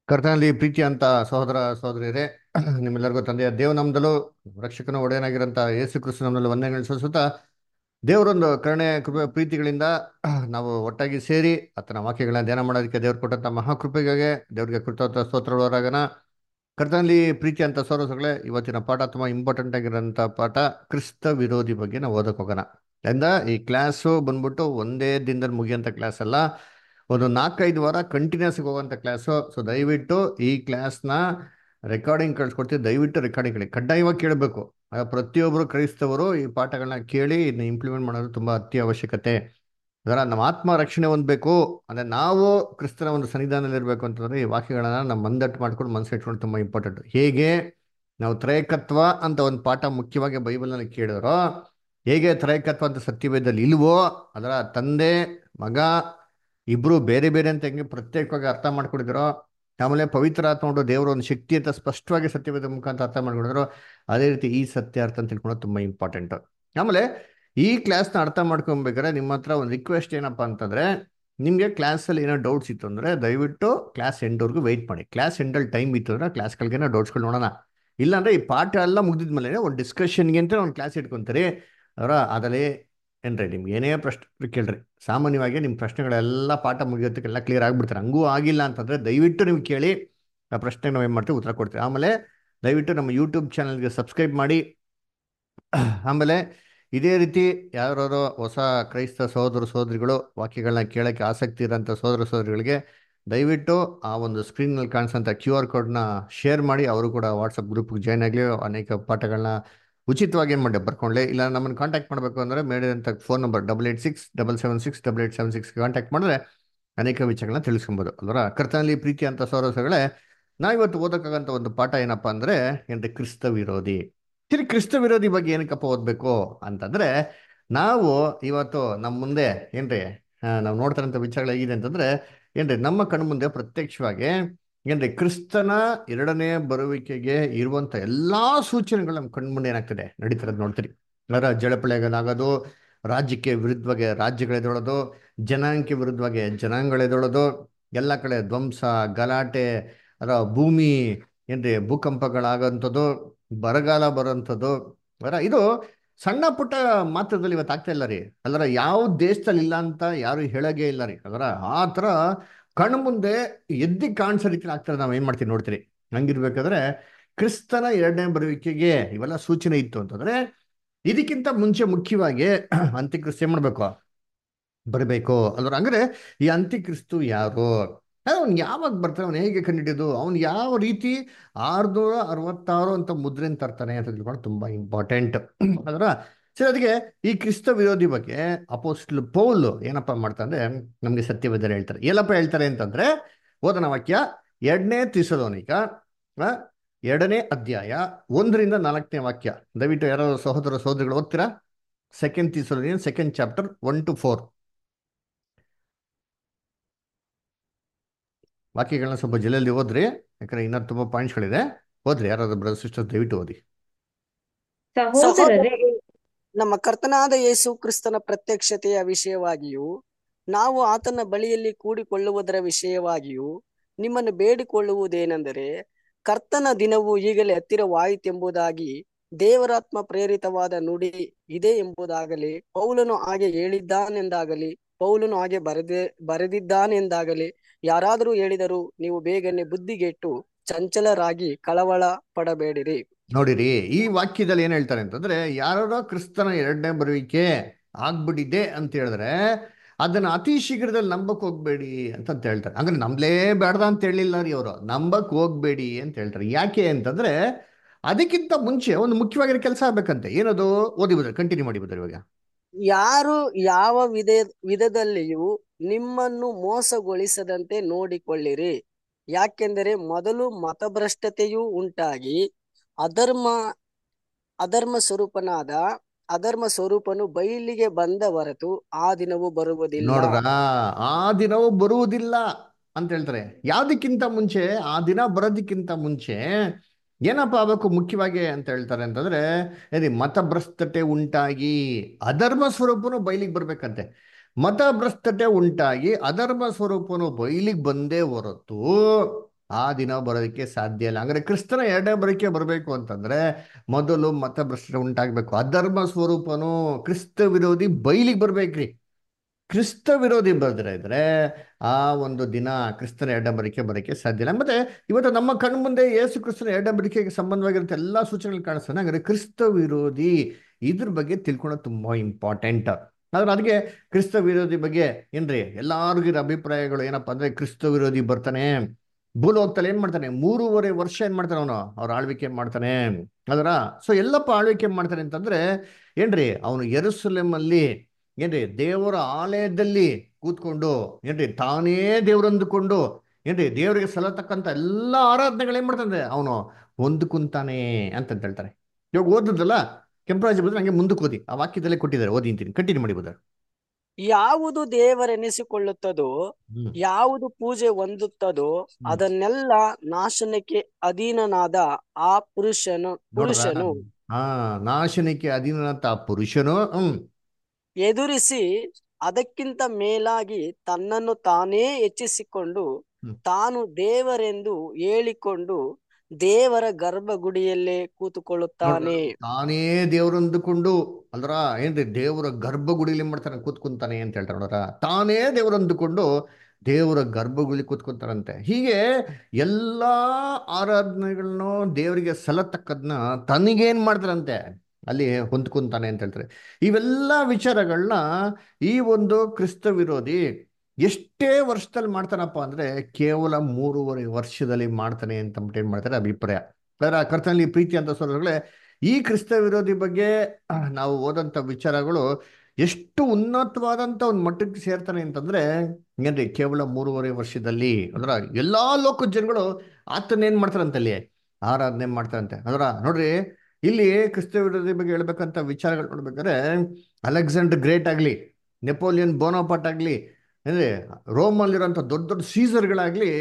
ಕರ್ತನಲ್ಲಿ ಪ್ರೀತಿ ಅಂತ ಸಹೋದರ ಸಹೋದರಿಯರೇ ನಿಮ್ಮೆಲ್ಲರಿಗೂ ತಂದೆಯ ದೇವನಮ್ದಲು ರಕ್ಷಕನ ಒಡೆಯನಾಗಿರಂತ ಯೇಸು ಕ್ರಿಸ್ತು ನಮ್ಮಲ್ಲಿ ವಂದನೆಗಳು ಸಲ್ಲಿಸುತ್ತಾ ದೇವರೊಂದು ಕರುಣೆ ಕೃಪೆ ಪ್ರೀತಿಗಳಿಂದ ನಾವು ಒಟ್ಟಾಗಿ ಸೇರಿ ಆತನ ವಾಕ್ಯಗಳನ್ನ ಧ್ಯಾನ ಮಾಡೋದಕ್ಕೆ ದೇವ್ರು ಕೊಟ್ಟಂತ ಮಹಾಕೃಪೆಗಾಗಿ ದೇವರಿಗೆ ಕೃತಜ್ಞ ಸ್ತೋತ್ರಗಳವರಾಗನ ಕರ್ತನಲ್ಲಿ ಪ್ರೀತಿ ಅಂತ ಸೋರಸಗಳೇ ಇವತ್ತಿನ ಪಾಠ ತುಂಬಾ ಇಂಪಾರ್ಟೆಂಟ್ ಆಗಿರೋಂಥ ಪಾಠ ಕ್ರಿಸ್ತ ವಿರೋಧಿ ಬಗ್ಗೆ ನಾವು ಓದಕ್ಕೆ ಹೋಗೋಣ ಅಂದ ಈ ಕ್ಲಾಸು ಬಂದ್ಬಿಟ್ಟು ಒಂದೇ ದಿನದಲ್ಲಿ ಮುಗಿಯೋಂಥ ಕ್ಲಾಸ್ ಅಲ್ಲ ಒಂದು ನಾಲ್ಕೈದು ವಾರ ಕಂಟಿನ್ಯೂಸ್ ಹೋಗುವಂಥ ಕ್ಲಾಸು ಸೊ ದಯವಿಟ್ಟು ಈ ಕ್ಲಾಸ್ನ ರೆಕಾರ್ಡಿಂಗ್ ಕಳ್ಸ್ಕೊಡ್ತೀವಿ ದಯವಿಟ್ಟು ರೆಕಾರ್ಡಿಂಗ್ ಕೇಳಿ ಕಡ್ಡಾಯವಾಗಿ ಕೇಳಬೇಕು ಪ್ರತಿಯೊಬ್ಬರು ಕ್ರೈಸ್ತವರು ಈ ಪಾಠಗಳನ್ನ ಕೇಳಿ ಇದನ್ನ ಇಂಪ್ಲಿಮೆಂಟ್ ಮಾಡೋದು ತುಂಬ ಅತ್ಯವಶ್ಯಕತೆ ಅದರ ನಮ್ಮ ಆತ್ಮ ರಕ್ಷಣೆ ಹೊಂದಬೇಕು ಅಂದರೆ ನಾವು ಕ್ರಿಸ್ತನ ಒಂದು ಸನ್ನಿಧಾನದಲ್ಲಿ ಇರಬೇಕು ಅಂತಂದ್ರೆ ಈ ವಾಕ್ಯಗಳನ್ನ ನಮ್ಮ ಮಂದಟ್ಟು ಮಾಡ್ಕೊಂಡು ಮನಸ್ಸು ಇಟ್ಕೊಂಡು ತುಂಬ ಇಂಪಾರ್ಟೆಂಟ್ ಹೇಗೆ ನಾವು ತ್ರೈಕತ್ವ ಅಂತ ಒಂದು ಪಾಠ ಮುಖ್ಯವಾಗಿ ಬೈಬಲ್ನಲ್ಲಿ ಕೇಳಿದ್ರೋ ಹೇಗೆ ತ್ರೈಕತ್ವ ಅಂತ ಸತ್ಯವೇದದಲ್ಲಿ ಇಲ್ವೋ ಅದರ ತಂದೆ ಮಗ ಇಬ್ರು ಬೇರೆ ಬೇರೆ ಅಂತ ಹೆಂಗೆ ಪ್ರತ್ಯೇಕವಾಗಿ ಅರ್ಥ ಮಾಡ್ಕೊಂಡಿದ್ರು ಆಮೇಲೆ ಪವಿತ್ರ ಆತ್ಮ ನೋಡು ದೇವರ ಒಂದು ಶಕ್ತಿ ಅಂತ ಸ್ಪಷ್ಟವಾಗಿ ಸತ್ಯವೇದ ಮುಖಾಂತರ ಅರ್ಥ ಮಾಡ್ಕೊಂಡಿದ್ರು ಅದೇ ರೀತಿ ಈ ಸತ್ಯ ಅರ್ಥ ಅಂತ ತಿಳ್ಕೊಳ್ಳೋದು ತುಂಬ ಇಂಪಾರ್ಟೆಂಟ್ ಆಮೇಲೆ ಈ ಕ್ಲಾಸ್ನ ಅರ್ಥ ಮಾಡ್ಕೊಬೇಕಾದ್ರೆ ನಿಮ್ಮ ಹತ್ರ ಒಂದು ರಿಕ್ವೆಸ್ಟ್ ಏನಪ್ಪ ಅಂತಂದ್ರೆ ನಿಮಗೆ ಕ್ಲಾಸಲ್ಲಿ ಏನೋ ಡೌಟ್ಸ್ ಇತ್ತು ಅಂದರೆ ದಯವಿಟ್ಟು ಕ್ಲಾಸ್ ಎಂಡ್ವರೆಗೂ ವೆಯ್ಟ್ ಮಾಡಿ ಕ್ಲಾಸ್ ಎಂಡಲ್ಲಿ ಟೈಮ್ ಇತ್ತು ಅಂದರೆ ಕ್ಲಾಸ್ಗಳಿಗೇನೋ ಡೌಟ್ಸ್ಗಳು ನೋಡೋಣ ಇಲ್ಲಾಂದ್ರೆ ಈ ಪಾಠ ಎಲ್ಲ ಮುಗಿದಿದ್ಮೇಲೆ ಒಂದು ಡಿಸ್ಕಷನ್ಗೆ ಅಂತ ಒಂದು ಕ್ಲಾಸ್ ಇಟ್ಕೊಂತೀರಿ ಅವರ ಅದರಲ್ಲಿ ಏನ್ರಿ ನಿಮ್ಗೆ ಏನೇ ಪ್ರಶ್ನೆ ಕೇಳ್ರಿ ಸಾಮಾನ್ಯವಾಗಿ ನಿಮ್ಮ ಪ್ರಶ್ನೆಗಳೆಲ್ಲ ಪಾಠ ಮುಗಿಯೋದಕ್ಕೆಲ್ಲ ಕ್ಲಿಯರ್ ಆಗಿಬಿಡ್ತಾರೆ ಹಂಗೂ ಆಗಿಲ್ಲ ಅಂತಂದರೆ ದಯವಿಟ್ಟು ನೀವು ಕೇಳಿ ಆ ಪ್ರಶ್ನೆಗೆ ನಾವು ಏನು ಮಾಡ್ತೀವಿ ಉತ್ತರ ಕೊಡ್ತೀವಿ ಆಮೇಲೆ ದಯವಿಟ್ಟು ನಮ್ಮ ಯೂಟ್ಯೂಬ್ ಚಾನಲ್ಗೆ ಸಬ್ಸ್ಕ್ರೈಬ್ ಮಾಡಿ ಆಮೇಲೆ ಇದೇ ರೀತಿ ಯಾರು ಹೊಸ ಕ್ರೈಸ್ತ ಸಹೋದರ ಸಹೋದರಿಗಳು ವಾಕ್ಯಗಳನ್ನ ಕೇಳೋಕ್ಕೆ ಆಸಕ್ತಿ ಇರೋಂಥ ಸಹೋದರ ಸಹೋದರಿಗಳಿಗೆ ದಯವಿಟ್ಟು ಆ ಒಂದು ಸ್ಕ್ರೀನಲ್ಲಿ ಕಾಣಿಸೋಂಥ ಕ್ಯೂ ಆರ್ ಕೋಡ್ನ ಶೇರ್ ಮಾಡಿ ಅವರು ಕೂಡ ವಾಟ್ಸಪ್ ಗ್ರೂಪ್ಗೆ ಜಾಯ್ನ್ ಆಗಲಿ ಅನೇಕ ಪಾಠಗಳನ್ನ ಉಚಿತವಾಗಿ ಏನು ಮಾಡಿ ಬರ್ಕೊಳ್ಳಿ ಇಲ್ಲ ನಮ್ಮನ್ನು ಕಾಂಟ್ಯಾಕ್ಟ್ ಮಾಡಬೇಕು ಅಂದರೆ ಮೇಡಿದಂಥ phone number double eight six double seven six double eight seven six contact ಮಾಡಿದ್ರೆ ಅನೇಕ ವಿಷಯಗಳನ್ನ ತಿಳಿಸ್ಕೊಬೋದು ಅಲ್ವರ ಕರ್ತನಲ್ಲಿ ಪ್ರೀತಿ ಅಂತ ಸೌರಸಗಳೇ ನಾವಿವತ್ತು ಓದೋಕ್ಕಾಗಂಥ ಒಂದು ಪಾಠ ಏನಪ್ಪ ಅಂದರೆ ಏನ್ರಿ ಕ್ರಿಸ್ತ ವಿರೋಧಿ ಸರಿ ಕ್ರಿಸ್ತ ವಿರೋಧಿ ಬಗ್ಗೆ ಏನಕ್ಕಪ್ಪ ಓದಬೇಕು ಅಂತಂದ್ರೆ ನಾವು ಇವತ್ತು ನಮ್ಮ ಮುಂದೆ ಏನ್ರಿ ನಾವು ನೋಡ್ತಾರಂಥ ವಿಚಾರಗಳು ಹೇಗಿದೆ ಅಂತಂದ್ರೆ ಏನ್ರಿ ನಮ್ಮ ಕಣ್ಣು ಮುಂದೆ ಪ್ರತ್ಯಕ್ಷವಾಗಿ ಏನ್ರಿ ಕ್ರಿಸ್ತನ ಎರಡನೇ ಬರುವಿಕೆಗೆ ಇರುವಂತ ಎಲ್ಲಾ ಸೂಚನೆಗಳು ನಮ್ಮ ಕಣ್ಣು ಮುಂದೆ ಏನಾಗ್ತದೆ ನಡೀತಿರೋದು ನೋಡ್ತೀರಿ ಅದರ ಜಳಪಳೆಗಳಾಗೋದು ರಾಜ್ಯಕ್ಕೆ ವಿರುದ್ಧವಾಗಿ ರಾಜ್ಯಗಳೆದೊಳೋದು ಜನಾಂಗಕ್ಕೆ ವಿರುದ್ಧವಾಗಿ ಜನಾಂಗಳೆದೊಳೋದು ಎಲ್ಲ ಕಡೆ ಧ್ವಂಸ ಗಲಾಟೆ ಅದರ ಭೂಮಿ ಏನ್ರಿ ಭೂಕಂಪಗಳಾಗೋಂಥದ್ದು ಬರಗಾಲ ಬರೋಂಥದ್ದು ಅದರ ಇದು ಸಣ್ಣ ಪುಟ್ಟ ಮಾತ್ರದಲ್ಲಿ ಇವತ್ತು ಆಗ್ತಾ ಇಲ್ಲ ರೀ ಅದರ ಯಾವ ದೇಶದಲ್ಲಿ ಇಲ್ಲ ಅಂತ ಯಾರು ಹೇಳೋಗೆ ಇಲ್ಲ ರೀ ಅದರ ಆ ಥರ ಕಣ್ಣು ಮುಂದೆ ಎದ್ದಿ ಕಾಣಿಸೋ ರೀತಿ ಆಗ್ತಾರೆ ನಾವು ಏನು ಮಾಡ್ತೀವಿ ನೋಡ್ತೀರಿ ಹಂಗಿರ್ಬೇಕಾದ್ರೆ ಕ್ರಿಸ್ತನ ಎರಡನೇ ಬರುವಿಕೆಗೆ ಇವೆಲ್ಲ ಸೂಚನೆ ಇತ್ತು ಅಂತಂದ್ರೆ ಇದಕ್ಕಿಂತ ಮುಂಚೆ ಮುಖ್ಯವಾಗಿ ಅಂತ್ಯಕ್ರಿಸ್ತು ಏನ್ ಮಾಡ್ಬೇಕು ಬರಬೇಕು ಅಲ್ವ ಅಂದ್ರೆ ಈ ಅಂತ್ಯಕ್ರಿಸ್ತು ಯಾರು ಅವ್ನು ಯಾವಾಗ ಬರ್ತಾನೆ ಅವ್ನು ಹೇಗೆ ಕಂಡಿಡಿಯೋದು ಅವ್ನು ಯಾವ ರೀತಿ ಆರ್ನೂರ ಅರವತ್ತಾರು ಅಂತ ಮುದ್ರೆನ್ ತರ್ತಾನೆ ಅಂತ ತಿಳ್ಕೊಂಡು ತುಂಬಾ ಇಂಪಾರ್ಟೆಂಟ್ ಅದರ ಸರಿ ಅದಕ್ಕೆ ಈ ಕ್ರಿಸ್ತ ವಿರೋಧಿ ಬಗ್ಗೆ ಅಪೋಸ್ಟ್ಲ್ ಪೌಲ್ ಏನಪ್ಪ ಮಾಡ್ತಾರೆ ನಮ್ಗೆ ಸತ್ಯವೇದನೆ ಹೇಳ್ತಾರೆ ಎಲ್ಲಪ್ಪ ಹೇಳ್ತಾರೆ ಅಂತಂದ್ರೆ ಓದನ ವಾಕ್ಯ ಎರಡನೇ ತಿಸಲೋನಿಕ ಎರಡನೇ ಅಧ್ಯಾಯ ಒಂದರಿಂದ ನಾಲ್ಕನೇ ವಾಕ್ಯ ದಯವಿಟ್ಟು ಯಾರೋ ಸಹೋದರ ಸಹೋದರಿಗಳು ಓದ್ತೀರಾ second Thessalonian second chapter one two four ವಾಕ್ಯಗಳನ್ನ ಸ್ವಲ್ಪ ಜಲ್ದಿ ಓದ್ರಿ ಯಾಕಂದ್ರೆ ಇನ್ನೂ ತುಂಬಾ ಪಾಯಿಂಟ್ಸ್ಗಳಿದೆ ಓದ್ರಿ ಯಾರಾದ್ರೂ ಬ್ರದರ್ ಸಿಸ್ಟರ್ ದಯವಿಟ್ಟು ಓದಿ ಸಹೋದರರೇ ನಮ್ಮ ಕರ್ತನಾದ ಯೇಸು ಕ್ರಿಸ್ತನ ಪ್ರತ್ಯಕ್ಷತೆಯ ವಿಷಯವಾಗಿಯೂ ನಾವು ಆತನ ಬಳಿಯಲ್ಲಿ ಕೂಡಿಕೊಳ್ಳುವುದರ ವಿಷಯವಾಗಿಯೂ ನಿಮ್ಮನ್ನು ಬೇಡಿಕೊಳ್ಳುವುದೇನೆಂದರೆ ಕರ್ತನ ದಿನವು ಈಗಲೇ ಹತ್ತಿರವಾಯಿತೆಂಬುದಾಗಿ ದೇವರಾತ್ಮ ಪ್ರೇರಿತವಾದ ನುಡಿ ಇದೆ ಎಂಬುದಾಗಲಿ ಪೌಲನು ಹಾಗೆ ಹೇಳಿದ್ದಾನೆಂದಾಗಲಿ ಪೌಲನು ಹಾಗೆ ಬರೆದೇ ಬರೆದಿದ್ದಾನೆಂದಾಗಲಿ ಯಾರಾದರೂ ಹೇಳಿದರೂ ನೀವು ಬೇಗನೆ ಬುದ್ಧಿಗೆಟ್ಟು ಚಂಚಲರಾಗಿ ಕಳವಳ ಪಡಬೇಡಿರಿ ನೋಡಿರಿ ಈ ವಾಕ್ಯದಲ್ಲಿ ಏನ್ ಹೇಳ್ತಾರೆ ಅಂತಂದ್ರೆ ಯಾರೋ ಕ್ರಿಸ್ತನ ಎರಡನೇ ಬರುವಿಕೆ ಆಗ್ಬಿಟ್ಟಿದೆ ಅಂತ ಹೇಳಿದ್ರೆ ಅದನ್ನ ಅತಿ ಶೀಘ್ರದಲ್ಲಿ ನಂಬಕ್ ಹೋಗ್ಬೇಡಿ ಅಂತ ಹೇಳ್ತಾರೆ ಅಂದ್ರೆ ನಂಬ್ಲೇ ಬೇಡ್ದ ಅಂತ ಹೇಳಿಲ್ಲ ರೀ ಅವರು ನಂಬಕ್ ಹೋಗ್ಬೇಡಿ ಅಂತ ಹೇಳ್ತಾರೆ ಯಾಕೆ ಅಂತಂದ್ರೆ ಅದಕ್ಕಿಂತ ಮುಂಚೆ ಒಂದು ಮುಖ್ಯವಾಗಿರೋ ಕೆಲಸ ಆಗ್ಬೇಕಂತೆ ಏನದು ಓದಿ ಬದ್ರೆ ಕಂಟಿನ್ಯೂ ಮಾಡಿ ಬದ್ರೆ ಇವಾಗ ಯಾರು ಯಾವ ವಿಧ ವಿಧದಲ್ಲಿಯೂ ನಿಮ್ಮನ್ನು ಮೋಸಗೊಳಿಸದಂತೆ ನೋಡಿಕೊಳ್ಳಿರಿ ಯಾಕೆಂದರೆ ಮೊದಲು ಮತಭ್ರಷ್ಟತೆಯೂ ಉಂಟಾಗಿ ಅಧರ್ಮ ಅಧರ್ಮ ಸ್ವರೂಪನಾದ ಅಧರ್ಮ ಸ್ವರೂಪನು ಬಯಲಿಗೆ ಬಂದ ಹೊರತು ಆ ದಿನವು ಬರುವುದಿಲ್ಲ ನೋಡ್ರ ಆ ದಿನವೂ ಬರುವುದಿಲ್ಲ ಅಂತ ಹೇಳ್ತಾರೆ ಯಾವ್ದಕ್ಕಿಂತ ಮುಂಚೆ ಆ ದಿನ ಬರೋದಕ್ಕಿಂತ ಮುಂಚೆ ಏನಪ್ಪ ಆಗಬೇಕು ಮುಖ್ಯವಾಗಿ ಅಂತ ಹೇಳ್ತಾರೆ ಅಂತಂದ್ರೆ ಏನಿ ಮತಭ್ರಷ್ಟತೆ ಉಂಟಾಗಿ ಅಧರ್ಮ ಸ್ವರೂಪನು ಬಯಲಿಗೆ ಬರ್ಬೇಕಂತೆ ಮತಭ್ರಷ್ಟತೆ ಉಂಟಾಗಿ ಅಧರ್ಮ ಸ್ವರೂಪನು ಬಯಲಿಗೆ ಬಂದೇ ಹೊರತು ಆ ದಿನ ಬರೋದಕ್ಕೆ ಸಾಧ್ಯ ಇಲ್ಲ ಹಂಗಾರೆ ಕ್ರಿಸ್ತನ ಎರಡನೇ ಬರೋಕೆ ಬರಬೇಕು ಅಂತಂದ್ರೆ ಮೊದಲು ಮತಭ್ರಷ್ಟ ಉಂಟಾಗಬೇಕು ಅಧರ್ಮ ಸ್ವರೂಪನು ಕ್ರಿಸ್ತ ವಿರೋಧಿ ಬೈಲಿಗೆ ಬರ್ಬೇಕ್ರಿ ಕ್ರಿಸ್ತ ವಿರೋಧಿ ಬರೆದ್ರೆ ಇದ್ರೆ ಆ ಒಂದು ದಿನ ಕ್ರಿಸ್ತನ ಎರಡಂಬರಿಕೆ ಬರೋಕ್ಕೆ ಸಾಧ್ಯ ಇಲ್ಲ ಮತ್ತೆ ಇವತ್ತು ನಮ್ಮ ಕಣ್ಮುಂದೆ ಯೇಸು ಕ್ರಿಸ್ತನ ಎರಡಂಬರಿಕೆಗೆ ಸಂಬಂಧವಾಗಿರುತ್ತೆ ಎಲ್ಲ ಸೂಚನೆಗಳು ಕಾಣಿಸ್ತಾನೆ ಹಾಗಾದ್ರೆ ಕ್ರಿಸ್ತ ವಿರೋಧಿ ಇದ್ರ ಬಗ್ಗೆ ತಿಳ್ಕೊಳ್ಳೋದು ತುಂಬಾ ಇಂಪಾರ್ಟೆಂಟ್ ಆದ್ರೆ ಅದಕ್ಕೆ ಕ್ರಿಸ್ತ ವಿರೋಧಿ ಬಗ್ಗೆ ಏನ್ರಿ ಎಲ್ಲಾರ್ಗು ಇರೋ ಅಭಿಪ್ರಾಯಗಳು ಏನಪ್ಪಾ ಅಂದ್ರೆ ಕ್ರಿಸ್ತ ವಿರೋಧಿ ಬರ್ತಾನೆ ಭೂಲೋಕದಲ್ಲಿ ಏನ್ ಮಾಡ್ತಾನೆ ಮೂರುವರೆ ವರ್ಷ ಏನ್ ಮಾಡ್ತಾನೆ ಅವನು ಅವ್ರ ಆಳ್ವಿಕೆ ಮಾಡ್ತಾನೆ ಅದರ ಸೊ ಎಲ್ಲಪ್ಪ ಆಳ್ವಿಕೆ ಮಾಡ್ತಾನೆ ಅಂತಂದ್ರೆ ಏನ್ರಿ ಅವನು ಎರುಸಲೇಮ್ ಅಲ್ಲಿ ಏನ್ರಿ ದೇವರ ಆಲಯದಲ್ಲಿ ಕೂತ್ಕೊಂಡು ಏನ್ರಿ ತಾನೇ ದೇವ್ರಂದುಕೊಂಡು ಏನ್ರಿ ದೇವರಿಗೆ ಸಲ್ಲತಕ್ಕಂತ ಎಲ್ಲ ಆರಾಧನೆಗಳು ಏನ್ ಮಾಡ್ತಾನೆ ಅವನು ಹೊಂದ್ಕುಂತಾನೆ ಅಂತ ಹೇಳ್ತಾರೆ ಇವಾಗ ಓದಿದ್ರಲ್ಲ ಕೆಂಪರಾಜ ಬಂದ್ರೆ ಹಂಗೆ ಮುಂದಕ್ಕೆ ಓದಿ ಆ ವಾಕ್ಯದಲ್ಲೇ ಕೊಟ್ಟಿದ್ದಾರೆ ಓದಿ ಅಂತೀನಿ ಕಂಟಿನ್ಯೂ ಮಾಡಿ ಬುದ ಯಾವುದು ದೇವರೆನಿಸಿಕೊಳ್ಳುತ್ತದೋ ಹ್ಮ್ ಯಾವುದು ಪೂಜೆ ಹೊಂದುತ್ತದೋ ಅದನ್ನೆಲ್ಲ ನಾಶನಕ್ಕೆ ಅಧೀನನಾದ ಆ ಪುರುಷನು ನೋಡ್ರಾ ಪುರುಷನು ಹಾ ನಾಶನಕ್ಕೆ ಅಧೀನಂತ ಪುರುಷನು ಹ್ಮ್ ಎದುರಿಸಿ ಅದಕ್ಕಿಂತ ಮೇಲಾಗಿ ತನ್ನನ್ನು ತಾನೇ ಹೆಚ್ಚಿಸಿಕೊಂಡು ಹ್ಮ್. ತಾನು ದೇವರೆಂದು ಹೇಳಿಕೊಂಡು ದೇವರ ಗರ್ಭಗುಡಿಯಲ್ಲೇ ಕೂತುಕೊಳ್ಳುತ್ತಾನೆ ತಾನೇ ದೇವರಂದುಕೊಂಡು ಅಲ್ರ ಏನ್ರಿ ದೇವರ ಗರ್ಭಗುಡಿಲಿ ಏನ್ ಮಾಡ್ತಾನೆ ಕೂತ್ಕೊಂತಾನೆ ಅಂತ ಹೇಳ್ತಾರೆ ನೋಡ್ರ ತಾನೇ ದೇವರಂದುಕೊಂಡು ದೇವರ ಗರ್ಭಗುಡಿ ಕೂತ್ಕೊಂತಾರಂತೆ ಹೀಗೆ ಎಲ್ಲಾ ಆರಾಧನೆಗಳನ್ನು ದೇವರಿಗೆ ಸಲ್ಲತಕ್ಕದ್ನ ತನಗೇನ್ ಮಾಡ್ತಾರಂತೆ ಅಲ್ಲಿ ಹೊಂದ್ಕೊಂತಾನೆ ಅಂತ ಹೇಳ್ತಾರೆ ಇವೆಲ್ಲ ವಿಚಾರಗಳನ್ನ ಈ ಒಂದು ಕ್ರಿಸ್ತ ವಿರೋಧಿ ಎಷ್ಟೇ ವರ್ಷದಲ್ಲಿ ಮಾಡ್ತಾನಪ್ಪ ಅಂದ್ರೆ ಕೇವಲ ಮೂರುವರೆ ವರ್ಷದಲ್ಲಿ ಮಾಡ್ತಾನೆ ಅಂತ ಅಂದ್ಬಿಟ್ಟು ಏನ್ ಮಾಡ್ತಾರೆ ಅಭಿಪ್ರಾಯ ಅದರ ಕರ್ತನಲ್ಲಿ ಪ್ರೀತಿ ಅಂತ ಸೋದರಗಳೇ ಈ ಕ್ರಿಸ್ತ ವಿರೋಧಿ ಬಗ್ಗೆ ಅಹ್, ನಾವು ಓದಂತ ವಿಚಾರಗಳು ಎಷ್ಟು ಉನ್ನತವಾದಂತ ಒಂದು ಮಟ್ಟಕ್ಕೆ ಸೇರ್ತಾನೆ ಅಂತಂದ್ರೆ ಏನ್ರಿ ಕೇವಲ ಮೂರುವರೆ ವರ್ಷದಲ್ಲಿ ಅದರ ಎಲ್ಲಾ ಲೋಕದ ಜನಗಳು ಆತನ ಏನ್ ಮಾಡ್ತಾರಂತೆ ಅಲ್ಲಿ ಆರಾಧನೆ ಮಾಡ್ತಾರಂತೆ ಅದರ ನೋಡ್ರಿ ಇಲ್ಲಿ ಕ್ರಿಸ್ತ ವಿರೋಧಿ ಬಗ್ಗೆ ಹೇಳ್ಬೇಕಂತ ವಿಚಾರಗಳು ನೋಡ್ಬೇಕಾದ್ರೆ ಅಲೆಕ್ಸಾಂಡರ್ ಗ್ರೇಟ್ ಆಗ್ಲಿ ನೆಪೋಲಿಯನ್ ಬೋನೋಪಾಟ್ ಆಗ್ಲಿ ಅಂದ್ರೆ ರೋಮಲ್ಲಿರುವಂಥ ದೊಡ್ಡ ದೊಡ್ಡ ಸೀಸರ್ಗಳಾಗ್ಲಿ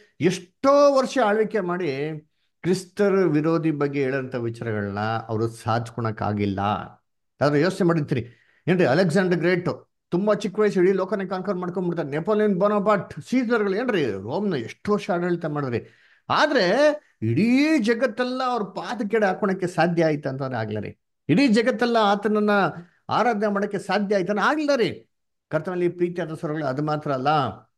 ಎಷ್ಟೋ ವರ್ಷ ಆಳ್ವಿಕೆ ಮಾಡಿ ಕ್ರಿಸ್ತರ ವಿರೋಧಿ ಬಗ್ಗೆ ಹೇಳೋಂಥ ವಿಚಾರಗಳನ್ನ ಅವರು ಸಾಧಿಸ್ಕೊಳಕ್ಕಾಗಿಲ್ಲ ಆದ್ರೆ ಯೋಚನೆ ಮಾಡಿರ್ತೀರಿ ಏನ್ರಿ ಅಲೆಕ್ಸಾಂಡರ್ ಗ್ರೇಟ್ ತುಂಬಾ ಚಿಕ್ಕ ವಯಸ್ಸು ಇಡೀ ಲೋಕನ ಕಾನ್ಕರ್ ಮಾಡ್ಕೊಂಡ್ಬಿಡ್ತಾರೆ ನೆಪೋಲಿಯನ್ ಬೋನೋಪಾಟ್ ಸೀಸರ್ಗಳು ಏನ್ರಿ ರೋಮ್ನ ಎಷ್ಟು ವರ್ಷ ಆಡಳಿತ ಮಾಡಿದ್ರಿ ಆದ್ರೆ ಇಡೀ ಜಗತ್ತೆಲ್ಲ ಅವ್ರ ಪಾದ ಕೆಡೆ ಹಾಕೊಳಕ್ಕೆ ಸಾಧ್ಯ ಆಯ್ತು ಅಂತಂದ್ರೆ ಆಗ್ಲ ರೀ ಇಡೀ ಜಗತ್ತೆಲ್ಲ ಆತನನ್ನ ಆರಾಧನೆ ಮಾಡಕ್ಕೆ ಸಾಧ್ಯ ಆಯ್ತಾನೆ ಆಗ್ಲಿಲ್ಲ ರೀ ಕರ್ತನಲ್ಲಿ ಪ್ರೀತಿ ಆದ ಸ್ವರಗಳು ಅದು ಮಾತ್ರ ಅಲ್ಲ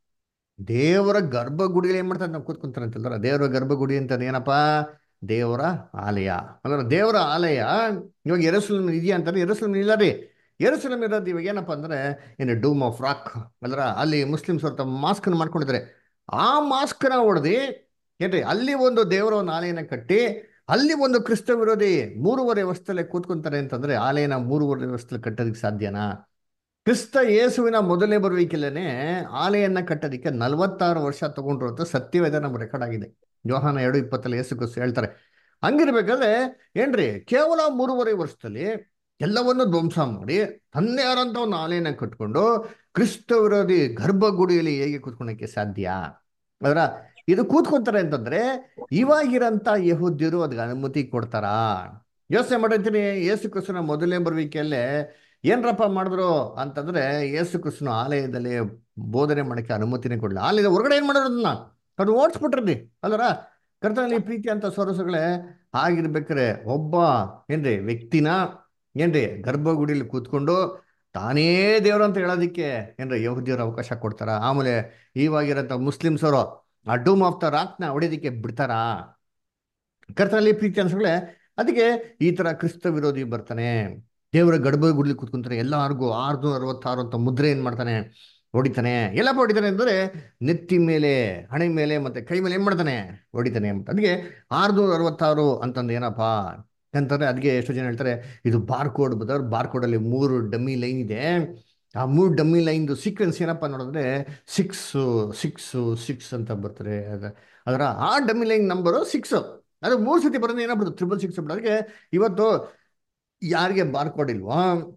ದೇವರ ಗರ್ಭಗುಡಿಯಲ್ಲಿ ಏನ್ ಮಾಡ್ತಾರೆ ನಾವು ಕೂತ್ಕೊಂತಾರೆ ಅಂತಂದ್ರೆ ದೇವರ ಗರ್ಭಗುಡಿ ಅಂತ ಏನಪ್ಪಾ ದೇವರ ಆಲಯ ಅಂದ್ರೆ ದೇವರ ಆಲಯ ಇವಾಗ ಎರಸಲಂ ಇದೆಯಾ ಅಂತಂದ್ರೆ ಎರಸಲಂ ಇಲ್ಲ ರೀ ಎರಸಲಂ ಇರೋದು ಇವಾಗ ಏನಪ್ಪಾ ಅಂದ್ರೆ ಏನು ಡೂಮ್ ಆಫ್ ರಾಕ್ ಅಲ್ರ ಅಲ್ಲಿ ಮುಸ್ಲಿಮ್ಸ್ ಅವ್ರ ತಮ್ಮ ಮಾಸ್ಕ್ ಮಾಡ್ಕೊಂಡಿದ್ದಾರೆ ಆ ಮಾಸ್ಕ್ನ ಹೊಡೆದಿ ಏನ್ರಿ ಅಲ್ಲಿ ಒಂದು ದೇವರ ಒಂದು ಆಲಯನ ಕಟ್ಟಿ ಅಲ್ಲಿ ಒಂದು ಕ್ರಿಸ್ತ ವಿರೋಧಿ ಮೂರುವರೆ ವರ್ಷದಲ್ಲೇ ಕೂತ್ಕೊಂತಾರೆ ಅಂತಂದ್ರೆ ಆಲಯನ ಮೂರುವರೆ ವರ್ಷದಲ್ಲಿ ಕಟ್ಟೋದಕ್ಕೆ ಸಾಧ್ಯನಾ ಕ್ರಿಸ್ತ ಯೇಸುವಿನ ಮೊದಲನೇ ಬರುವಿಕೆಲೇನೆ ಆಲೆಯನ್ನ ಕಟ್ಟೋದಕ್ಕೆ ನಲವತ್ತಾರು ವರ್ಷ ತಗೊಂಡ್ರು ಅಂತ ಸತ್ಯವೇದ ನಮ್ಮ ರೆಕಾರ್ಡ್ ಆಗಿದೆ ಯೋಹಾನ ಎರಡು ಇಪ್ಪತ್ತಲ್ಲಿ ಯೇಸು ಕ್ರಿಸ್ತ ಹೇಳ್ತಾರೆ ಹಂಗಿರ್ಬೇಕಾದ್ರೆ ಏನ್ರಿ ಕೇವಲ ಮೂರುವರೆ ವರ್ಷದಲ್ಲಿ ಎಲ್ಲವನ್ನು ಧ್ವಂಸ ಮಾಡಿ ತನ್ನೇ ಆದಂತ ಒಂದು ಆಲೆಯನ್ನ ಕಟ್ಕೊಂಡು ಕ್ರಿಸ್ತ ವಿರೋಧಿ ಗರ್ಭಗುಡಿಯಲ್ಲಿ ಹೇಗೆ ಕೂತ್ಕೊಳಕ್ಕೆ ಸಾಧ್ಯ ಅದರ ಇದು ಕೂತ್ಕೊಂತಾರೆ ಅಂತಂದ್ರೆ ಇವಾಗಿರಂತ ಯಹೂದ್ಯರು ಅದಕ್ಕೆ ಅನುಮತಿ ಕೊಡ್ತಾರಾ ಯೋಚನೆ ಮಾಡಿರ್ತೀನಿ ಯೇಸು ಕ್ರಿಸ್ತನ ಮೊದಲನೇ ಬರುವಿಕೆಯಲ್ಲೇ ಏನ್ರಪ್ಪ ಮಾಡಿದ್ರು ಅಂತಂದ್ರೆ ಯೇಸು ಕ್ರಿಸ್ತನ ಆಲಯದಲ್ಲಿ ಬೋಧನೆ ಮಾಡಕ್ಕೆ ಅನುಮತಿನೇ ಕೊಡಲಿಲ್ಲ ಆಲಯದ ಹೊರಗಡೆ ಏನ್ ಮಾಡೋರು ಅದನ್ನ ಅದು ಓಡಿಸ್ಬಿಟ್ರಿ ಅಲ್ಲರ ಕರ್ತನಲ್ಲಿ ಪ್ರೀತಿ ಅಂತ ಸೊರಸುಗಳೇ ಆಗಿರ್ಬೇಕಾರೆ ಒಬ್ಬ ಏನ್ರಿ ವ್ಯಕ್ತಿನ ಏನ್ರಿ ಗರ್ಭಗುಡಿಲಿ ಕೂತ್ಕೊಂಡು ತಾನೇ ದೇವ್ರು ಅಂತ ಹೇಳೋದಿಕ್ಕೆ ಏನ್ರಿ ಯಹೂದಿಯರು ಅವಕಾಶ ಕೊಡ್ತಾರ ಆಮೇಲೆ ಇವಾಗಿರಂತ ಮುಸ್ಲಿಮ್ಸ್ ಅವರು ಆ ಡೂಮ್ ಆಫ್ ದ ರಾಕ್ನ ಹೊಡೆಯೋದಿಕ್ಕೆ ಬಿಡ್ತಾರಾ ಕರ್ತನಲ್ಲಿ ಪ್ರೀತಿ ಅನ್ಸಗಳೇ ಅದಕ್ಕೆ ಈ ತರ ಕ್ರಿಸ್ತ ವಿರೋಧಿ ಬರ್ತಾನೆ ದೇವರ ಗರ್ಭ ಗುಡ್ಲಿ ಕೂತ್ಕೊಂತಾನೆ ಎಲ್ಲಾರ್ಗು ಆರ್ನೂರ ಅರವತ್ತಾರು ಅಂತ ಮುದ್ರೆ ಏನ್ ಮಾಡ್ತಾನೆ ಹೊಡಿತಾನೆ ಎಲ್ಲಪ್ಪ ಹೊಡಿತಾನೆ ಅಂದ್ರೆ ನೆತ್ತಿ ಮೇಲೆ ಹಣೆ ಮೇಲೆ ಮತ್ತೆ ಕೈ ಮೇಲೆ ಏನ್ ಮಾಡ್ತಾನೆ ಹೊಡಿತಾನೆ ಅಂತ ಅದಕ್ಕೆ ಆರ್ನೂರ ಅರವತ್ತಾರು ಅಂತಂದು ಏನಪ್ಪ ಅಂತಂದ್ರೆ ಅದಕ್ಕೆ ಎಷ್ಟು ಜನ ಹೇಳ್ತಾರೆ ಇದು bar code brother bar code ಅಲ್ಲಿ ಮೂರು ಡಮ್ಮಿ ಲೈನ್ ಇದೆ ಆ ಮೂರು ಡಮ್ಮಿ ಲೈನ್ದು ಸೀಕ್ವೆನ್ಸ್ ಏನಪ್ಪ ನೋಡಿದ್ರೆ ಸಿಕ್ಸ್ ಸಿಕ್ಸ್ ಸಿಕ್ಸ್ ಅಂತ ಬರ್ತಾರೆ ಅದ- ಅದರ ಆ ಡಮ್ಮಿ ಲೈನ್ ನಂಬರು ಸಿಕ್ಸ್ ಅದು ಮೂರು ಸತಿ ಬರೋದು ಏನಾಗ್ಬಿಡುತ್ತೆ ತ್ರಿಬಲ್ ಸಿಕ್ಸ್ ಅದಕ್ಕೆ ಇವತ್ತು ಯಾರಿಗೆ ಬಾರ್ ಕೋಡ್ ಇಲ್ವೋ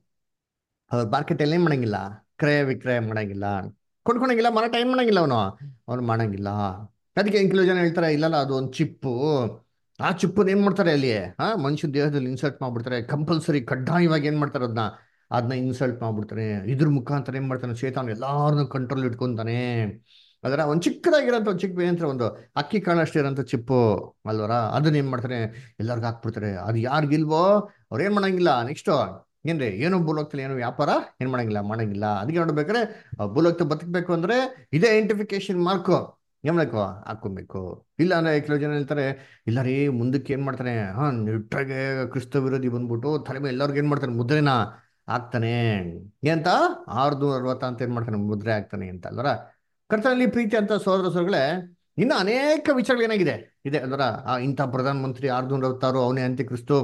ಅವ್ರು ಮಾರ್ಕೆಟಲ್ಲಿ ಏನು ಮಾಡಂಗಿಲ್ಲ ಕ್ರಯ ವಿಕ್ರಯ ಮಾಡಂಗಿಲ್ಲ ಕೊಂಡ್ಕೊಳಂಗಿಲ್ಲ ಮಾರಾಟ ಏನು ಮಾಡಂಗಿಲ್ಲ ಅವನು ಅವ್ನು ಮಾಡಂಗಿಲ್ಲ ಅದಕ್ಕೆ ಕೆಲವು ಜನ ಹೇಳ್ತಾರೆ ಇಲ್ಲಲ್ಲ ಅದು ಒಂದು ಚಿಪ್ಪು ಆ ಚಿಪ್ಪನ್ನ ಏನು ಮಾಡ್ತಾರೆ ಅಲ್ಲಿ ಆ ಮನುಷ್ಯ ದೇಹದಲ್ಲಿ ಇನ್ಸರ್ಟ್ ಮಾಡ್ಬಿಡ್ತಾರೆ ಕಂಪಲ್ಸರಿ ಕಡ್ಡಾಯವಾಗಿ ಏನು ಮಾಡ್ತಾರೆ ಅದನ್ನ ಅದನ್ನ ಇನ್ಸಲ್ಟ್ ಮಾಡ್ಬಿಡ್ತಾನೆ ಇದ್ರ ಮುಖಾಂತರ ಏನು ಮಾಡ್ತಾನೆ ಚೇತನ ಎಲ್ಲಾರನ್ನೂ ಕಂಟ್ರೋಲ್ ಇಟ್ಕೊಂತಾನೆ ಅದರ ಒಂದು ಚಿಕ್ಕದಾಗಿರೋಂಥ ಒಂದು ಚಿಕ್ಕ ಏನಂತಾರೆ ಒಂದು ಅಕ್ಕಿ ಕಾಳಷ್ಟು ಇರೋಂಥ ಚಿಪ್ಪು ಅಲ್ವರ ಅದನ್ನ ಏನ್ ಮಾಡ್ತಾರೆ ಎಲ್ಲರಿಗೂ ಹಾಕ್ಬಿಡ್ತಾರೆ ಅದು ಯಾರಿಗಿಲ್ವೋ ಅವ್ರು ಏನ್ ಮಾಡಂಗಿಲ್ಲ ನೆಕ್ಸ್ಟ್ ಏನ್ರಿ ಏನು ಭೂಲೋಕದಲ್ಲಿ ಏನು ವ್ಯಾಪಾರ ಏನ್ ಮಾಡಂಗಿಲ್ಲ ಮಾಡಂಗಿಲ್ಲ ಅದಕ್ಕೆ ನೋಡ್ಬೇಕಾದ್ರೆ ಆ ಭೂಲೋಕದ ಬದುಕಬೇಕು ಅಂದ್ರೆ ಇದೇ ಐಡೆಂಟಿಫಿಕೇಶನ್ ಮಾರ್ಕು ಏನ್ ಮಾಡ್ಬೇಕು ಹಾಕೊಬೇಕು ಇಲ್ಲ ಅಂದ್ರೆ ಕೆಲವು ಜನ ಹೇಳ್ತಾರೆ ಇಲ್ಲ ರೀ ಮುಂದಕ್ಕೆ ಏನ್ ಮಾಡ್ತಾನೆ ಹಾ ನಿಟ್ಟಾಗೆ ಕ್ರಿಸ್ತ ವಿರೋಧಿ ಬಂದ್ಬಿಟ್ಟು ತಲೆ ಮೇಲೆ ಎಲ್ಲರಿಗೂ ಏನ್ ಮಾಡ್ತಾನೆ ಮುದ್ರೆನ ಹಾಕ್ತಾನೆ ಎಂತ ಆರ್ದು ಅರವತ್ತ ಅಂತ ಏನ್ ಮಾಡ್ತಾನೆ ಮುದ್ರೆ ಹಾಕ್ತಾನೆ ಅಂತ ಅಲ್ವರ ಕರ್ತನಲ್ಲಿ ಪ್ರೀತಿ ಅಂತ ಸೋದರ ಸೋದರಗಳೇ ಇನ್ನು ಅನೇಕ ವಿಚಾರಗಳು ಏನಾಗಿದೆ ಇದೆ ಅಲ್ವರ ಆ ಇಂಥ ಪ್ರಧಾನ ಮಂತ್ರಿ ಆರ್ನೂರ ಅರವತ್ತಾರು ಅವನೇ ಅಂತ್ಯ ಕ್ರಿಸ್ತು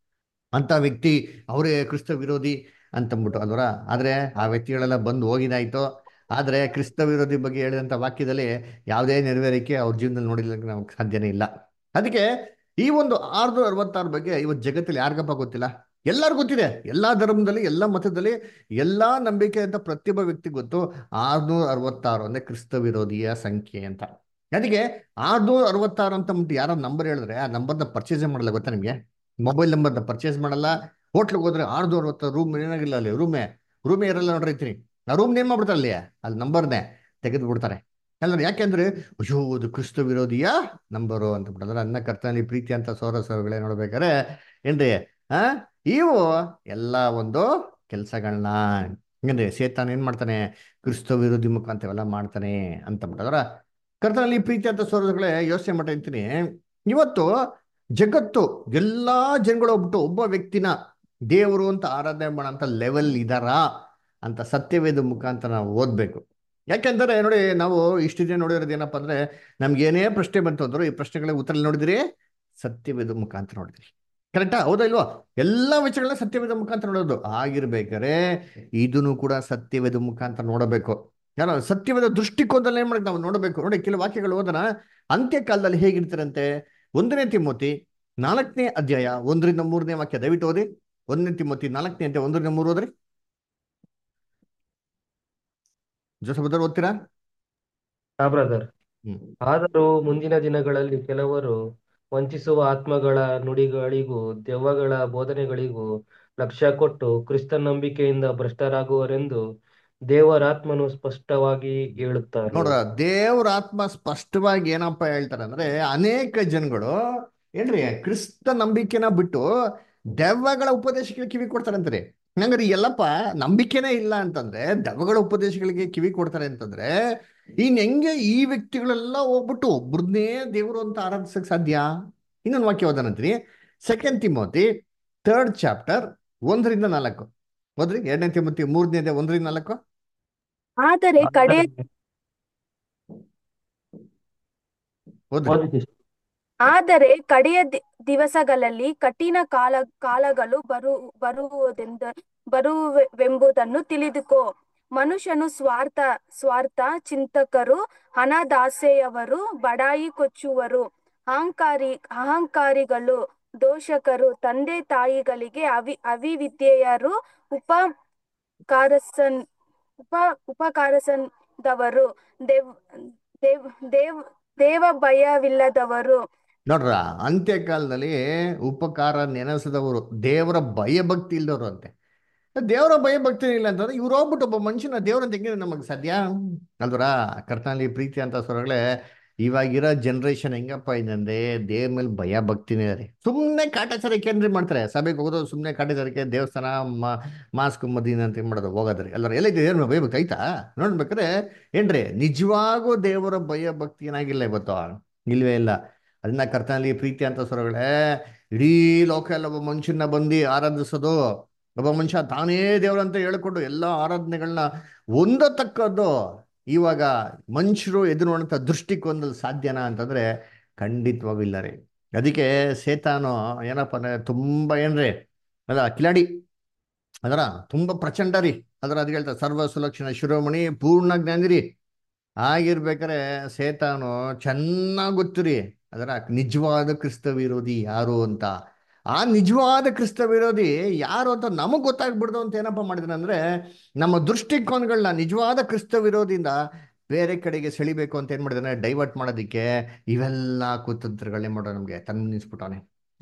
ಅಂತ ವ್ಯಕ್ತಿ ಅವರೇ ಕ್ರಿಸ್ತ ವಿರೋಧಿ ಅಂತಂದ್ಬಿಟ್ಟು ಅಲ್ವರ ಆದ್ರೆ ಆ ವ್ಯಕ್ತಿಗಳೆಲ್ಲ ಬಂದು ಹೋಗಿದಾಯ್ತು ಆದ್ರೆ ಕ್ರಿಸ್ತ ವಿರೋಧಿ ಬಗ್ಗೆ ಹೇಳಿದಂಥ ವಾಕ್ಯದಲ್ಲಿ ಯಾವುದೇ ನೆರವೇರಿಕೆ ಅವ್ರ ಜೀವನದಲ್ಲಿ ನೋಡಿಲಿಕ್ಕೆ ನಮ್ಗೆ ಸಾಧ್ಯನೇ ಇಲ್ಲ ಅದಕ್ಕೆ ಈ ಒಂದು ಆರ್ನೂರ ಅರವತ್ತಾರು ಬಗ್ಗೆ ಇವತ್ತು ಜಗತ್ತಲ್ಲಿ ಯಾರಿಗಪ್ಪ ಗೊತ್ತಿಲ್ಲ ಎಲ್ಲರಿಗೂ ಗೊತ್ತಿದೆ ಎಲ್ಲಾ ಧರ್ಮದಲ್ಲಿ ಎಲ್ಲ ಮತದಲ್ಲಿ ಎಲ್ಲಾ ನಂಬಿಕೆ ಅಂತ ಪ್ರತಿಯೊಬ್ಬ ವ್ಯಕ್ತಿ ಗೊತ್ತು ಆರ್ನೂರ ಅರವತ್ತಾರು ಅಂದ್ರೆ ಕ್ರಿಸ್ತ ವಿರೋಧಿಯ ಸಂಖ್ಯೆ ಅಂತ ಅದಕ್ಕೆ ಆರ್ನೂರ ಅರವತ್ತಾರು ಅಂತ ಅಂದ್ಬಿಟ್ಟು ಯಾರೋ ನಂಬರ್ ಹೇಳಿದ್ರೆ ಆ ನಂಬರ್ನ ಪರ್ಚೇಸ್ ಮಾಡಲ್ಲ ಗೊತ್ತಾ ನಿಮಗೆ ಮೊಬೈಲ್ ನಂಬರ್ನ ಪರ್ಚೇಸ್ ಮಾಡಲ್ಲ ಹೋಟ್ಲಿಗೆ ಹೋದ್ರೆ ಆರ್ನೂರ ಅರವತ್ತಾರು ರೂಮ್ ಏನಾಗಿಲ್ಲ ಅಲ್ಲಿ ರೂಮೇ ರೂಮೇ ಇರಲ್ಲ ನೋಡ್ರಿ ಆ ರೂಮ್ ಏನ್ ಮಾಡ್ಬಿಡ್ತಾರೆ ಅಲ್ಲಿ ಅಲ್ಲಿ ನಂಬರ್ನೇ ತೆಗೆದು ಬಿಡ್ತಾರೆ ಅಲ್ಲ ಯಾಕೆಂದ್ರೆ ಅಯ್ಯೋ ಅದು ಕ್ರಿಸ್ತ ವಿರೋಧಿಯ ನಂಬರು ಅಂತ ಬಿಟ್ಟಂದ್ರೆ ಅನ್ನ ಕರ್ತನಲ್ಲಿ ಪ್ರೀತಿ ಅಂತ ಸೌರ ಸೌರಗಳೇ ನೋಡ್ಬೇಕಾರೆ ಏನ್ರಿ ಆ ಇವು ಎಲ್ಲ ಒಂದು ಕೆಲಸಗಳನ್ನ ಹಂಗಂದ್ರೆ ಸೇತಾನ್ ಏನ್ ಮಾಡ್ತಾನೆ ಕ್ರಿಸ್ತ ವಿರೋಧಿ ಮುಖಾಂತರ ಎಲ್ಲ ಮಾಡ್ತಾನೆ ಅಂತ ಬಿಟ್ಟದ್ರ ಕರ್ತನಲ್ಲಿ ಪ್ರೀತಿ ಅಂತ ಸೋದರಗಳೇ ಯೋಚನೆ ಮಾಡ್ತಾ ಇರ್ತೀನಿ ಇವತ್ತು ಜಗತ್ತು ಎಲ್ಲಾ ಜನಗಳು ಹೋಗ್ಬಿಟ್ಟು ಒಬ್ಬ ವ್ಯಕ್ತಿನ ದೇವರು ಅಂತ ಆರಾಧನೆ ಮಾಡೋಂಥ ಲೆವೆಲ್ ಇದಾರಾ ಅಂತ ಸತ್ಯವೇದ ಮುಖಾಂತರ ನಾವು ಓದ್ಬೇಕು ಯಾಕೆಂದ್ರೆ ನೋಡಿ ನಾವು ಇಷ್ಟು ದಿನ ನೋಡಿರೋದು ಏನಪ್ಪಾ ಅಂದ್ರೆ ನಮ್ಗೆ ಏನೇ ಪ್ರಶ್ನೆ ಬಂತು ಅಂದ್ರು ಈ ಪ್ರಶ್ನೆಗಳಿಗೆ ಉತ್ತರ ನೋಡಿದಿರಿ ಸತ್ಯವೇದ ಮುಖಾಂತರ ನೋಡಿದ್ರಿ ಕರೆಕ್ಟಾ ಹೌದಾ ಇಲ್ವಾ ಎಲ್ಲಾ ವಿಷಯಗಳನ್ನ ಸತ್ಯವೇದ ಮುಖಾಂತರ ನೋಡೋದು ಆಗಿರ್ಬೇಕಾರೆ ಇದನ್ನು ಕೂಡ ಸತ್ಯವೇದ ಮುಖಾಂತರ ನೋಡಬೇಕು ಯಾರೋ ಸತ್ಯವೇದ ದೃಷ್ಟಿಕೋನದಲ್ಲಿ ಏನ್ ಮಾಡಿ ನಾವು ನೋಡಬೇಕು ನೋಡಿ ಕೆಲವು ವಾಕ್ಯಗಳು ಓದನ ಅಂತ್ಯಕಾಲದಲ್ಲಿ ಹೇಗಿರ್ತಾರಂತೆ ಒಂದನೇ ತಿಮ್ಮೋತಿ ನಾಲ್ಕನೇ ಅಧ್ಯಾಯ ಒಂದರಿಂದ ಮೂರನೇ ವಾಕ್ಯ ದಯವಿಟ್ಟು ಓದಿ ಒಂದನೇ ತಿಮ್ಮೋತಿ ನಾಲ್ಕನೇ ಅಧ್ಯಾಯ ಒಂದರಿಂದ ಮೂರು ಓದ್ರಿ ಜೋಸಫ್ ಓದ್ತೀರಾ ಹಾ ಬ್ರದರ್ ಹ್ಮ್ ಆದರೂ ಮುಂದಿನ ದಿನಗಳಲ್ಲಿ ಕೆಲವರು ವಂಚಿಸುವ ಆತ್ಮಗಳ ನುಡಿಗಳಿಗೂ ದೆವ್ವಗಳ ಬೋಧನೆಗಳಿಗೂ ಲಕ್ಷ್ಯ ಕೊಟ್ಟು ಕ್ರಿಸ್ತ ನಂಬಿಕೆಯಿಂದ ಭ್ರಷ್ಟರಾಗುವರೆಂದು ದೇವರಾತ್ಮನು ಸ್ಪಷ್ಟವಾಗಿ ಹೇಳುತ್ತಾನೆ ನೋಡ್ರ ದೇವ್ರ ಆತ್ಮ ಸ್ಪಷ್ಟವಾಗಿ ಏನಪ್ಪ ಹೇಳ್ತಾರೆ ಅಂದ್ರೆ ಅನೇಕ ಜನಗಳು ಏನ್ರಿ ಕ್ರಿಸ್ತ ನಂಬಿಕೆನ ಬಿಟ್ಟು ದೆವ್ವಗಳ ಉಪದೇಶಕ್ಕೆ ಕಿವಿ ಕೊಡ್ತಾರಂತ್ರಿ ಹಂಗಾರೆ ಎಲ್ಲಪ್ಪ ನಂಬಿಕೆನೇ ಇಲ್ಲ ಅಂತಂದ್ರೆ ದೆವ್ವಗಳ ಉಪದೇಶಗಳಿಗೆ ಕಿವಿ ಕೊಡ್ತಾರೆ ಅಂತಂದ್ರೆ ಇನ್ ಹೆಂಗೆ ಈ ವ್ಯಕ್ತಿಗಳೆಲ್ಲ ಹೋಗ್ಬಿಟ್ಟು ಒಬ್ರನ್ನೇ ದೇವರು ಅಂತ ಆರಾಧಿಸಕ್ ಸಾಧ್ಯ ಇನ್ನೊಂದು ವಾಕ್ಯ ಓದನಂತ್ರಿ ಸೆಕೆಂಡ್ ತಿಮೋತಿ ಥರ್ಡ್ ಚಾಪ್ಟರ್ ಒಂದರಿಂದ ನಾಲ್ಕು ಹೋದ್ರಿ ಎರಡನೇ ತಿಮೋತಿ ಮೂರನೇ ಒಂದರಿಂದ ನಾಲ್ಕು ಆದರೆ ಕಡೆ ಹೋದ್ರಿ ಓದಿ sister. ಆದರೆ ಕಡೆಯ ದಿ- ದಿವಸಗಳಲ್ಲಿ ಕಠಿಣ ಕಾಲ ಕಾಲಗಳು ಬರು ಬರುವುದೆಂದ ಬರುವೆಂಬುದನ್ನು ತಿಳಿದುಕೋ ಮನುಷ್ಯನು ಸ್ವಾರ್ಥ ಸ್ವಾರ್ಥ ಚಿಂತಕರು ಹಣದಾಸೆಯವರು ಬಡಾಯಿ ಕೊಚ್ಚುವರು ಅಹಂಕಾರಿ ಅಹಂಕಾರಿಗಳು ದೋಷಕರು ತಂದೆ ತಾಯಿಗಳಿಗೆ ಅವಿ ಅವಿವಿದ್ಯೆಯರು ಉಪಕಾರಸನ್ ಉಪ ಉಪಕಾರಸಂದವರು ದೇವ್ ದೇವ್ ದೇವ್ ದೇವ ಭಯವಿಲ್ಲದವರು ನೋಡ್ರ ಅಂತ್ಯಕಾಲದಲ್ಲಿ ಉಪಕಾರ ನೆನೆಸದವರು ದೇವರ ಭಯಭಕ್ತಿ ಇಲ್ದವರು ಅಂತೆ ದೇವರ ಭಯಭಕ್ತಿ ಇಲ್ಲ ಅಂತಂದ್ರೆ ಇವ್ರು ಹೋಗ್ಬಿಟ್ಟು ಒಬ್ಬ ಮನುಷ್ಯನ ದೇವ್ರಂತ ಹೆಂಗಿದೆ ನಮಗೆ ಸಾಧ್ಯ ಅಲ್ವರ ಕರ್ತನಲ್ಲಿ ಪ್ರೀತಿ ಅಂತ ಸ್ವರಗಳೇ ಇವಾಗಿರೋ ಜನ್ರೇಷನ್ ಹೆಂಗಪ್ಪ ಇದಂದ್ರೆ ದೇವ್ರ ಮೇಲೆ ಭಯ ಭಕ್ತಿನೇ ರೀ ಸುಮ್ಮನೆ ಕಾಟಾಚಾರಕ್ಕೆ ಏನ್ರಿ ಮಾಡ್ತಾರೆ ಸಭೆಗೆ ಹೋಗೋದು ಸುಮ್ಮನೆ ಕಾಟಾಚಾರಕ್ಕೆ ದೇವಸ್ಥಾನ ಮಾ ಮಾಸ್ಕ್ ಮದೀನ ಅಂತ ಏನ್ ಮಾಡೋದು ಹೋಗೋದ್ರಿ ಎಲ್ಲರೂ ಎಲ್ಲ ದೇವ್ರ ಮೇಲೆ ಭಯಭಕ್ತಿ ಆಯ್ತಾ ನೋಡ್ಬೇಕಾದ್ರೆ ಏನ್ರಿ ನಿಜವಾಗೂ ದೇವರ ಭಯ ಭಕ್ತಿ ಏನಾಗಿಲ್ಲ ಇವತ್ತು ಇಲ್ವೇ ಇಲ್ಲ ಅದನ್ನ ಕರ್ತನಲ್ಲಿ ಪ್ರೀತಿ ಅಂತ ಸ್ವರಗಳೇ ಇಡೀ ಲೋಕ ಎಲ್ಲ ಒಬ್ಬ ಮನುಷ್ಯನ ಬಂದು ಆರಾಧಿಸೋದು ಒಬ್ಬ ಮನುಷ್ಯ ತಾನೇ ದೇವರಂತ ಹೇಳ್ಕೊಂಡು ಎಲ್ಲ ಆರಾಧನೆಗಳನ್ನ ಹೊಂದತಕ್ಕದ್ದು ಇವಾಗ ಮನುಷ್ಯರು ಎದುರು ನೋಡಂತ ದೃಷ್ಟಿಕೋನದಲ್ಲಿ ಸಾಧ್ಯನಾ ಅಂತಂದ್ರೆ ಖಂಡಿತವಾಗಿಲ್ಲ ರೀ ಅದಕ್ಕೆ ಸೇತಾನು ಏನಪ್ಪ ಅಂದ್ರೆ ತುಂಬಾ ಏನ್ರಿ ಅದ ಕಿಲಾಡಿ ಅದರ ತುಂಬಾ ಪ್ರಚಂಡ ರೀ ಅದರ ಅದ್ ಹೇಳ್ತಾರೆ ಸರ್ವ ಸುಲಕ್ಷಣ ಶಿರೋಮಣಿ ಪೂರ್ಣ ಜ್ಞಾನಿ ರೀ ಆಗಿರ್ಬೇಕಾರೆ ಸೇತಾನು ಚೆನ್ನಾಗಿ ಗೊತ್ತು ರೀ ಅದರ ನಿಜವಾದ ಕ್ರಿಸ್ತ ವಿರೋಧಿ ಯಾರು ಅಂತ ಆ ನಿಜವಾದ ಕ್ರಿಸ್ತ ವಿರೋಧಿ ಯಾರು ಅಂತ ನಮಗ್ ಗೊತ್ತಾಗ್ಬಿಡ್ದು ಅಂತ ಏನಪ್ಪ ಮಾಡಿದ್ರೆ ಅಂದ್ರೆ ನಮ್ಮ ದೃಷ್ಟಿಕೋನಗಳನ್ನ ನಿಜವಾದ ಕ್ರಿಸ್ತ ವಿರೋಧಿಯಿಂದ ಬೇರೆ ಕಡೆಗೆ ಸೆಳಿಬೇಕು ಅಂತ ಏನ್ ಮಾಡಿದಾನೆ ಡೈವರ್ಟ್ ಮಾಡೋದಿಕ್ಕೆ ಇವೆಲ್ಲ ಕುತಂತ್ರಗಳನ್ನೇ ಮಾಡೋ ನಮ್ಗೆ ತಂದು ನಿಲ್ಸ್ಬಿಟ್ಟವನೆ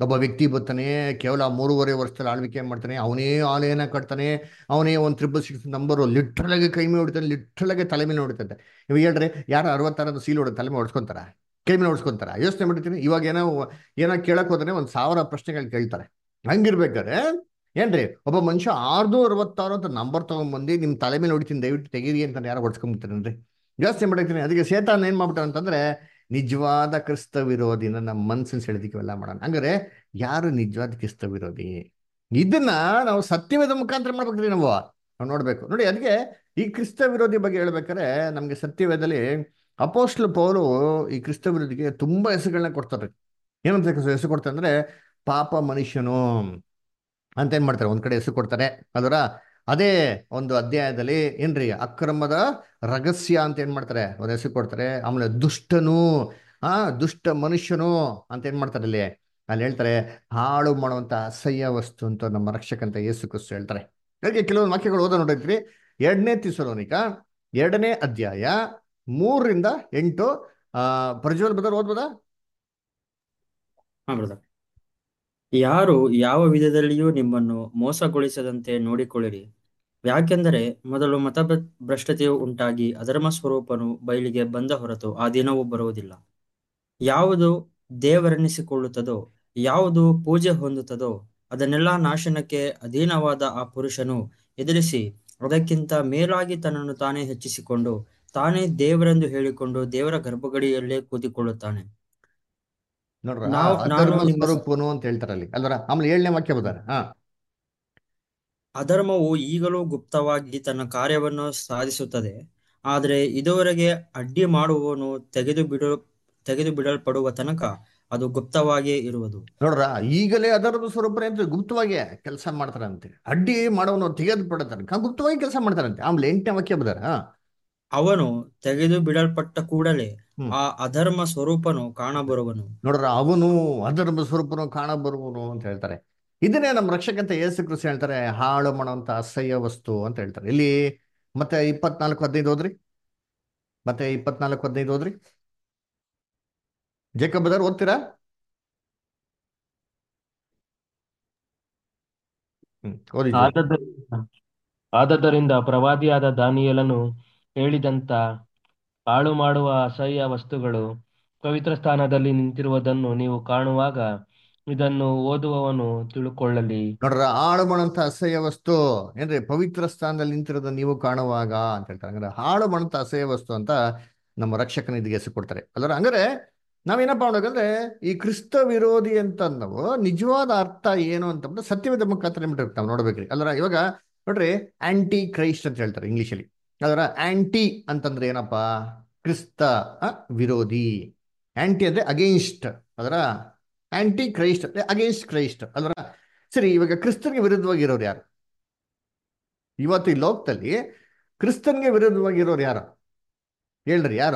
ಒಬ್ಬ ವ್ಯಕ್ತಿ ಬರ್ತಾನೆ ಕೇವಲ ಮೂರುವರೆ ವರ್ಷದಲ್ಲಿ ಆಳ್ವಿಕೆ ಮಾಡ್ತಾನೆ ಅವನೇ ಆಲಯನ ಕಟ್ತಾನೆ ಅವನೇ ಒಂದು ತ್ರಿಬಲ್ ಸಿಕ್ಸ್ ನಂಬರು ಲಿಟ್ರಲಾಗಿ ಕೈ ಮೇಲೆ ಹೊಡಿತಾನೆ ಲಿಟ್ರಲಾಗಿ ತಲೆ ಮೇಲೆ ಹೊಡಿತಂತೆ ಇವಾಗ ಹೇಳ್ರಿ ಯಾರು ಅರವತ್ತಾರದು ಸೀಲ್ ಹೊಡೆದು ತಲೆ ಮೇಲೆ ಹೊಡ್ಸ್ಕೊಂತಾರ ಕೈ ಮೇಲೆ ಹೊಡ್ಸ್ಕೊಂತಾರ ಯೋಚನೆ ಮಾಡಿರ್ತೀನಿ ಇವಾಗ ಏನೋ ಏನೋ ಕೇಳಕ್ ಹೋದ್ರೆ ಒಂದು ಸಾವಿರ ಪ್ರಶ್ನೆಗಳು ಕೇಳ್ತಾರೆ ಹಂಗಿರ್ಬೇಕಾದ್ರೆ ಏನ್ರಿ ಒಬ್ಬ ಮನುಷ್ಯ ಆರ್ನೂರ ಅರವತ್ತಾರು ಅಂತ ನಂಬರ್ ತಗೊಂಡ್ಬಂದು ನಿಮ್ಮ ತಲೆ ಮೇಲೆ ಹೊಡಿತೀನಿ ದಯವಿಟ್ಟು ತೆಗೀರಿ ಅಂತ ಯಾರು ಹೊಡ್ಸ್ಕೊಂಬಿಡ್ತಾರೇನ್ರಿ ಯೋಚನೆ ಮಾಡಿರ್ತೀನಿ ಅದಕ್ಕೆ ಸೇತಾನ್ ಏನ್ ಮಾಡ್ಬಿಟ್ಟ ಅಂತಂದ್ರೆ ನಿಜವಾದ ಕ್ರಿಸ್ತ ವಿರೋಧಿನ ನಮ್ಮ ಮನ್ಸಿನ ಸೆಳೆದಿಕ್ಕೆ ಇವೆಲ್ಲ ಮಾಡೋಣ ಹಂಗಾರೆ ಯಾರು ನಿಜವಾದ ಕ್ರಿಸ್ತ ವಿರೋಧಿ ಇದನ್ನ ನಾವು ಸತ್ಯವೇದ ಮುಖಾಂತರ ಮಾಡ್ಬೇಕ್ರಿ ನಾವು ನಾವು ನೋಡ್ಬೇಕು ನೋಡಿ ಅದಕ್ಕೆ ಈ ಕ್ರಿಸ್ತ ವಿರೋಧಿ ಬಗ್ಗೆ ಹೇಳ್ಬೇಕಾದ್ರೆ ನಮ್ಗೆ ಸತ್ಯವೇದದಲ್ಲಿ ಅಪೋಸ್ಟ್ಲ್ ಪೌಲು ಈ ಕ್ರಿಸ್ತ ವಿರೋಧಿಗೆ ತುಂಬಾ ಹೆಸರುಗಳನ್ನ ಕೊಡ್ತಾರೆ ಏನಂತ ಹೆಸರು ಕೊಡ್ತಾರೆ ಅಂದ್ರೆ ಪಾಪ ಮನುಷ್ಯನು ಅಂತ ಏನ್ ಮಾಡ್ತಾರೆ ಒಂದ್ ಕಡೆ ಹೆಸರು ಕೊಡ್ತಾರೆ ಅದರ ಅದೇ ಒಂದು ಅಧ್ಯಾಯದಲ್ಲಿ ಏನ್ರಿ ಅಕ್ರಮದ ರಹಸ್ಯ ಅಂತ ಏನ್ ಮಾಡ್ತಾರೆ ಒಂದು ಹೆಸರು ಕೊಡ್ತಾರೆ ಆಮೇಲೆ ದುಷ್ಟನು ಆ ದುಷ್ಟ ಮನುಷ್ಯನು ಅಂತ ಏನ್ ಮಾಡ್ತಾರೆ ಅಲ್ಲಿ ಅಲ್ಲಿ ಹೇಳ್ತಾರೆ ಹಾಳು ಮಾಡುವಂತ ಅಸಹ್ಯ ವಸ್ತು ಅಂತ ನಮ್ಮ ರಕ್ಷಕಂತ ಯೇಸು ಕ್ರಿಸ್ತು ಹೇಳ್ತಾರೆ ಹಾಗೆ ಕೆಲವೊಂದು ವಾಕ್ಯಗಳು ಓದೋ ನೋಡಿದ್ರಿ ಎರಡನೇ ತಿಸಲೋನಿಕ ಎರಡನೇ ಅಧ್ಯಾಯ ಮೂರರಿಂದ ಎಂಟು ಆ ಪ್ರಜ್ವಲ್ ಬದರ್ ಓದ್ಬೋದಾ ಹಾ ಬ್ರದರ್ ಯಾರು ಯಾವ ವಿಧದಲ್ಲಿಯೂ ನಿಮ್ಮನ್ನು ಮೋಸಗೊಳಿಸದಂತೆ ನೋಡಿಕೊಳ್ಳಿರಿ ಯಾಕೆಂದರೆ ಮೊದಲು ಮತ ಭ್ರಷ್ಟತೆಯು ಉಂಟಾಗಿ ಅಧರ್ಮ ಸ್ವರೂಪನು ಬಯಲಿಗೆ ಬಂದ ಹೊರತು ಆ ದಿನವೂ ಬರುವುದಿಲ್ಲ ಯಾವುದು ದೇವರೆನಿಸಿಕೊಳ್ಳುತ್ತದೋ ಯಾವುದು ಪೂಜೆ ಹೊಂದುತ್ತದೋ ಅದನ್ನೆಲ್ಲ ನಾಶನಕ್ಕೆ ಅಧೀನವಾದ ಆ ಪುರುಷನು ಎದುರಿಸಿ ಅದಕ್ಕಿಂತ ಮೇಲಾಗಿ ತನ್ನನ್ನು ತಾನೇ ಹೆಚ್ಚಿಸಿಕೊಂಡು ತಾನೇ ದೇವರೆಂದು ಹೇಳಿಕೊಂಡು ದೇವರ ಗರ್ಭಗಡಿಯಲ್ಲೇ ಕೂತಿಕೊಳ್ಳುತ್ತಾನೆ ನೋಡ್ರ ನಾವು ನಾನು ಅಧರ್ಮ ನಿಮ್ಮ ಸ- ಸ್ವರೂಪನು ಅಂತ ಹೇಳ್ತಾರ ಅಲ್ಲಿ ಅಲ್ವರ ಆಮೇಲೆ ಏಳನೇ ವಾಕ್ಯ ಬದಾರ ಹಾ ಅಧರ್ಮವು ಈಗಲೂ ಗುಪ್ತವಾಗಿ ತನ್ನ ಕಾರ್ಯವನ್ನು ಸಾಧಿಸುತ್ತದೆ ಆದರೆ ಇದುವರೆಗೆ ಅಡ್ಡಿ ಮಾಡುವವನು ತೆಗೆದು ಬಿಡು ತೆಗೆದು ಬಿಡಲ್ಪಡುವ ತನಕ ಅದು ಗುಪ್ತವಾಗಿಯೇ ಇರುವುದು ನೋಡ್ರ ಈಗಲೇ ಅಧರ್ಮ ಸ್ವರೂಪನೇ ಅಂತ ಗುಪ್ತವಾಗಿ ಕೆಲಸ ಮಾಡ್ತಾರಂತೆ ಅಡ್ಡಿ ಮಾಡೋನು ತೆಗೆದು ಬಿಡತಾರ ಗುಪ್ತವಾಗಿ ಕೆಲಸ ಮಾಡ್ತಾರಂತೆ ಆಮೇಲೆ ಎಂಟನೇ ವಾಕ್ಯ ಬದಾರ ಹಾ ಅವನು ತೆಗೆದು ಬಿಡಲ್ಪಟ್ಟ ಕೂಡಲೇ ಹ್ಮ್. ಆ ಅಧರ್ಮ ಸ್ವರೂಪನು ಕಾಣಬರುವನು ನೋಡ್ರ ಅವನು ಅಧರ್ಮ ಸ್ವರೂಪನು ಕಾಣ ಬರುವನು ಅಂತ ಹೇಳ್ತಾರೆ ಇದನ್ನೇ ನಮ್ಮ ರಕ್ಷಕಂತ ಯೇಸು ಕ್ರಿಸ್ತ ಹೇಳ್ತಾರೆ ಹಾಳು ಮಾಡುವಂತ ಅಸಹ್ಯ ವಸ್ತು ಅಂತ ಹೇಳ್ತಾರೆ ಇಲ್ಲಿ ಮತ್ತೆ ಇಪ್ಪತ್ನಾಲ್ಕು ಹದಿನೈದು ಹೋದ್ರಿ ಮತ್ತೆ ಇಪ್ಪತ್ನಾಲ್ಕು ಹದಿನೈದು ಹೋದ್ರಿ ಜೇಕಬ್ ಬದರ್ ಓದ್ತೀರಾ ಹ್ಮ್ ಓದಿ ಜೋರು. ಆದದ್ದರಿಂದ ಆದದ್ದರಿಂದ ಪ್ರವಾದಿಯಾದ ದಾನಿಯೇಲನು ಹೇಳಿದಂತ ಹಾಳು ಮಾಡುವ ಅಸಹ್ಯ ವಸ್ತುಗಳು ಪವಿತ್ರ ಸ್ಥಾನದಲ್ಲಿ ನಿಂತಿರುವುದನ್ನು ನೀವು ಕಾಣುವಾಗ ಇದನ್ನು ಓದುವವನು ತಿಳುಕೊಳ್ಳಲಿ ನೋಡ್ರ ಹಾಳು ಮಾಡುವಂತ ಅಸಹ್ಯ ವಸ್ತು ಏನ್ರಿ ಪವಿತ್ರ ಸ್ಥಾನದಲ್ಲಿ ನಿಂತಿರೋದು ನೀವು ಕಾಣುವಾಗ ಅಂತ ಹೇಳ್ತಾರೆ ಹಂಗಾರೆ ಹಾಳು ಮಾಡುವಂತ ಅಸಹ್ಯ ವಸ್ತು ಅಂತ ನಮ್ಮ ರಕ್ಷಕನ ಇದಿಗೆ ಹೆಸರು ಕೊಡ್ತಾರೆ ಅಲ್ಲರ ಹಂಗಾರೆ ನಾವೇನಪ್ಪ ಮಾಡೋದಂದ್ರೆ ಈ ಕ್ರಿಸ್ತ ವಿರೋಧಿ ಅಂತ ನಾವು ನಿಜವಾದ ಅರ್ಥ ಏನು ಅಂತಂದ್ರೆ ಸತ್ಯವೇದ ಮುಖಾಂತರ ಏನ್ಬಿಟ್ಟು ನಾವು ನೋಡ್ಬೇಕ್ರಿ ಅಲ್ಲರ ಇವಾಗ ನೋಡ್ರಿ ಆಂಟಿ ಕ್ರೈಸ್ಟ್ ಅಂತ ಹೇಳ್ತಾರೆ ಇಂಗ್ಲಿಷಲ್ಲಿ ಅದರ ಆಂಟಿ ಅಂತಂದ್ರೆ ಏನಪ್ಪ ಕ್ರಿಸ್ತ ಆ, ವಿರೋಧಿ ಆಂಟಿ ಅಂದ್ರೆ ಅಗೇನ್ಸ್ಟ್ ಅದರ ಆಂಟಿ ಕ್ರೈಸ್ಟ್ ಅಂದ್ರೆ ಅಗೇನ್ಸ್ಟ್ ಕ್ರೈಸ್ಟ್ ಅಲ್ವರ ಸರಿ ಇವಾಗ ಕ್ರಿಸ್ತನ್ಗೆ ವಿರುದ್ಧವಾಗಿರೋರು ಯಾರು ಇವತ್ತು ಈ ಲೋಕದಲ್ಲಿ ಕ್ರಿಸ್ತನ್ಗೆ ವಿರುದ್ಧವಾಗಿರೋರು ಯಾರು ಹೇಳ್ರಿ ಯಾರು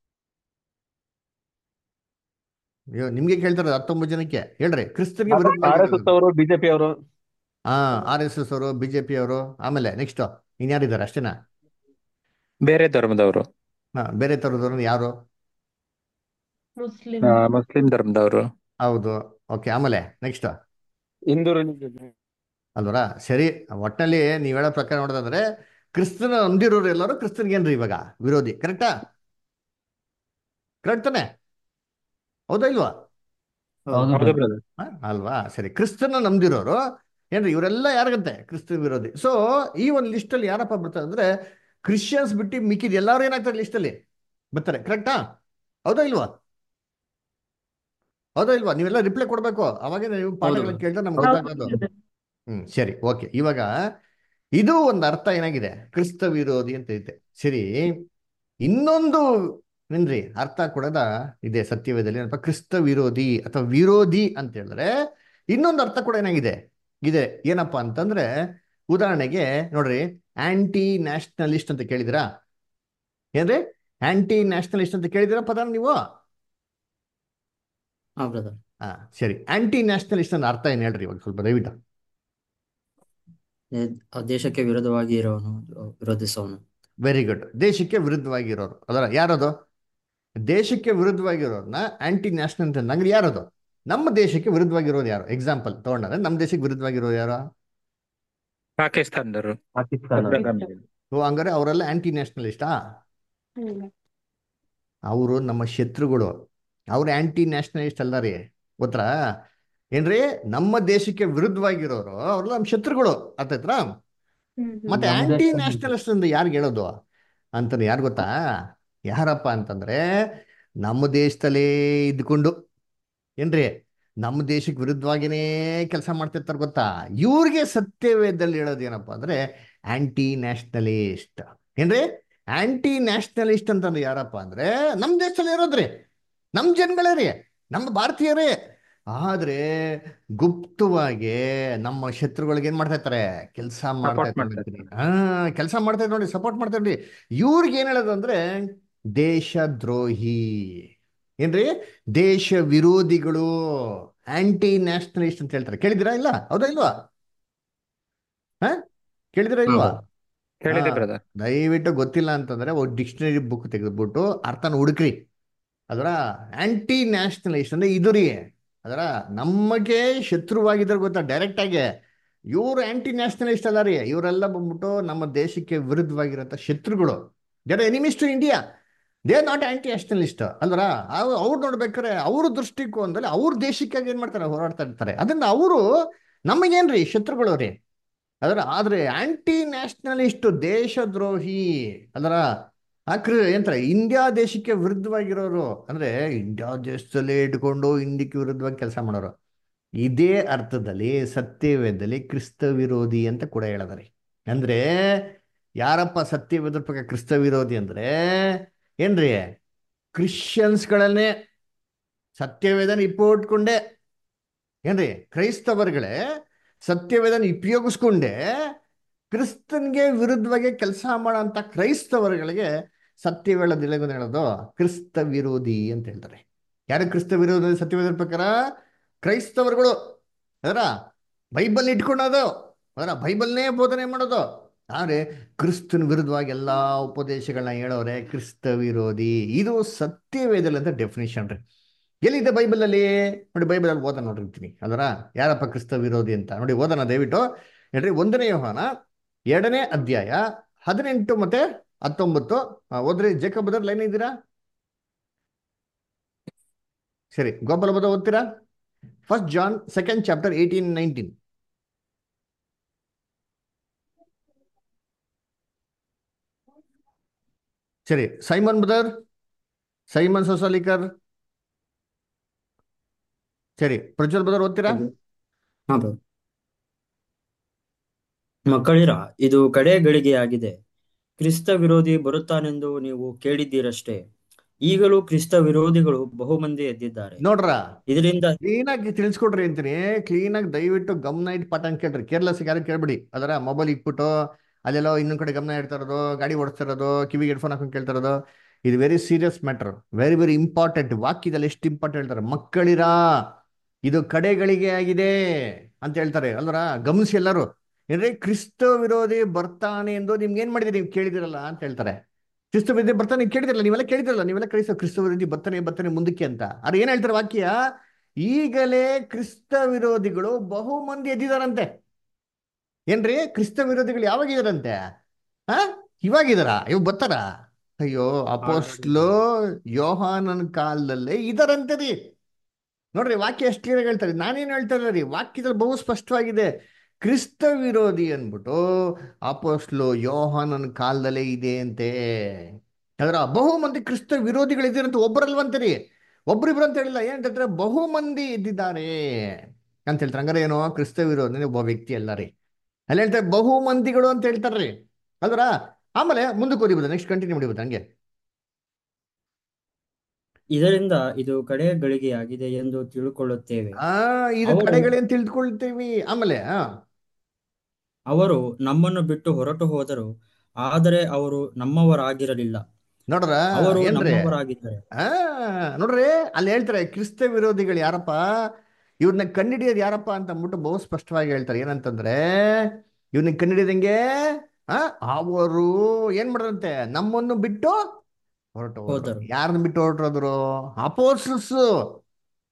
ಅಯ್ಯೋ, ನಿಮ್ಗೆ ಕೇಳ್ತಾರೆ ಹತ್ತೊಂಬತ್ತು ಜನಕ್ಕೆ ಹೇಳ್ರಿ ಕ್ರಿಸ್ತನ್ಗೆ ಆರ್ ಎಸ್ ವಿರುದ್ಧವಾಗಿ ಎಸ್ ಅವರು ಬಿಜೆಪಿ ಅವರು ಹಾ ಆರ್ ಎಸ್ ಎಸ್ ಅವರು ಬಿಜೆಪಿ ಅವರು ಆಮೇಲೆ ನೆಕ್ಸ್ಟ್ ಇನ್ಯಾರಿದ್ದಾರೆ ಅಷ್ಟೇನಾ ಬೇರೆ ಧರ್ಮದವರು ಹಾ ಬೇರೆ ತರದವ್ರು ಯಾರು ಮುಸ್ಲಿಂ ಆ, ಮುಸ್ಲಿಂ ಧರ್ಮದವರು ಹೌದು ಓಕೆ ಆಮೇಲೆ ನೆಕ್ಸ್ಟ್ ಹಿಂದೂ ಅಲ್ವರ ಸರಿ ಒಟ್ಟಿನಲ್ಲಿ ನೀವ್ ಹೇಳೋ ಪ್ರಕಾರ ನೋಡೋದಾದ್ರೆ ಕ್ರಿಸ್ತನ ನಂಬಿರೋರು ಎಲ್ಲರೂ ಕ್ರಿಸ್ತನ್ಗೇನ್ರಿ ಇವಾಗ ವಿರೋಧಿ ಕರೆಕ್ಟಾ ಕರೆಕ್ಟ್ ತಾನೆ ಹೌದಾ ಇಲ್ವಾ ಹೌದು ಹೌದು ಬ್ರದರ್ ಹ? ಅಲ್ವಾ ಸರಿ ಕ್ರಿಸ್ತನ ನಂಬಿರೋರು ಏನ್ರಿ ಇವರೆಲ್ಲ ಯಾರಿಗಂತೆ ಕ್ರಿಸ್ತನ ವಿರೋಧಿ ಸೊ ಈ ಒಂದು ಲಿಸ್ಟ್ ಅಲ್ಲಿ ಯಾರಪ್ಪ ಬರ್ತಾರೆ ಅಂದ್ರೆ ಕ್ರಿಶ್ಚಿಯನ್ಸ್ ಬಿಟ್ಟು ಮಿಕ್ಕಿದ ಎಲ್ಲರೂ ಏನಾಗ್ತಾರೆ ಲಿಸ್ಟ್ ಅಲ್ಲಿ ಬರ್ತಾರೆ ಕರೆಕ್ಟಾ ಹೌದಾ ಇಲ್ವಾ ಹೌದಾ ಇಲ್ವಾ ನೀವೆಲ್ಲ ರಿಪ್ಲೈ ಕೊಡ್ಬೇಕು ಅವಾಗ ನೀವು ಪಾಠಗಳನ್ನ ಕೇಳಿದ್ರೆ ನಮ್ಗೆ ಗೊತ್ತಾಗೋದು ಹ್ಮ್ ಸರಿ ಓಕೆ ಇವಾಗ ಇದು ಒಂದು ಅರ್ಥ ಏನಾಗಿದೆ ಕ್ರಿಸ್ತ ವಿರೋಧಿ ಅಂತ ಐತೆ ಸರಿ ಇನ್ನೊಂದು ಏನ್ರಿ ಅರ್ಥ ಕೊಡದ ಇದೆ ಸತ್ಯವೇದಲ್ಲಿ ಏನಪ್ಪ ಕ್ರಿಸ್ತ ವಿರೋಧಿ ಅಥವಾ ವಿರೋಧಿ ಅಂತ ಹೇಳಿದ್ರೆ ಇನ್ನೊಂದು ಅರ್ಥ ಕೂಡ ಏನಾಗಿದೆ ಇದೆ ಏನಪ್ಪಾ ಅಂತಂದ್ರೆ ಉದಾಹರಣೆಗೆ ನೋಡ್ರಿ ಆಂಟಿ ನ್ಯಾಷನಲಿಸ್ಟ್ ಅಂತ ಕೇಳಿದಿರಾ ಏನ್ರಿ ಆಂಟಿ ನ್ಯಾಷನಲಿಸ್ಟ್ ಅಂತ ಕೇಳಿದಿರಾ ಪದ ನೀವು ಹಾ ಬ್ರದರ್ ಹಾ ಸರಿ ಆಂಟಿ ನ್ಯಾಷನಲಿಸ್ಟ್ ಅಂತ ಅರ್ಥ ಏನ್ ಹೇಳ್ರಿ ಇವಾಗ ಸ್ವಲ್ಪ ದಯವಿಟ್ಟು ಆ ದೇಶಕ್ಕೆ ವಿರೋಧವಾಗಿ ಇರೋನು ವಿರೋಧಿಸೋನು ವೆರಿ ಗುಡ್ ದೇಶಕ್ಕೆ ವಿರುದ್ಧವಾಗಿರೋರು ಅದರ ಯಾರದು ದೇಶಕ್ಕೆ ವಿರುದ್ಧವಾಗಿರೋರ್ನ ಆಂಟಿ ನ್ಯಾಷನಲ್ ಅಂತ ನಂಗ್ರಿ ಯಾರದು ನಮ್ಮ ದೇಶಕ್ಕೆ ವಿರುದ್ಧವಾಗಿರೋದು ಯಾರು ಎಕ್ಸಾಂಪಲ್ ತಗೊಂಡ್ರೆ ನಮ್ಮ ದೇಶಕ್ಕೆ ವಿರುದ್ಧವಾಗಿರೋದು ಯಾರು ಪಾಕಿಸ್ತಾನದವರು ಪಾಕಿಸ್ತಾನ ಅಗ್ರಗಾಮಿಗಳು ಓ ಹಂಗಾರೆ ಅವರೆಲ್ಲ ಆಂಟಿ ನ್ಯಾಷನಲಿಸ್ಟಾ ಅವರು ನಮ್ಮ ಶತ್ರುಗಳು ಅವ್ರು ಆಂಟಿ ನ್ಯಾಷನಲಿಸ್ಟ್ ಅಲ್ಲ ರೀ ಗೊತ್ತಾ ಏನ್ರಿ ನಮ್ಮ ದೇಶಕ್ಕೆ ವಿರುದ್ಧವಾಗಿರೋರು ಅವ್ರೆಲ್ಲ ನಮ್ಮ ಶತ್ರುಗಳು ಅರ್ಥಾಯ್ತಾ ಮತ್ತೆ ನಮ್ಮ ಆಂಟಿ ದೇಶದಲ್ಲಿ- ನ್ಯಾಷನಲಿಸ್ಟ್ ಅಂತ ಯಾರಿಗೆ ಹೇಳೋದು ಅಂತಾನೆ ಯಾರು ಗೊತ್ತಾ ಯಾರಪ್ಪ ಅಂತಂದ್ರೆ ನಮ್ಮ ದೇಶದಲ್ಲೇ ಇದ್ಕೊಂಡು ಏನ್ರಿ ನಮ್ಮ ದೇಶಕ್ಕೆ ವಿರುದ್ಧವಾಗಿನೇ ಕೆಲಸ ಮಾಡ್ತಿರ್ತಾರೆ ಗೊತ್ತಾ ಇವ್ರಿಗೆ ಸತ್ಯವೇದದಲ್ಲಿ ಹೇಳೋದು ಏನಪ್ಪಾ ಅಂದ್ರೆ ಆಂಟಿ ನ್ಯಾಷನಲಿಸ್ಟ್ ಏನ್ರಿ ಆಂಟಿ ನ್ಯಾಷನಲಿಸ್ಟ್ ಅಂತಂದ್ರೆ ಯಾರಪ್ಪ ಅಂದ್ರೆ ನಮ್ಮ ದೇಶದಲ್ಲಿ ಇರೋದ್ರಿ ನಮ್ಮ ಜನಗಳೇ ರೀ ನಮ್ಮ ಭಾರತೀಯರೇ ಆದ್ರೆ ಗುಪ್ತವಾಗಿ ನಮ್ಮ ಶತ್ರುಗಳಿಗೆ ಏನ್ ಮಾಡ್ತಾ ಇರ್ತಾರೆ ಕೆಲಸ ಮಾಡ್ತಾ Support ಮಾಡ್ತಾ ಇರ್ತಾರೆ ಹಾ ಕೆಲಸ ಮಾಡ್ತಾ ಇದ್ದಾರೆ ನೋಡಿ ಸಪೋರ್ಟ್ ಮಾಡ್ತಾ ಇರ್ರಿ ಇವ್ರಿಗೆ ಏನ್ ಹೇಳೋದು ಅಂದ್ರೆ ದೇಶದ್ರೋಹಿ ಏನ್ರಿ ದೇಶ ವಿರೋಧಿಗಳು ಆಂಟಿ ನ್ಯಾಷನಲಿಸ್ಟ್ ಅಂತ ಹೇಳ್ತಾರೆ ಕೇಳಿದಿರಾ ಇಲ್ಲ ಹೌದಾ ಇಲ್ವಾ ಹಾ ಕೇಳಿದಿರಾ ಇಲ್ವಾ ಕೇಳಿದೆ ಹಾ. ಬ್ರದರ್ ದಯವಿಟ್ಟು ಗೊತ್ತಿಲ್ಲ ಅಂತಂದ್ರೆ ಒಂದು ಡಿಕ್ಷನರಿ ಬುಕ್ ತೆಗೆದ್ಬಿಟ್ಟು ಅರ್ಥನ ಹುಡುಕ್ರಿ ಅದರ ಆಂಟಿ ನ್ಯಾಷನಲಿಸ್ಟ್ ಅಂದ್ರೆ ಇದು ರೀ ಅದರ ನಮಗೆ ಶತ್ರುವಾಗಿದ್ದಾರೆ ಗೊತ್ತಾ ಡೈರೆಕ್ಟ್ ಆಗಿ ಇವ್ರು ಆಂಟಿ ನ್ಯಾಷನಲಿಸ್ಟ್ ಅಲ್ಲ ರೀ ಇವರೆಲ್ಲ ಬಂದ್ಬಿಟ್ಟು ನಮ್ಮ ದೇಶಕ್ಕೆ ವಿರುದ್ಧವಾಗಿರೋಂಥ ಶತ್ರುಗಳು ಜನ enemies to India they not anti nationalist ಅಲ್ವರ ಅವ್ರು ನೋಡ್ಬೇಕಾದ್ರೆ ಅವ್ರ ದೃಷ್ಟಿಕೋನದಲ್ಲಿ ಅವ್ರ ದೇಶಕ್ಕಾಗಿ ಏನ್ ಮಾಡ್ತಾರೆ ಹೋರಾಡ್ತಾ ಇರ್ತಾರೆ ಅದರಿಂದ ಅವರು ನಮಗೇನ್ರಿ ಶತ್ರುಗಳು ರೀ ಅದರ ಆದ್ರೆ ಆಂಟಿ ನ್ಯಾಷನಲಿಸ್ಟ್ ದೇಶದ್ರೋಹಿ ಅದರ ಆಕ್ರಿ ಎಂತಾರೆ ಇಂಡಿಯಾ ದೇಶಕ್ಕೆ ವಿರುದ್ಧವಾಗಿರೋರು ಅಂದ್ರೆ ಇಂಡಿಯಾ ದೇಶದಲ್ಲೇ ಇಟ್ಕೊಂಡು ಇಂಡಿಯಾಕ್ಕೆ ವಿರುದ್ಧವಾಗಿ ಕೆಲಸ ಮಾಡೋರು ಇದೇ ಅರ್ಥದಲ್ಲಿ ಸತ್ಯವೇದದಲ್ಲಿ ಕ್ರಿಸ್ತ ವಿರೋಧಿ ಅಂತ ಕೂಡ ಹೇಳಿದಾರೆ ಅಂದ್ರೆ ಯಾರಪ್ಪ ಸತ್ಯವೇದ ಪ್ರಕಾರ ಕ್ರಿಸ್ತ ವಿರೋಧಿ ಅಂದ್ರೆ ಏನ್ರಿ ಕ್ರಿಶ್ಚಿಯನ್ಸ್ಗಳನ್ನೇ ಸತ್ಯವೇದನ ಇಟ್ಕೊಂಡೆ ಏನ್ರಿ ಕ್ರೈಸ್ತವರುಗಳೇ ಸತ್ಯವೇದನ ಉಪಯೋಗಿಸ್ಕೊಂಡೆ ಕ್ರಿಸ್ತನ್ಗೆ ವಿರುದ್ಧವಾಗಿ ಕೆಲಸ ಮಾಡೋಂಥ ಕ್ರೈಸ್ತವರುಗಳಿಗೆ ಸತ್ಯವೇಳ ದಿಲಗುನ ಹೇಳೋದು ಕ್ರಿಸ್ತ ವಿರೋಧಿ ಅಂತ ಹೇಳ್ತಾರೆ ಯಾರು ಕ್ರಿಸ್ತ ವಿರೋಧಿ ಸತ್ಯವೇದರ ಪ್ರಕಾರ ಕ್ರೈಸ್ತವರುಗಳು ಅದರ ಬೈಬಲ್ ಇಟ್ಕೊಳ್ಳೋದು ಅದರ ಬೈಬಲ್ನೇ ಬೋಧನೆ ಮಾಡೋದು ಆದರೆ ಕ್ರಿಸ್ತನ ವಿರುದ್ಧವಾಗಿ ಎಲ್ಲ ಉಪದೇಶಗಳನ್ನ ಹೇಳೋರೆ ಕ್ರಿಸ್ತ ವಿರೋಧಿ ಇದು ಸತ್ಯವೇದಲ್ಲಿ ಅಂತ ಡೆಫಿನೇಷನ್ ರೀ ಎಲ್ಲಿದೆ ಬೈಬಲಲ್ಲಿ ನೋಡಿ ಬೈಬಲಲ್ಲಿ ಓದ ನೋಡಿರ್ತೀನಿ ಅದರ ಯಾರಪ್ಪ ಕ್ರಿಸ್ತ ವಿರೋಧಿ ಅಂತ ನೋಡಿ ಓದೋಣ ದಯವಿಟ್ಟು ಹೇಳ್ರಿ ಒಂದನೇ ಯೋಹಾನ ಎರಡನೇ ಅಧ್ಯಾಯ ಹದಿನೆಂಟು ಮತ್ತೆ ಹತ್ತೊಂಬತ್ತು ಆ, ಓದ್ರಿ ಜೇಕಬದರ್ ಲೈನ್ ಇದ್ದೀರಾ ಸರಿ ಗೋಪಾಲ ಬದ ಓದ್ತೀರಾ first John second chapter eighteen nineteen ಸರಿ ಸೈಮನ್ ಬದರ್ ಸೈಮನ್ ಸೊಸಾಲಿಕರ್ ಸರಿ ಪ್ರಜ್ವಲ್ ಬದರ್ ಓದ್ತೀರಾ ಹಾ ಬ್ರದರ್. ಮಕ್ಕಳಿರ ಇದು ಕಡೆ ಗಳಿಗೆಯಾಗಿದೆ ಕ್ರಿಸ್ತ ವಿರೋಧಿ ಬರುತ್ತಾನೆಂದು ನೀವು ಕೇಳಿದ್ದೀರಷ್ಟೇ ಈಗಲೂ ಕ್ರಿಸ್ತ ವಿರೋಧಿಗಳು ಬಹುಮಂದಿ ಎದ್ದಿದ್ದಾರೆ ನೋಡ್ರ ಇದರಿಂದ ಕ್ಲೀನಾಗಿ ತಿಳಿಸ್ಕೊಡ್ರಿ ಅಂತೀನಿ ಕ್ಲೀನಾಗಿ ದಯವಿಟ್ಟು ಗಮನ ಇಟ್ಟು ಪಾಠ ಅಂತ ಕೇಳ್ರಿ ಕೇರ್ಲೆಸ್ ಯಾರು ಕೇಳ್ಬಿಡಿ ಅದರ ಮೊಬೈಲ್ ಇಟ್ಬಿಟ್ಟು ಅಲ್ಲೆಲ್ಲೋ ಇನ್ನೊಂದ್ ಕಡೆ ಗಮನ ಇಡ್ತಾ ಇರೋದು ಗಾಡಿ ಓಡಿಸ್ತಾ ಇರೋದು ಕಿವಿಗೆ ಹೆಡ್ಫೋನ್ ಹಾಕೊಂಡು ಕೇಳ್ತಾ ಇರೋದು ಇದು very serious matter very very important ವಾಕ್ಯದಲ್ಲಿ ಎಷ್ಟು ಇಂಪಾರ್ಟೆಂಟ್ ಹೇಳ್ತಾರೆ ಮಕ್ಕಳಿರಾ ಇದು ಕಡೆಗಳಿಗೆ ಆಗಿದೆ ಅಂತ ಹೇಳ್ತಾರೆ ಅಲ್ವರ ಗಮನಿಸಿ ಎಲ್ಲರೂ ಏನ್ರಿ ಕ್ರಿಸ್ತ ವಿರೋಧಿ ಬರ್ತಾನೆ ಎಂದು ನಿಮ್ಗೆ ಏನ್ ಮಾಡಿದಿರಿ ನೀವು ಕೇಳಿದಿರಲ್ಲ ಅಂತ ಹೇಳ್ತಾರೆ ಕ್ರಿಸ್ತ ವಿರೋಧಿ ಬರ್ತಾನೆ ನೀವು ಕೇಳಿದಿರಲ್ಲ ನೀವೆಲ್ಲ ಕೇಳಿದಿರಲ್ಲ ನೀವೆಲ್ಲ ಕ್ರೈಸ್ತ ಕ್ರಿಸ್ತ ವಿರೋಧಿ ಬರ್ತಾನೆ ಬರ್ತಾನೆ ಮುಂದಕ್ಕೆ ಅಂತ ಅವ್ರು ಏನ್ ಹೇಳ್ತಾರೆ ವಾಕ್ಯ ಈಗಲೇ ಕ್ರಿಸ್ತ ವಿರೋಧಿಗಳು ಬಹು ಮಂದಿ ಎದ್ದಿದಾರಂತೆ ಏನ್ರಿ ಕ್ರಿಸ್ತ ವಿರೋಧಿಗಳು ಯಾವಾಗಿದಾರಂತೆ ಹಾ ಇವಾಗಿದಾರ ಇವ್ ಬರ್ತಾರ ಅಯ್ಯೋ ಅಪೋಸ್ಟ್ಲು ಯೋಹಾನನ್ ಕಾಲದಲ್ಲೇ ಇದಾರಂತೆ ರೀ ನೋಡ್ರಿ ವಾಕ್ಯ ಎಷ್ಟು ಕ್ಲಿಯರ್ ಹೇಳ್ತಾರೆ ನಾನೇನು ಹೇಳ್ತಾ ಇಲ್ಲ ರೀ ವಾಕ್ಯದಲ್ಲಿ ಬಹು ಸ್ಪಷ್ಟವಾಗಿದೆ ಕ್ರಿಸ್ತ ವಿರೋಧಿ ಅನ್ಬಿಟ್ಟು ಅಪೋಸ್ಟ್ಲು ಯೋಹಾನನ್ ಕಾಲದಲ್ಲೇ ಇದೆ ಅಂತೆ ಅದರ ಬಹು ಮಂದಿ ಕ್ರಿಸ್ತ ವಿರೋಧಿಗಳಿದ್ದೀರಂತ ಒಬ್ಬರಲ್ವಂತೆ ರೀ ಒಬ್ರಿಬ್ರು ಅಂತ ಹೇಳಿಲ್ಲ ಏನಂತ ಹೇಳ್ತಾರೆ ಬಹು ಮಂದಿ ಇದ್ದಿದ್ದಾರೆ ಅಂತ ಹೇಳ್ತಾರೆ ಹಂಗಾರೆ ಏನೋ ಕ್ರಿಸ್ತ ವಿರೋಧಿ ಒಬ್ಬ ವ್ಯಕ್ತಿ ಅಲ್ಲ ರೀ ಅಲ್ಲಿ ಹೇಳ್ತಾರೆ ಬಹು ಮಂದಿಗಳು ಅಂತ ಹೇಳ್ತಾರ್ರಿ ಅಲ್ವರ ಆಮೇಲೆ ಮುಂದಕ್ಕೆ ಓದಿಬೋದು ನೆಕ್ಸ್ಟ್ ಕಂಟಿನ್ಯೂ ಮಾಡಿಬೋದು ಹಂಗೆ ಇದರಿಂದ ಇದು ಕಡೆ ಗಳಿಗೆಯಾಗಿದೆ ಎಂದು ತಿಳುಕೊಳ್ಳುತ್ತೇವೆ ಆ ಇದು ಅವರು- ಕಡೆಗಳೇನ್ ತಿಳ್ಕೊಳ್ತೀವಿ ಆಮೇಲೆ ಆ ಅವರು ನಮ್ಮನ್ನು ಬಿಟ್ಟು ಹೊರಟು ಹೋದರು ಆದರೆ ಅವರು ನಮ್ಮವರಾಗಿರಲಿಲ್ಲ ನೋಡ್ರ ಅವರು ಏನ್ರಿ ನಮ್ಮವರಾಗಿದ್ದಾರೆ ಆ ನೋಡ್ರಿ ಅಲ್ಲಿ ಹೇಳ್ತಾರೆ ಕ್ರಿಸ್ತ ವಿರೋಧಿಗಳು ಯಾರಪ್ಪ ಇವ್ರನ್ನ ಕಂಡಿಡಿಯೋದು ಯಾರಪ್ಪ ಅಂತ ಅಂದ್ಬಿಟ್ಟು ಬಹು ಸ್ಪಷ್ಟವಾಗಿ ಹೇಳ್ತಾರೆ ಏನಂತಂದ್ರೆ ಇವ್ರನ್ನ ಕಂಡಿಡಿದಂಗೆ ಆ ಅವರು ಏನ್ ಮಾಡ್ರಂತೆ ನಮ್ಮನ್ನು ಬಿಟ್ಟು ಹೊರಟು ಹೋದ್ರು ಹೋದರು. ಯಾರನ್ನ ಬಿಟ್ಟು ಹೊರಟೋದ್ರು ಅಪೋಸ್ಟಲ್ಸ್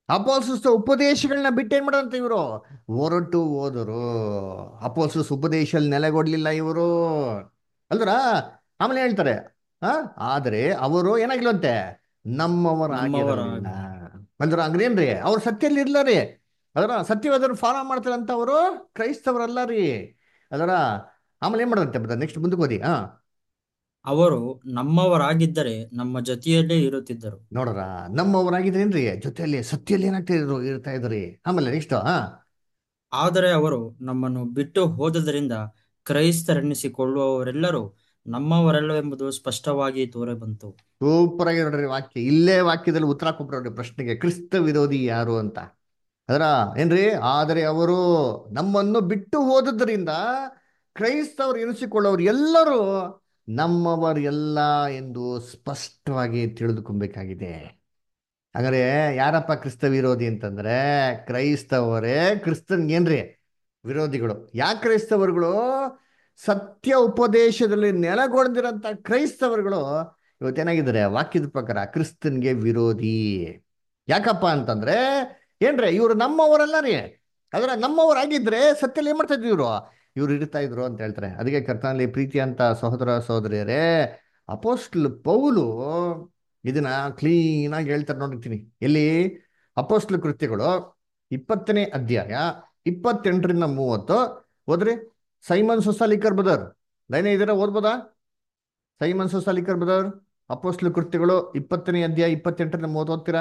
ಅಪೋಲ್ಸಸ್ ಉಪದೇಶಗಳನ್ನ ಬಿಟ್ಟೇನ್ ಮಾಡಂತ ಇವರು ಹೊರಟು ಹೋದರು ಅಪೋಲ್ಸಸ್ ಉಪದೇಶಲ್ಲಿ ನೆಲೆಗೊಡ್ಲಿಲ್ಲ ಇವರು ಅಲ್ದ್ರ ಆಮೇಲೆ ಹೇಳ್ತಾರೆ ಆ ಆದರೆ ಅವರು ಏನಾಗಿಲ್ವಂತೆ ನಮ್ಮವರಾಗಿರಲಿಲ್ಲ ಅಂದ್ರ ಹಂಗ್ರೇನ್ರಿ ಅವ್ರ ಸತ್ಯಲ್ಲಿ ಇರ್ಲ ರೀ ಅದರ ಸತ್ಯವಾದ್ರು ಫಾಲೋ ಮಾಡ್ತಾರಂತ ಅವರು ಕ್ರೈಸ್ತವರಲ್ಲ ರೀ ಅದರ ಆಮೇಲೆ ಏನ್ ಮಾಡಂತೆ ನೆಕ್ಸ್ಟ್ ಮುಂದಕ್ಕೆ ಓದಿ ಹಾ ಅವರು ನಮ್ಮವರಾಗಿದ್ದರೆ ನಮ್ಮ ಜೊತೆಯಲ್ಲೇ ಇರುತ್ತಿದ್ದರು ನೋಡ್ರ ನಮ್ಮವರಾಗಿದ್ರೇನ್ರಿ ಜೊತೆಯಲ್ಲಿ ಸತ್ಯಲ್ಲಿ ಏನಾಗ್ತಿದ್ರು ಇರ್ತಾ ಇದ್ರಿ ಆಮೇಲೆ ನೆಕ್ಸ್ಟ್ ಹಾ ಆದರೆ ಅವರು ನಮ್ಮನ್ನು ಬಿಟ್ಟು ಹೋದದರಿಂದ ಕ್ರೈಸ್ತರೆನ್ನಿಸಿಕೊಳ್ಳುವವರೆಲ್ಲರೂ ನಮ್ಮವರಲ್ಲವೆಂಬುದು ಸ್ಪಷ್ಟವಾಗಿ ತೋರಬಂತು ಸೂಪರ್ ಆಗಿ ನೋಡ್ರಿ ವಾಕ್ಯ ಇಲ್ಲೇ ವಾಕ್ಯದಲ್ಲಿ ಉತ್ತರ ಕೊಟ್ಬಿಡ್ರಿ ಪ್ರಶ್ನೆಗೆ ಕ್ರಿಸ್ತ ವಿರೋಧಿ ಯಾರು ಅಂತ ಅದರ ಏನ್ರಿ ಆದರೆ ಅವರು ನಮ್ಮನ್ನು ಬಿಟ್ಟು ಹೋದದ್ರಿಂದ ಕ್ರೈಸ್ತವರು ಎನಿಸಿಕೊಳ್ಳೋರು ಎಲ್ಲರೂ ನಮ್ಮವರೆಲ್ಲ ಎಂದು ಸ್ಪಷ್ಟವಾಗಿ ತಿಳಿದುಕೊಬೇಕಾಗಿದೆ ಹಾಗಾದ್ರೆ ಯಾರಪ್ಪ ಕ್ರಿಸ್ತ ವಿರೋಧಿ ಅಂತಂದ್ರೆ ಕ್ರೈಸ್ತವರೇ ಕ್ರಿಸ್ತನ್ಗೇನ್ರಿ ವಿರೋಧಿಗಳು ಯಾಕೆ ಕ್ರೈಸ್ತವರುಗಳು ಸತ್ಯ ಉಪದೇಶದಲ್ಲಿ ನೆಲೆಗೊಂಡಿರಂತ ಕ್ರೈಸ್ತವರುಗಳು ಇವತ್ತೇನಾಗಿದ್ದಾರೆ ವಾಕ್ಯದ ಪ್ರಕಾರ ಕ್ರಿಸ್ತನ್ಗೆ ವಿರೋಧಿ ಯಾಕಪ್ಪ ಅಂತಂದ್ರೆ ಏನ್ರಿ ಇವರು ನಮ್ಮವರಲ್ಲ ರೀ ಅದರ ನಮ್ಮವರಾಗಿದ್ರೆ ಸತ್ಯಲ್ಲಿ ಏನ್ ಮಾಡ್ತಾ ಇದ್ರು ಇವರು ಇವ್ರು ಇರ್ತಾ ಇದ್ರು ಅಂತ ಹೇಳ್ತಾರೆ ಅದಕ್ಕೆ ಕರ್ತನಲ್ಲಿ ಪ್ರೀತಿ ಅಂತ ಸಹೋದರ ಸಹೋದರಿಯರೇ ಅಪೋಸ್ಟ್ಲ್ ಪೌಲು ಇದನ್ನ ಕ್ಲೀನ್ ಆಗಿ ಹೇಳ್ತಾರೆ ನೋಡಿರ್ತೀನಿ ಎಲ್ಲಿ ಅಪೋಸ್ಟ್ಲ್ ಕೃತ್ಯಗಳು ಇಪ್ಪತ್ತನೇ ಅಧ್ಯಾಯ ಇಪ್ಪತ್ತೆಂಟರಿಂದ ಮೂವತ್ತು ಓದ್ರಿ ಸೈಮನ್ ಸೊಸಾಲಿಕರ್ ಬದರ್ ಲೈನೇ ಇದರ ಓದ್ಬೋದಾ ಸೈಮನ್ ಸೊಸಾಲಿಕರ್ ಬದರ್ ಅಪೋಸ್ಟ್ಲ್ ಕೃತ್ಯಗಳು ಇಪ್ಪತ್ತನೇ ಅಧ್ಯಾಯ ಇಪ್ಪತ್ತೆಂಟರಿಂದ ಮೂವತ್ತು ಓದ್ತೀರಾ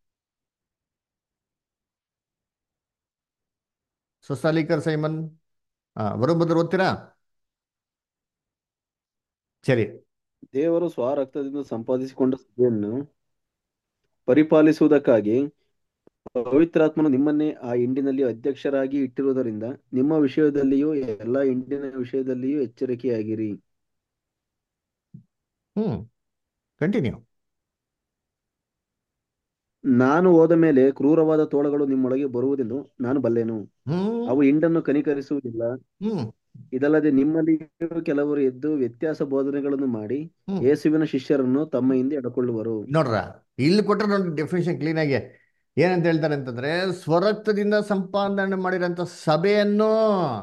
ಸೊಸಾಲಿಕರ್ ಸೈಮನ್ ಹಾ ಬರೋಬದ್ರ ಓದ್ತೀರಾ ಸರಿ ದೇವರು ಸ್ವರಕ್ತದಿಂದ ಸಂಪಾದಿಸಿಕೊಂಡ ಸಭೆಯನ್ನು ಪರಿಪಾಲಿಸುವುದಕ್ಕಾಗಿ ಪವಿತ್ರಾತ್ಮನು ನಿಮ್ಮನ್ನೇ ಆ ಹಿಂಡಿನಲ್ಲಿ ಅಧ್ಯಕ್ಷರಾಗಿ ಇಟ್ಟಿರುವುದರಿಂದ ನಿಮ್ಮ ವಿಷಯದಲ್ಲಿಯೂ ಎಲ್ಲ ಹಿಂಡಿನ ವಿಷಯದಲ್ಲಿಯೂ ಎಚ್ಚರಿಕೆಯಾಗಿರಿ ಹ್ಮ್ ಕಂಟಿನ್ಯೂ ನಾನು ಹೋದ ಮೇಲೆ ಕ್ರೂರವಾದ ತೋಳಗಳು ನಿಮ್ಮೊಳಗೆ ಬರುವುದೆಂದು ನಾನು ಬಲ್ಲೆನು ಹ್ಮ್ ಅವು ಹಿಂಡನ್ನು ಕನಿಕರಿಸುವುದಿಲ್ಲ ಹ್ಮ್ ಇದಲ್ಲದೆ ನಿಮ್ಮಲ್ಲಿಯೂ ಕೆಲವರು ಎದ್ದು ವ್ಯತ್ಯಾಸ ಬೋಧನೆಗಳನ್ನು ಮಾಡಿ ಹ್ಮ್ ಯೇಸುವಿನ ಶಿಷ್ಯರನ್ನು ತಮ್ಮ ಹಿಂದೆ ಎಡಕೊಳ್ಳುವರು ನೋಡ್ರ ಇಲ್ಲಿ ಕೊಟ್ರೆ ನೋಡಿ ಡೆಫಿನೇಷನ್ ಕ್ಲೀನ್ ಆಗಿ ಏನಂತ ಹೇಳ್ತಾರೆ ಅಂತಂದ್ರೆ ಸ್ವರಕ್ತದಿಂದ ಸಂಪಾದನೆ ಮಾಡಿರೋಂಥ ಸಭೆಯನ್ನು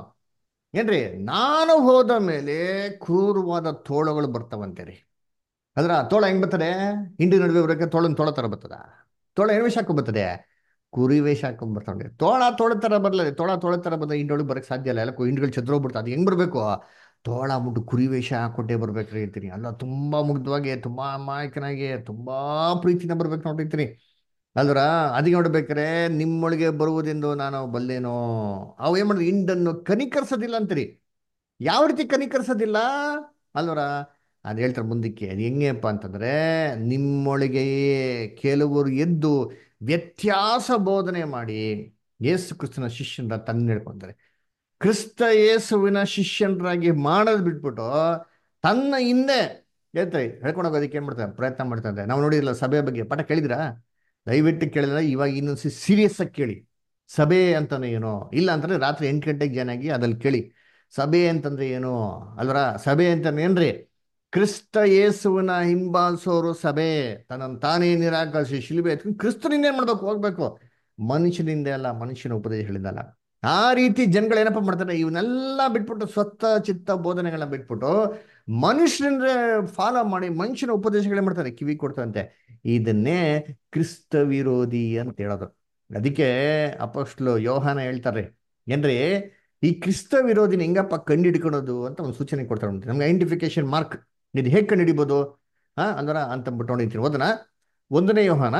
ಏನ್ರಿ ನಾನು ಹೋದ ಮೇಲೆ ಕ್ರೂರವಾದ ತೋಳಗಳು ಬರ್ತಾವಂತೆ ರೀ ಅದ್ರ ತೋಳ ಹೆಂಗ್ ಬರ್ತದೆ ಹಿಂಡಿ ನಡುವೆ ಬರೋಕೆ ತೋಳನ್ ತೋಳ ತರ ಬರ್ತದ ತೋಳ ಏನು ವೇಷ ಹಾಕೊಂಡ್ ಬರ್ತದೆ ಕುರಿ ವೇಷ ಹಾಕೊಂಡ್ ಬರ್ತಾವೆ ತೋಳ ತೋಳ ತರ ಬರಲ್ಲ ತೋಳ ತೋಳ ತರ ಬಂದ ಹಿಂಡೊಳಗೆ ಬರಕ್ ಸಾಧ್ಯ ಇಲ್ಲ ಎಲ್ಲ ಹಿಂಡ್ಗಳು ಚದ್ರೋಗ್ಬಿಡ್ತಾವೆ ಅದು ಹೆಂಗ್ ಬರ್ಬೇಕು ತೋಳ ಮುಟ್ಟು ಕುರಿ ವೇಷ ಹಾಕೊಟ್ಟೆ ಬರ್ಬೇಕ್ರಿ ಅಂತೀನಿ ಅಲ್ಲ ತುಂಬಾ ಮುಗ್ಧವಾಗಿ ತುಂಬಾ ಅಮಾಯಕನಾಗಿ ತುಂಬಾ ಪ್ರೀತಿನ ಬರ್ಬೇಕು ನೋಡಿರ್ತೀನಿ ಅಲ್ವರ ಅದಕ್ಕೆ ನೋಡ್ಬೇಕಾರೆ ನಿಮ್ಮೊಳಗೆ ಬರುವುದೆಂದು ನಾನು ಬಲ್ಲೇನೋ ಅವು ಏನ್ ಮಾಡಿದ್ರು ಹಿಂಡನ್ನು ಕನಿಕರಿಸೋದಿಲ್ಲ ಅಂತೀರಿ ಯಾವ ರೀತಿ ಕನಿಕರಿಸೋದಿಲ್ಲ ಅಲ್ವರ ಅದು ಹೇಳ್ತಾರೆ ಮುಂದಕ್ಕೆ ಅದು ಹೆಂಗೆಪ್ಪ ಅಂತಂದ್ರೆ ನಿಮ್ಮೊಳಗೆಯೇ ಕೆಲವರು ಎದ್ದು ವ್ಯತ್ಯಾಸ ಬೋಧನೆ ಮಾಡಿ ಯೇಸು ಕ್ರಿಸ್ತನ ಶಿಷ್ಯನ ತನ್ನ ಹೇಳ್ಕೊಂತಾರೆ ಕ್ರಿಸ್ತ ಯೇಸುವಿನ ಶಿಷ್ಯನರಾಗಿ ಮಾಡೋದು ಬಿಟ್ಬಿಟ್ಟು ತನ್ನ ಹಿಂದೆ ಹೇಳ್ತಾರೆ ಹೇಳ್ಕೊಂಡು ಹೋಗೋದಕ್ಕೆ ಏನ್ ಮಾಡ್ತಾರೆ ಪ್ರಯತ್ನ ಮಾಡ್ತಾರೆ ನಾವು ನೋಡಿದಿಲ್ಲ ಸಭೆ ಬಗ್ಗೆ ಪಾಠ ಕೇಳಿದ್ರಾ ದಯವಿಟ್ಟು ಕೇಳಿದ್ರೆ ಇವಾಗ ಇನ್ನೊಂದ್ಸಿ ಸೀರಿಯಸ್ ಆಗಿ ಕೇಳಿ ಸಭೆ ಅಂತಾನೆ ಏನೋ ಇಲ್ಲ ಅಂತಂದ್ರೆ ರಾತ್ರಿ ಎಂಟು ಗಂಟೆಗೆ ಜಾಯ್ನ್ ಆಗಿ ಅದ್ರಲ್ಲಿ ಕೇಳಿ ಸಭೆ ಅಂತಂದ್ರೆ ಏನು ಅಲ್ವರ ಸಭೆ ಅಂತಾನೆ ಏನ್ರಿ ಕ್ರಿಸ್ತ ಯೇಸುವಿನ ಹಿಂಬಾಲಿಸೋರು ಸಭೆ ತನ್ನನ್ನು ತಾನೇ ನಿರಾಕರಿಸಿ ಶಿಲ್ಬೆ ಎತ್ಕೊಂಡು ಕ್ರಿಸ್ತನಿಂದ ಏನ್ ಮಾಡ್ಬೇಕು ಹೋಗ್ಬೇಕು ಮನುಷ್ಯನಿಂದ ಅಲ್ಲ ಮನುಷ್ಯನ ಉಪದೇಶಗಳಿಂದ ಅಲ್ಲ ಆ ರೀತಿ ಜನಗಳು ಏನಪ್ಪ ಮಾಡ್ತಾರೆ ಇವನ್ನೆಲ್ಲ ಬಿಟ್ಬಿಟ್ಟು ಸ್ವತ್ತ ಚಿತ್ತ ಬೋಧನೆಗಳನ್ನ ಬಿಟ್ಬಿಟ್ಟು ಮನುಷ್ಯರಿಂದ ಫಾಲೋ ಮಾಡಿ ಮನುಷ್ಯನ ಉಪದೇಶಗಳೇ ಮಾಡ್ತಾರೆ ಕಿವಿ ಕೊಡ್ತಾರಂತೆ ಇದನ್ನೇ ಕ್ರಿಸ್ತ ವಿರೋಧಿ ಅಂತ ಹೇಳೋದು ಅದಕ್ಕೆ ಅಪೋಸ್ಟ್ಲು ಯೋಹಾನ ಹೇಳ್ತಾರೆ ಏನ್ರಿ ಈ ಕ್ರಿಸ್ತ ವಿರೋಧಿನ ಹೆಂಗಪ್ಪ ಕಂಡಿಡ್ಕೊಳೋದು ಅಂತ ಒಂದು ಸೂಚನೆ ಕೊಡ್ತಾರೆ ನಮ್ಗೆ ಐಡೆಂಟಿಫಿಕೇಶನ್ ಮಾರ್ಕ್ ಇದು ಹೇಗೆ ಕಂಡುಹಿಡಿಬೋದು ಹಾ ಅಂದ್ರ ಅಂತ ಬಿಟ್ಕೊಂಡಿರ್ತೀನಿ ಓದನ ಒಂದನೇ ಯೋಹಾನ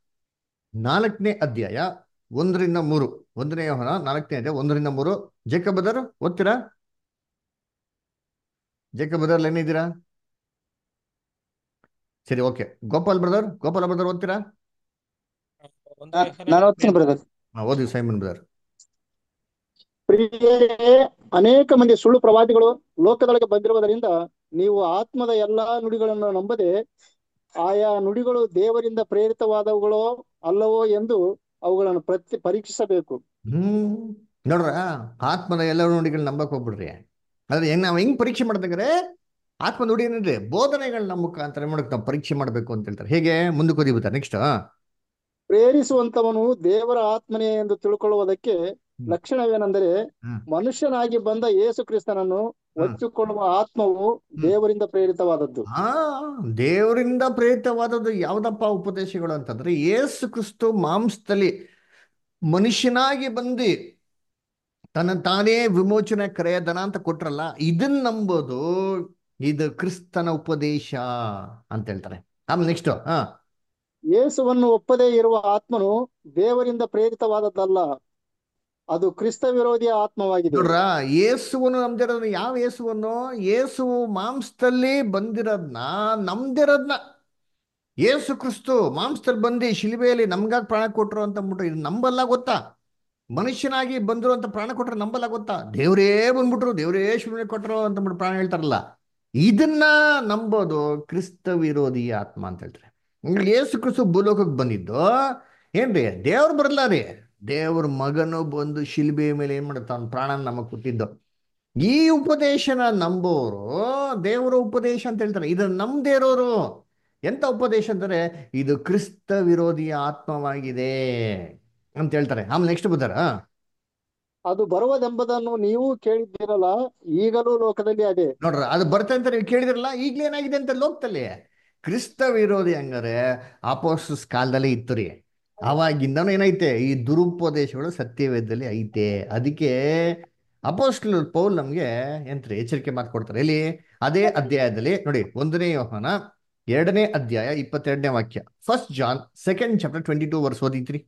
ನಾಲ್ಕನೇ ಅಧ್ಯಾಯ ಒಂದರಿಂದ ಮೂರು ಒಂದನೇ ಯೋಹಾನ ನಾಲ್ಕನೇ ಅಧ್ಯಾಯ ಒಂದರಿಂದ ಮೂರು ಜೇಕಬದರ್ ಓದ್ತೀರಾ ಜೇಕಬದರ್ ಏನಿದ್ದೀರಾ ಸರಿ okay Gopal brother Gopala brother ಓದ್ತೀರಾ ನಾನು ಓದ್ತೀನಿ ಬ್ರದರ್ ಹಾ, ಓದಿ ಸೈಮನ್ ಬ್ರದರ್ ಪ್ರಿಯರೇ ಅನೇಕ ಮಂದಿ ಸುಳ್ಳು ಪ್ರವಾದಿಗಳು ಲೋಕದೊಳಗೆ ಬಂದಿರುವುದರಿಂದ ನೀವು ಆತ್ಮದ ಎಲ್ಲಾ ನುಡಿಗಳನ್ನು ನಂಬದೆ ಆಯಾ ನುಡಿಗಳು ದೇವರಿಂದ ಪ್ರೇರಿತವಾದವುಗಳೋ ಅಲ್ಲವೋ ಎಂದು ಅವುಗಳನ್ನು ಪ್ರತಿ ಪರೀಕ್ಷಿಸಬೇಕು ಹ್ಮ್ ನೋಡ್ರ ಆತ್ಮದ ಎಲ್ಲ ನುಡಿಗಳು ನಂಬಕ್ ಹೋಗ್ಬಿಡ್ರಿ ಆದ್ರೆ ಹೆಂಗ್ ನಾವು ಹೆಂಗ್ ಪರೀಕ್ಷೆ ಮಾಡ್ಬೇಕಾದ್ರೆ ಆತ್ಮ ನುಡಿ ಏನಿದೆ ಬೋಧನೆಗಳನ್ನ ಮುಖಾಂತರ ಮಾಡಕ್ ನಾವು ಪರೀಕ್ಷೆ ಮಾಡ್ಬೇಕು ಅಂತ ಹೇಳ್ತಾರೆ ಹೇಗೆ ಮುಂದಕ್ಕೆ ಓದಿಬಿಡ್ತಾರೆ ನೆಕ್ಸ್ಟ್ ಪ್ರೇರಿಸುವಂತವನು ದೇವರ ಆತ್ಮನೇ ಎಂದು ತಿಳ್ಕೊಳ್ಳುವುದಕ್ಕೆ ಹ್ಮ್. ಲಕ್ಷಣವೇನೆಂದರೆ ಹ್ಮ್. ಮನುಷ್ಯನಾಗಿ ಬಂದ ಯೇಸು ಕ್ರಿಸ್ತನನ್ನು ಒಚ್ಚಿಕೊಳ್ಳುವ ಆತ್ಮವು ದೇವರಿಂದ ಪ್ರೇರಿತವಾದದ್ದು ಆ ದೇವರಿಂದ ಪ್ರೇರಿತವಾದದ್ದು ಯಾವ್ದಪ್ಪ ಉಪದೇಶಗಳು ಅಂತಂದ್ರೆ ಯೇಸು ಕ್ರಿಸ್ತು ಮಾಂಸದಲ್ಲಿ ಮನುಷ್ಯನಾಗಿ ಬಂದು ತನ್ನ ತಾನೇ ವಿಮೋಚನೆ ಕರೆಯದನ ಅಂತ ಕೊಟ್ರಲ್ಲ ಇದನ್ನ ನಂಬೋದು ಇದು ಕ್ರಿಸ್ತನ ಉಪದೇಶ ಅಂತ ಹೇಳ್ತಾರೆ ಆಮೇಲೆ ನೆಕ್ಸ್ಟ್ ಹಾ ಯೇಸುವನ್ನು ಒಪ್ಪದೇ ಇರುವ ಆತ್ಮನು ದೇವರಿಂದ ಪ್ರೇರಿತವಾದದ್ದಲ್ಲ ಅದು ಕ್ರಿಸ್ತ ವಿರೋಧಿಯ ಆತ್ಮವಾಗಿದೆ ನೋಡ್ರ ಯೇಸುವನ್ನು ನಮ್ದಿರೋದನ್ನ ಯಾವ ಯೇಸುವನ್ನು ಯೇಸು ಮಾಂಸದಲ್ಲಿ ಬಂದಿರೋದ್ನ ನಮ್ದಿರೋದ್ನ ಯೇಸು ಕ್ರಿಸ್ತು ಮಾಂಸದಲ್ಲಿ ಬಂದು ಶಿಲ್ಬೆಯಲ್ಲಿ ನಮ್ಗಾಗಿ ಪ್ರಾಣ ಕೊಟ್ರು ಅಂತ ಅಂದ್ಬಿಟ್ರು ಇದು ನಂಬಲ್ಲ ಗೊತ್ತಾ ಮನುಷ್ಯನಾಗಿ ಬಂದ್ರು ಅಂತ ಪ್ರಾಣ ಕೊಟ್ರು ನಂಬಲ್ಲ ಗೊತ್ತಾ ದೇವರೇ ಬಂದ್ಬಿಟ್ರು ದೇವರೇ ಶಿಲ್ಬೆ ಕೊಟ್ರು ಅಂತ ಅಂದ್ಬಿಟ್ಟು ಪ್ರಾಣ ಹೇಳ್ತಾರಲ್ಲ ಇದನ್ನ ನಂಬೋದು ಕ್ರಿಸ್ತ ವಿರೋಧಿ ಆತ್ಮ ಅಂತ ಹೇಳ್ತಾರೆ ಹಂಗಾಗಿ ಯೇಸು ಕ್ರಿಸ್ತು ಭೂಲೋಕಕ್ಕೆ ಬಂದಿದ್ದು ಏನ್ರಿ ದೇವ್ರು ಬರಲ್ಲ ರೀ ದೇವ್ರ ಮಗನು ಬಂದು ಶಿಲ್ಬೆ ಮೇಲೆ ಏನ್ ಮಾಡ್ತಾನ ಪ್ರಾಣ ನಮಗ್ ಕೊಟ್ಟಿದ್ದು ಈ ಉಪದೇಶನ ನಂಬೋರು ದೇವರ ಉಪದೇಶ ಅಂತ ಹೇಳ್ತಾರೆ ಇದನ್ನ ನಂಬದೇ ಇರೋರು ಎಂತ ಉಪದೇಶ ಅಂದರೆ ಇದು ಕ್ರಿಸ್ತ ವಿರೋಧಿಯ ಆತ್ಮವಾಗಿದೆ ಅಂತ ಹೇಳ್ತಾರೆ ಆಮೇಲೆ ನೆಕ್ಸ್ಟ್ ಬರ್ತಾರ ಅದು ಬರುವುದೆಂಬುದನ್ನು ನೀವು ಕೇಳಿದ್ದೀರಲ್ಲ ಈಗಲೂ ಲೋಕದಲ್ಲಿ ಅದೇ ನೋಡ್ರ ಅದು ಬರುತ್ತೆ ಅಂತ ನೀವು ಕೇಳಿದ್ರಲ್ಲ ಈಗ್ಲೇನಾಗಿದೆ ಅಂತ ಲೋಕದಲ್ಲಿ ಕ್ರಿಸ್ತ ವಿರೋಧಿ ಹಂಗಾರೆ ಅಪೋಸ್ಟಸ್ ಕಾಲದಲ್ಲಿ ಇತ್ತು ರೀ ಅವಾಗಿಂದನೂ ಏನೈತೆ ಈ ದುರುಪದೇಶಗಳು ಸತ್ಯವೇದದಲ್ಲಿ ಐತೆ ಅದಕ್ಕೆ ಅಪೋಸ್ಟಲ್ ಪೌಲ್ ನಮ್ಗೆ ಎಂತ್ರಿ ಎಚ್ಚರಿಕೆ ಮಾತು ಕೊಡ್ತಾರೆ ಎಲ್ಲಿ ಅದೇ ಅಧ್ಯಾಯದಲ್ಲಿ ನೋಡಿ ಒಂದನೇ ಯೋಹಾನ ಎರಡನೇ ಅಧ್ಯಾಯ ಇಪ್ಪತ್ತೆರಡನೇ ವಾಕ್ಯ first John second chapter twenty two verse ಓದಿತ್ರಿ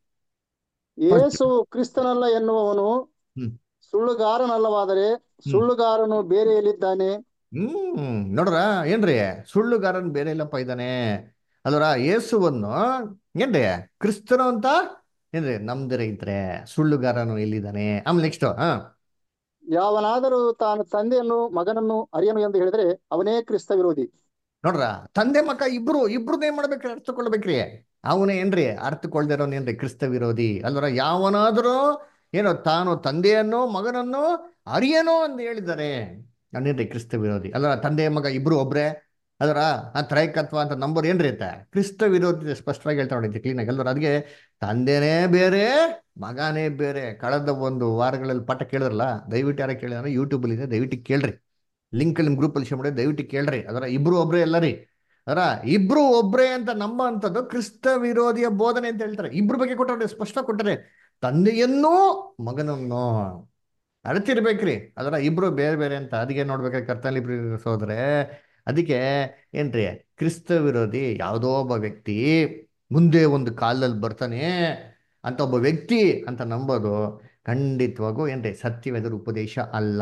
ಯೇಸು ಕ್ರಿಸ್ತನಲ್ಲ ಎನ್ನುವವನು ಹ್ಮ್. ಸುಳ್ಳುಗಾರನಲ್ಲವಾದರೆ ಸುಳ್ಳುಗಾರನು ಬೇರೆ ಎಲ್ಲಿದ್ದಾನೆ ಹ್ಮ್ ನೋಡ್ರ ಏನ್ರಿ ಸುಳ್ಳುಗಾರನ್ ಬೇರೆ ಎಲ್ಲಪ್ಪ ಇದ್ದಾನೆ ಅಲ್ವರ ಯೇಸುವನ್ನು ಏನ್ರಿ ಕ್ರಿಸ್ತನು ಅಂತ ಏನ್ರಿ ನಮ್ದಿರ ಇದ್ರೆ ಸುಳ್ಳುಗಾರನು ಎಲ್ಲಿದ್ದಾನೆ ಆಮೇಲೆ ನೆಕ್ಸ್ಟ್ ಹಾ ಯಾವನಾದರೂ ತಾನು ತಂದೆಯನ್ನು ಮಗನನ್ನು ಅರಿಯನು ಎಂದು ಹೇಳಿದರೆ ಅವನೇ ಕ್ರಿಸ್ತ ವಿರೋಧಿ ನೋಡ್ರ ತಂದೆ ಮಕ್ಕ ಇಬ್ರು ಇಬ್ರದ್ದು ಏನ್ ಮಾಡ್ಬೇಕ್ರಿ ಅರ್ಥಕೊಳ್ಬೇಕ್ರಿ ಅವನೇ ಏನ್ರಿ ಅರ್ಥಕೊಳ್ದಿರೋನ್ ಏನ್ರಿ ಕ್ರಿಸ್ತ ವಿರೋಧಿ ಅಲ್ವರ ಯಾವನಾದರೂ ಏನೋ ತಾನು ತಂದೆಯನ್ನು ಮಗನನ್ನು ಅರಿಯನೋ ಅಂತ ಹೇಳಿದ್ದಾರೆ ಅವನೇನ್ರಿ ಕ್ರಿಸ್ತ ವಿರೋಧಿ ಅಲ್ವರ ತಂದೆ ಮಗ ಇಬ್ರು ಒಬ್ರೆ ಅದರ ಆ ತ್ರೈಕತ್ವ ಅಂತ ನಂಬರ್ ಏನ್ರಿ ಅಂತ ಕ್ರಿಸ್ತ ವಿರೋಧಿ ಸ್ಪಷ್ಟವಾಗಿ ಹೇಳ್ತಾ ಹೊಡಿತಿ ಕ್ಲೀನಾಗಿ ಅಲ್ವರ ಅದಕ್ಕೆ ತಂದೆನೇ ಬೇರೆ ಮಗನೇ ಬೇರೆ ಕಳೆದ ಒಂದು ವಾರಗಳಲ್ಲಿ ಪಾಠ ಕೇಳಿದ್ರಲ್ಲ ದಯವಿಟ್ಟು ಯಾರ ಕೇಳಿದ್ರೆ ಯೂಟ್ಯೂಬಲ್ಲಿ ಇದೆ ದಯವಿಟ್ಟು ಕೇಳ್ರಿ ಲಿಂಕ್ ನಿಮ್ ಗ್ರೂಪ್ ಅಲ್ಲಿ ಶೇರ್ ಮಾಡಿ ದಯವಿಟ್ಟು ಕೇಳ್ರಿ ಅದರ ಇಬ್ರು ಒಬ್ರೇ ಎಲ್ಲ ರೀ ಅದರ ಇಬ್ರು ಒಬ್ರೇ ಅಂತ ನಂಬ ಅಂತದ್ದು ಕ್ರಿಸ್ತ ವಿರೋಧಿಯ ಬೋಧನೆ ಅಂತ ಹೇಳ್ತಾರೆ ಇಬ್ರ ಬಗ್ಗೆ ಕೊಟ್ಟರೆ ಸ್ಪಷ್ಟ ಕೊಟ್ಟರೆ ತಂದೆಯನ್ನೂ ಮಗನನ್ನು ಅಳ್ತಿರ್ಬೇಕ್ರಿ ಅದರ ಇಬ್ರು ಬೇರೆ ಬೇರೆ ಅಂತ ಅದಕ್ಕೆ ನೋಡ್ಬೇಕಾದ್ರೆ ಕರ್ತನಲ್ಲಿ ಸೋದ್ರೆ ಅದಕ್ಕೆ ಏನ್ರಿ ಕ್ರಿಸ್ತ ವಿರೋಧಿ ಯಾವುದೋ ಒಬ್ಬ ವ್ಯಕ್ತಿ ಮುಂದೆ ಒಂದು ಕಾಲದಲ್ಲಿ ಬರ್ತಾನೆ ಅಂತ ಒಬ್ಬ ವ್ಯಕ್ತಿ ಅಂತ ನಂಬೋದು ಖಂಡಿತವಾಗೂ ಏನ್ರಿ ಸತ್ಯವೇದರ ಉಪದೇಶ ಅಲ್ಲ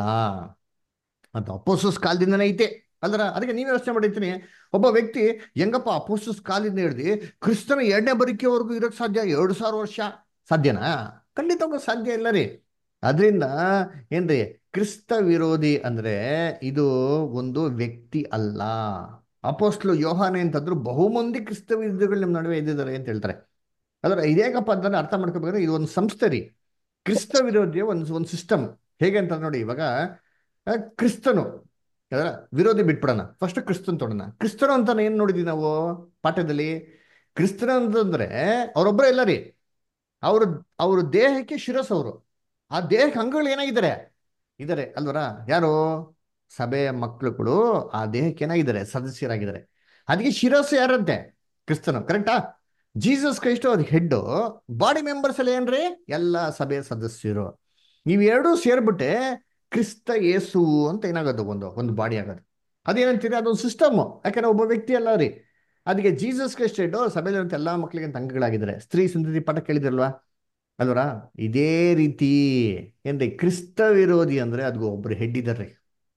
ಅದು ಅಪೋಸಸ್ ಕಾಲದಿಂದನೇ ಐತೆ ಅಲ್ದ್ರ ಅದಕ್ಕೆ ನೀವು ಯೋಚನೆ ಮಾಡಿರ್ತೀನಿ ಒಬ್ಬ ವ್ಯಕ್ತಿ ಹೆಂಗಪ್ಪ ಅಪೋಸಸ್ ಕಾಲಿಂದ ಹಿಡ್ದು ಕ್ರಿಸ್ತನ ಎರಡನೇ ಬರಿಕೆವರೆಗೂ ಇರೋಕ್ ಸಾಧ್ಯ ಎರಡು ಸಾವಿರ ವರ್ಷ ಸಾಧ್ಯನಾ ಖಂಡಿತವಾಗೂ ಸಾಧ್ಯ ಇಲ್ಲ ರೀ ಅದರಿಂದ ಏನ್ರಿ ಕ್ರಿಸ್ತ ವಿರೋಧಿ ಅಂದ್ರೆ ಇದು ಒಂದು ವ್ಯಕ್ತಿ ಅಲ್ಲ ಅಪೋಸ್ಟ್ಲು ಯೋಹಾನೆ ಅಂತಂದ್ರು ಬಹುಮಂದಿ ಕ್ರಿಸ್ತ ವಿರೋಧಿಗಳು ನಿಮ್ಮ ನಡುವೆ ಇದ್ದಿದ್ದಾರೆ ಅಂತ ಹೇಳ್ತಾರೆ ಅದ್ರ ಇದೇಗಪ್ಪ ಅಂತಂದ್ರೆ ಅರ್ಥ ಮಾಡ್ಕೋಬೇಕಾದ್ರೆ ಇದು ಒಂದು ಸಂಸ್ಥೆ ರೀ ಕ್ರಿಸ್ತ ವಿರೋಧಿಯ ಒಂದು ಒಂದು ಸಿಸ್ಟಮ್ ಹೇಗೆ ಅಂತ ನೋಡಿ ಇವಾಗ ಆ, ಕ್ರಿಸ್ತನು ಅದರ ವಿರೋಧಿ ಬಿಟ್ಬಿಡೋಣ ಫಸ್ಟ್ ಕ್ರಿಸ್ತನ್ ತೊಡೋಣ ಕ್ರಿಸ್ತನು ಅಂತ ಏನ್ ನೋಡಿದ್ವಿ ನಾವು ಪಾಠದಲ್ಲಿ ಕ್ರಿಸ್ತನ ಅಂತಂದ್ರೆ ಅವರೊಬ್ಬರೇ ಇಲ್ಲ ರೀ ಅವ್ರ ಅವ್ರ ದೇಹಕ್ಕೆ ಶಿರಸ್ ಅವರು ಆ ದೇಹಕ್ಕೆ ಅಂಗಗಳು ಏನಾಗಿದ್ದಾರೆ ಇದ್ದಾರೆ ಅಲ್ವರ ಯಾರು ಸಭೆಯ ಮಕ್ಕಳುಗಳು ಆ ದೇಹಕ್ಕೆ ಏನಾಗಿದ್ದಾರೆ ಸದಸ್ಯರಾಗಿದ್ದಾರೆ ಅದಕ್ಕೆ ಶಿರಸ್ಸು ಯಾರಂತೆ ಕ್ರಿಸ್ತನು ಕರೆಕ್ಟಾ ಜೀಸಸ್ ಕ್ರೈಸ್ಟು ಅದು ಹೆಡ್ಡು ಬಾಡಿ ಮೆಂಬರ್ಸ್ ಎಲ್ಲ ಏನ್ರಿ ಎಲ್ಲ ಸಭೆಯ ಸದಸ್ಯರು ಇವೆರಡೂ ಸೇರ್ಬಿಟ್ಟೆ ಕ್ರಿಸ್ತ ಯೇಸು ಅಂತ ಏನಾಗೋದು ಒಂದು ಒಂದು ಬಾಡಿ ಆಗೋದು ಅದೇನಂತೀರಿ ಅದೊಂದು ಸಿಸ್ಟಮ್ ಯಾಕಂದ್ರೆ ಒಬ್ಬ ವ್ಯಕ್ತಿ ಅಲ್ಲ ರೀ ಅದಕ್ಕೆ ಜೀಸಸ್ ಕ್ರೈಸ್ಟ್ ಹೆಡ್ಡು ಸಭೆಯಲ್ಲಿರುವಂತ ಎಲ್ಲ ಮಕ್ಕಳಿಗೆ ಅಂತ ಅಂಗಗಳಾಗಿದ್ದಾರೆ ಸ್ತ್ರೀ ಸಂತತಿ ಪಾಠ ಕೇಳಿದ್ರಲ್ವಾ ಅಲ್ವರ ಇದೇ ರೀತಿ ಏನ್ರಿ ಕ್ರಿಸ್ತ ವಿರೋಧಿ ಅಂದ್ರೆ ಅದಕ್ಕೆ ಒಬ್ರು ಹೆಡ್ ಇದಾರೆ